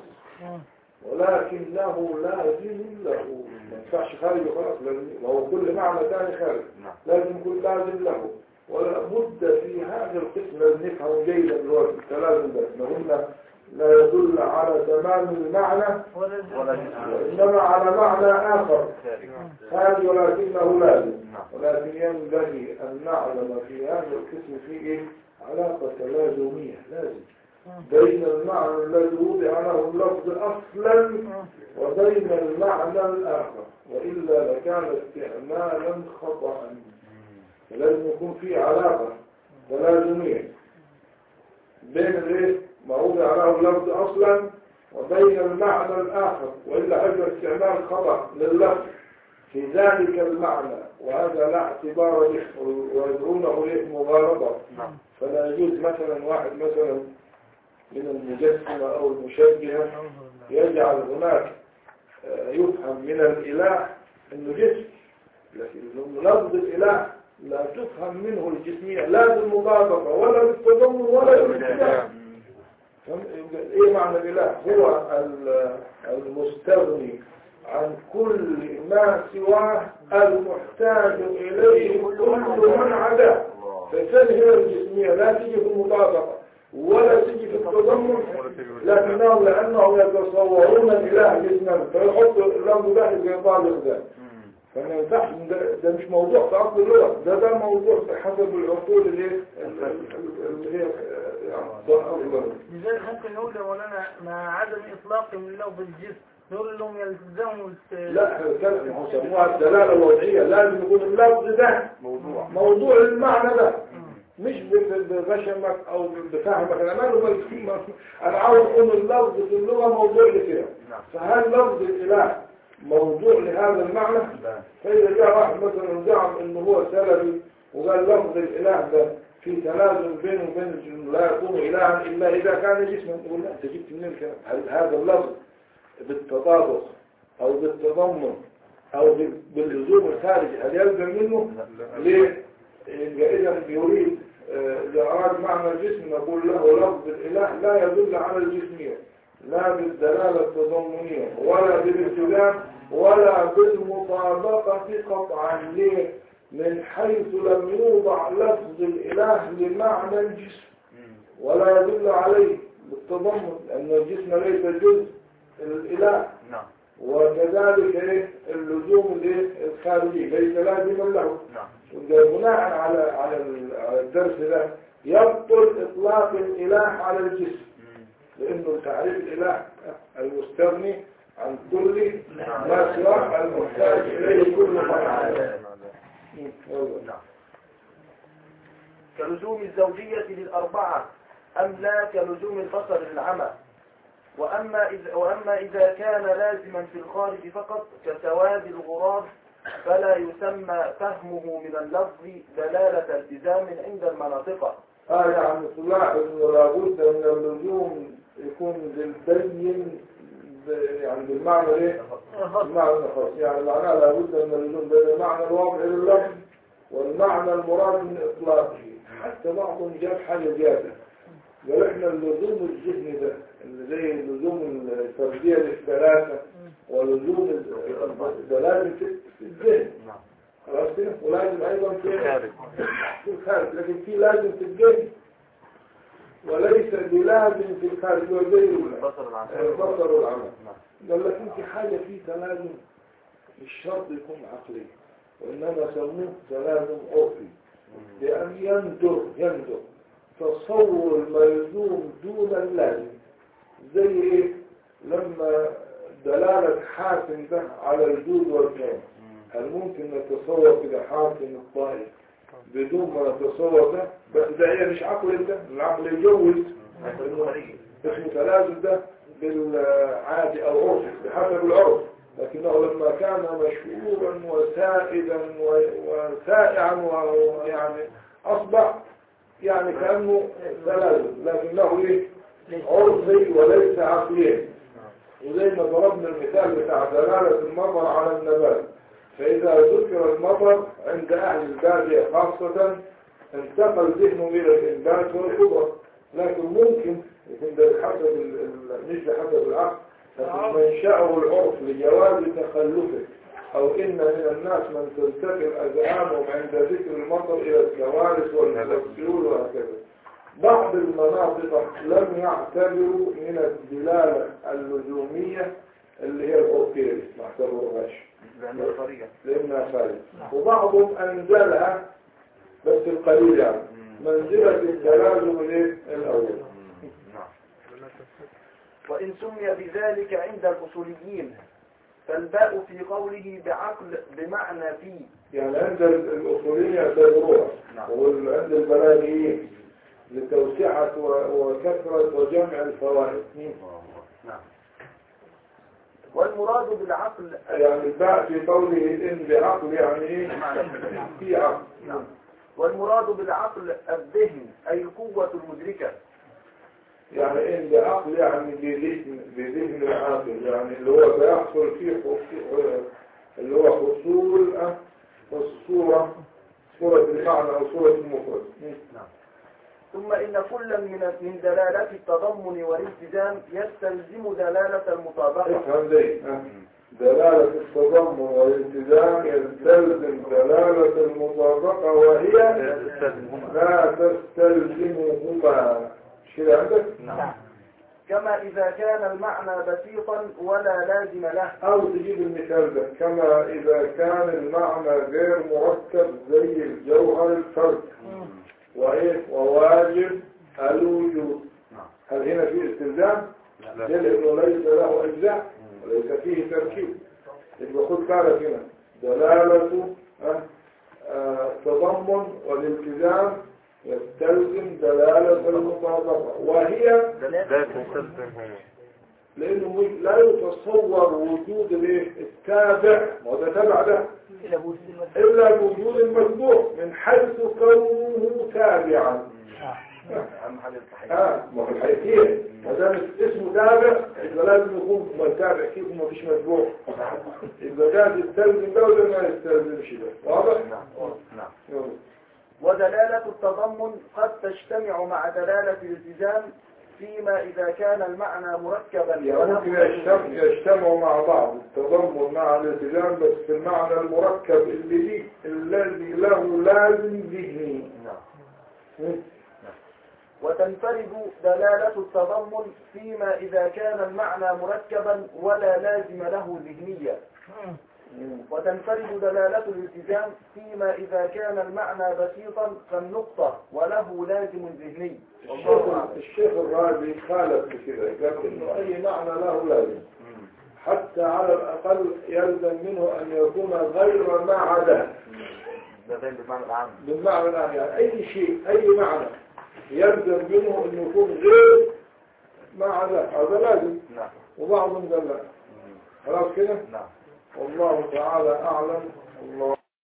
ولكنه لازم له ما ينفعش خارج وخلاص لازم هو كل معنى ثاني خارج نعم. لازم يكون لازم له ولا بد في هذا القسم لازم نفهم جيدا دلوقتي التلازم ده احنا قلنا لا يدل على تمام المعنى وإنما على معنى آخر خارج ولكنه لازم ولكن ينبغي أن نعلم في هذا القسم فيه علاقة تلازمية لازم بين المعنى الذي وضع له اللفظ أصلا وبين المعنى الآخر وإلا لكان استعمالا خطأ فلازم يكون في علاقة تلازمية بين الايه ما وضع له اللفظ أصلا وبين المعنى الآخر وإلا هذا استعمال خطأ لللفظ في ذلك المعنى وهذا لا اعتبار له ويدعونه إليه مغالطة نعم. فلا يجوز مثلا واحد مثلا من المجسمة أو المشبهة يجعل هناك آه، يفهم من الإله أنه جسم لكن لفظ الإله لا تفهم منه الجسمية لا بالمطابقة ولا بالتضمن ولا بالاتجاه فهم- يبقى ايه معنى الاله هو ال- المستغني عن كل ما سواه المحتاج اليه كل من عداه فسنه الجسمية لا تجي في المطابقة ولا تجي في التضمن لكنهم لأنهم يتصورون الإله جسما فيحطوا اللفظ ده يطابق ده فما ينفعش ده, ده مش موضوع في عقل اللغة ده ده موضوع حسب العقول اللي هي اللي هي يعني ضعف لذلك ممكن نقول يا مولانا مع عدم إطلاق من لفظ الجسم نقول لهم يلزموا الت- لا الكلام هو سموها الدلالة الوضعية لازم يكون اللفظ ده موضوع موضوع المعنى ده مش ب- بغشمك او بفهمك انا ماله ما- ما- انا عاوز اقول اللفظ في اللغه موضوع لكده نعم فهل لفظ الاله موضوع لهذا المعنى لا. فإذا جاء واحد مثلا زعم إنه هو سلبي وقال لفظ الإله ده في تلازم بينه وبين الجن لا يكون إلها إلا إذا كان جسما يقول لا أنت جبت منين الكلام هل هذا اللفظ بالتطابق أو بالتضمن أو بال- باللزوم الخارجي هل يلزم منه؟ ليه؟ يبقى إذا يريد آه، إذا أراد معنى الجسم نقول له لفظ الإله لا يدل على الجسمية لا بالدلالة التضمنية ولا بالالتزام ولا بالمطابقة قطعا ليه؟ من حيث لم يوضع لفظ الإله لمعنى الجسم ولا يدل عليه بالتضمن لأن الجسم ليس جزء الإله نعم وكذلك إيه؟ اللزوم الإيه؟ الخارجي ليس لازما له نعم وده بناء على على ال- على الدرس ده يبطل إطلاق الإله على الجسم لأنه تعريف الإله المستغني عن كل ما سواه المحتاج إليه كل ما عداه. يلا. نعم كلزوم الزوجية للأربعة أم لا كلزوم البصر للعمى وأما إذا, وأما إذا كان لازما في الخارج فقط كسواد الغراب فلا يسمى فهمه من اللفظ دلالة التزام عند المناطق آه يعني تلاحظ أنه لابد من اللزوم يكون بالبين ب- يعني بالمعنى إيه؟ المعنى الخاص يعني معناه لابد من اللزوم بين المعنى الواضح لللفظ والمعنى المراد من إطلاقه حتى بعضهم جاب حاجة زيادة قال احنا اللزوم الذهني ده اللي زي اللزوم الفردية للثلاثة ولزوم ال- ده لازم في في الذهن نعم خلاص كده ولازم أيضا في خارج في الخارج لكن في لازم في الذهن وليس بلازم في الخارج وزي البصر العام البصر والعمل نعم قال لك انت حاجة في تلازم مش شرط يكون عقلي وإنما سموه تلازم عرفي لأن يندر يندر تصور الملزوم دون اللازم زي ايه لما دلالة حاتم ده على الجود والكون هل ممكن نتصور كده حاتم الطائف بدون ما نتصور ده بس ده هي مش عقل ده العقل يجوز اسمه تلازم ده بالعادي او عرف بحسب العرف لكنه لما كان مشهورا وسائدا و- وسائعا ويعني اصبح يعني كانه تلازم لكنه ايه عرفي وليس عقلي وزي ما ضربنا المثال بتاع دلالة المطر على النبات فإذا ذكر المطر عند أهل البادية خاصة انتقل ذهنه إلى الإنبات والخضر لكن ممكن يكون ده بحسب ال- ال- مش بحسب العقل لكن منشأه العرف لجواز تخلفه أو إن من الناس من تنتقل أذهانهم عند ذكر المطر إلى الكوارث والسيول وهكذا بعض المناطق لم يعتبروا من الدلالة اللزومية اللي هي العرفية دي ما اعتبروهاش لأنه طريقة لأنها خارج وبعضهم أنزلها بس القليل يعني منزلة التلازم الايه؟ الأول نعم وإن سمي بذلك عند الأصوليين فالباء في قوله بعقل بمعنى في يعني عند الأصوليين يعتبروها نعم. وعند البلاغيين لتوسعة و- وكثرة وجمع الفوائد نعم والمراد بالعقل يعني الباء في قوله إن بعقل يعني إيه؟ في عقل نعم. والمراد بالعقل الذهن أي القوة المدركة يعني إن بعقل يعني بذهن بذهن العاقل يعني اللي هو بيحصل فيه حصول اللي هو حصول أه، الصورة صورة المعنى أو صورة المفرد ثم إن كل من من دلالة التضمن والالتزام يستلزم دلالة المطابقة افهم دي أه. دلالة التضمن والالتزام يستلزم دلالة المطابقة وهي لا تستلزمهما شيء عندك؟ نعم كما إذا كان المعنى بسيطا ولا لازم له أو تجيب المثال ده كما إذا كان المعنى غير مركب زي الجوهر الفرد وإيه وواجب الوجود نعم. هل هنا في استلزام؟ لا. ليه؟ لأنه ليس له أجزاء وليس فيه تركيب يبقى خد بالك هنا دلالة آه، آه، التضمن والالتزام يستلزم دلالة المطابقة وهي لا تستلزم هنا لأنه مش- لا يتصور وجود الايه التابع وده تبع ده إلى بوس المسجد إلا بوجود المتبوع من حيث كونه تابعا أهم حاجة التحية اه ما هو الحقيقية ما دام اسمه تابع يبقى لازم يكون ما تابع كيف ما فيش متبوع يبقى ده يستلزم ده ولا ما يستلزمش ده واضح؟ نعم نعم يلا. ودلالة التضمن قد تجتمع مع دلالة الالتزام فيما إذا كان المعنى مركبا يعني وله ممكن يجتمع يجتمعوا مع بعض التضمن مع الالتزام بس في المعنى المركب اللي ليه الذي له لازم ذهني نعم وتنفرد دلالة التضمن فيما إذا كان المعنى مركبا ولا لازم له ذهنية وتنفرد دلالة الالتزام فيما إذا كان المعنى بسيطا كالنقطة وله لازم ذهني الشيخ الشيخ الرازي خالف بكذا قال انه اي معنى له لازم حتى على الاقل يلزم منه ان يكون غير ما عداه ده زي بالمعنى العام بالمعنى الآن يعني أي شيء أي معنى يلزم منه أنه يكون غير ما عدا هذا لازم نعم وبعضهم قال لا خلاص كده نعم والله تعالى أعلم الله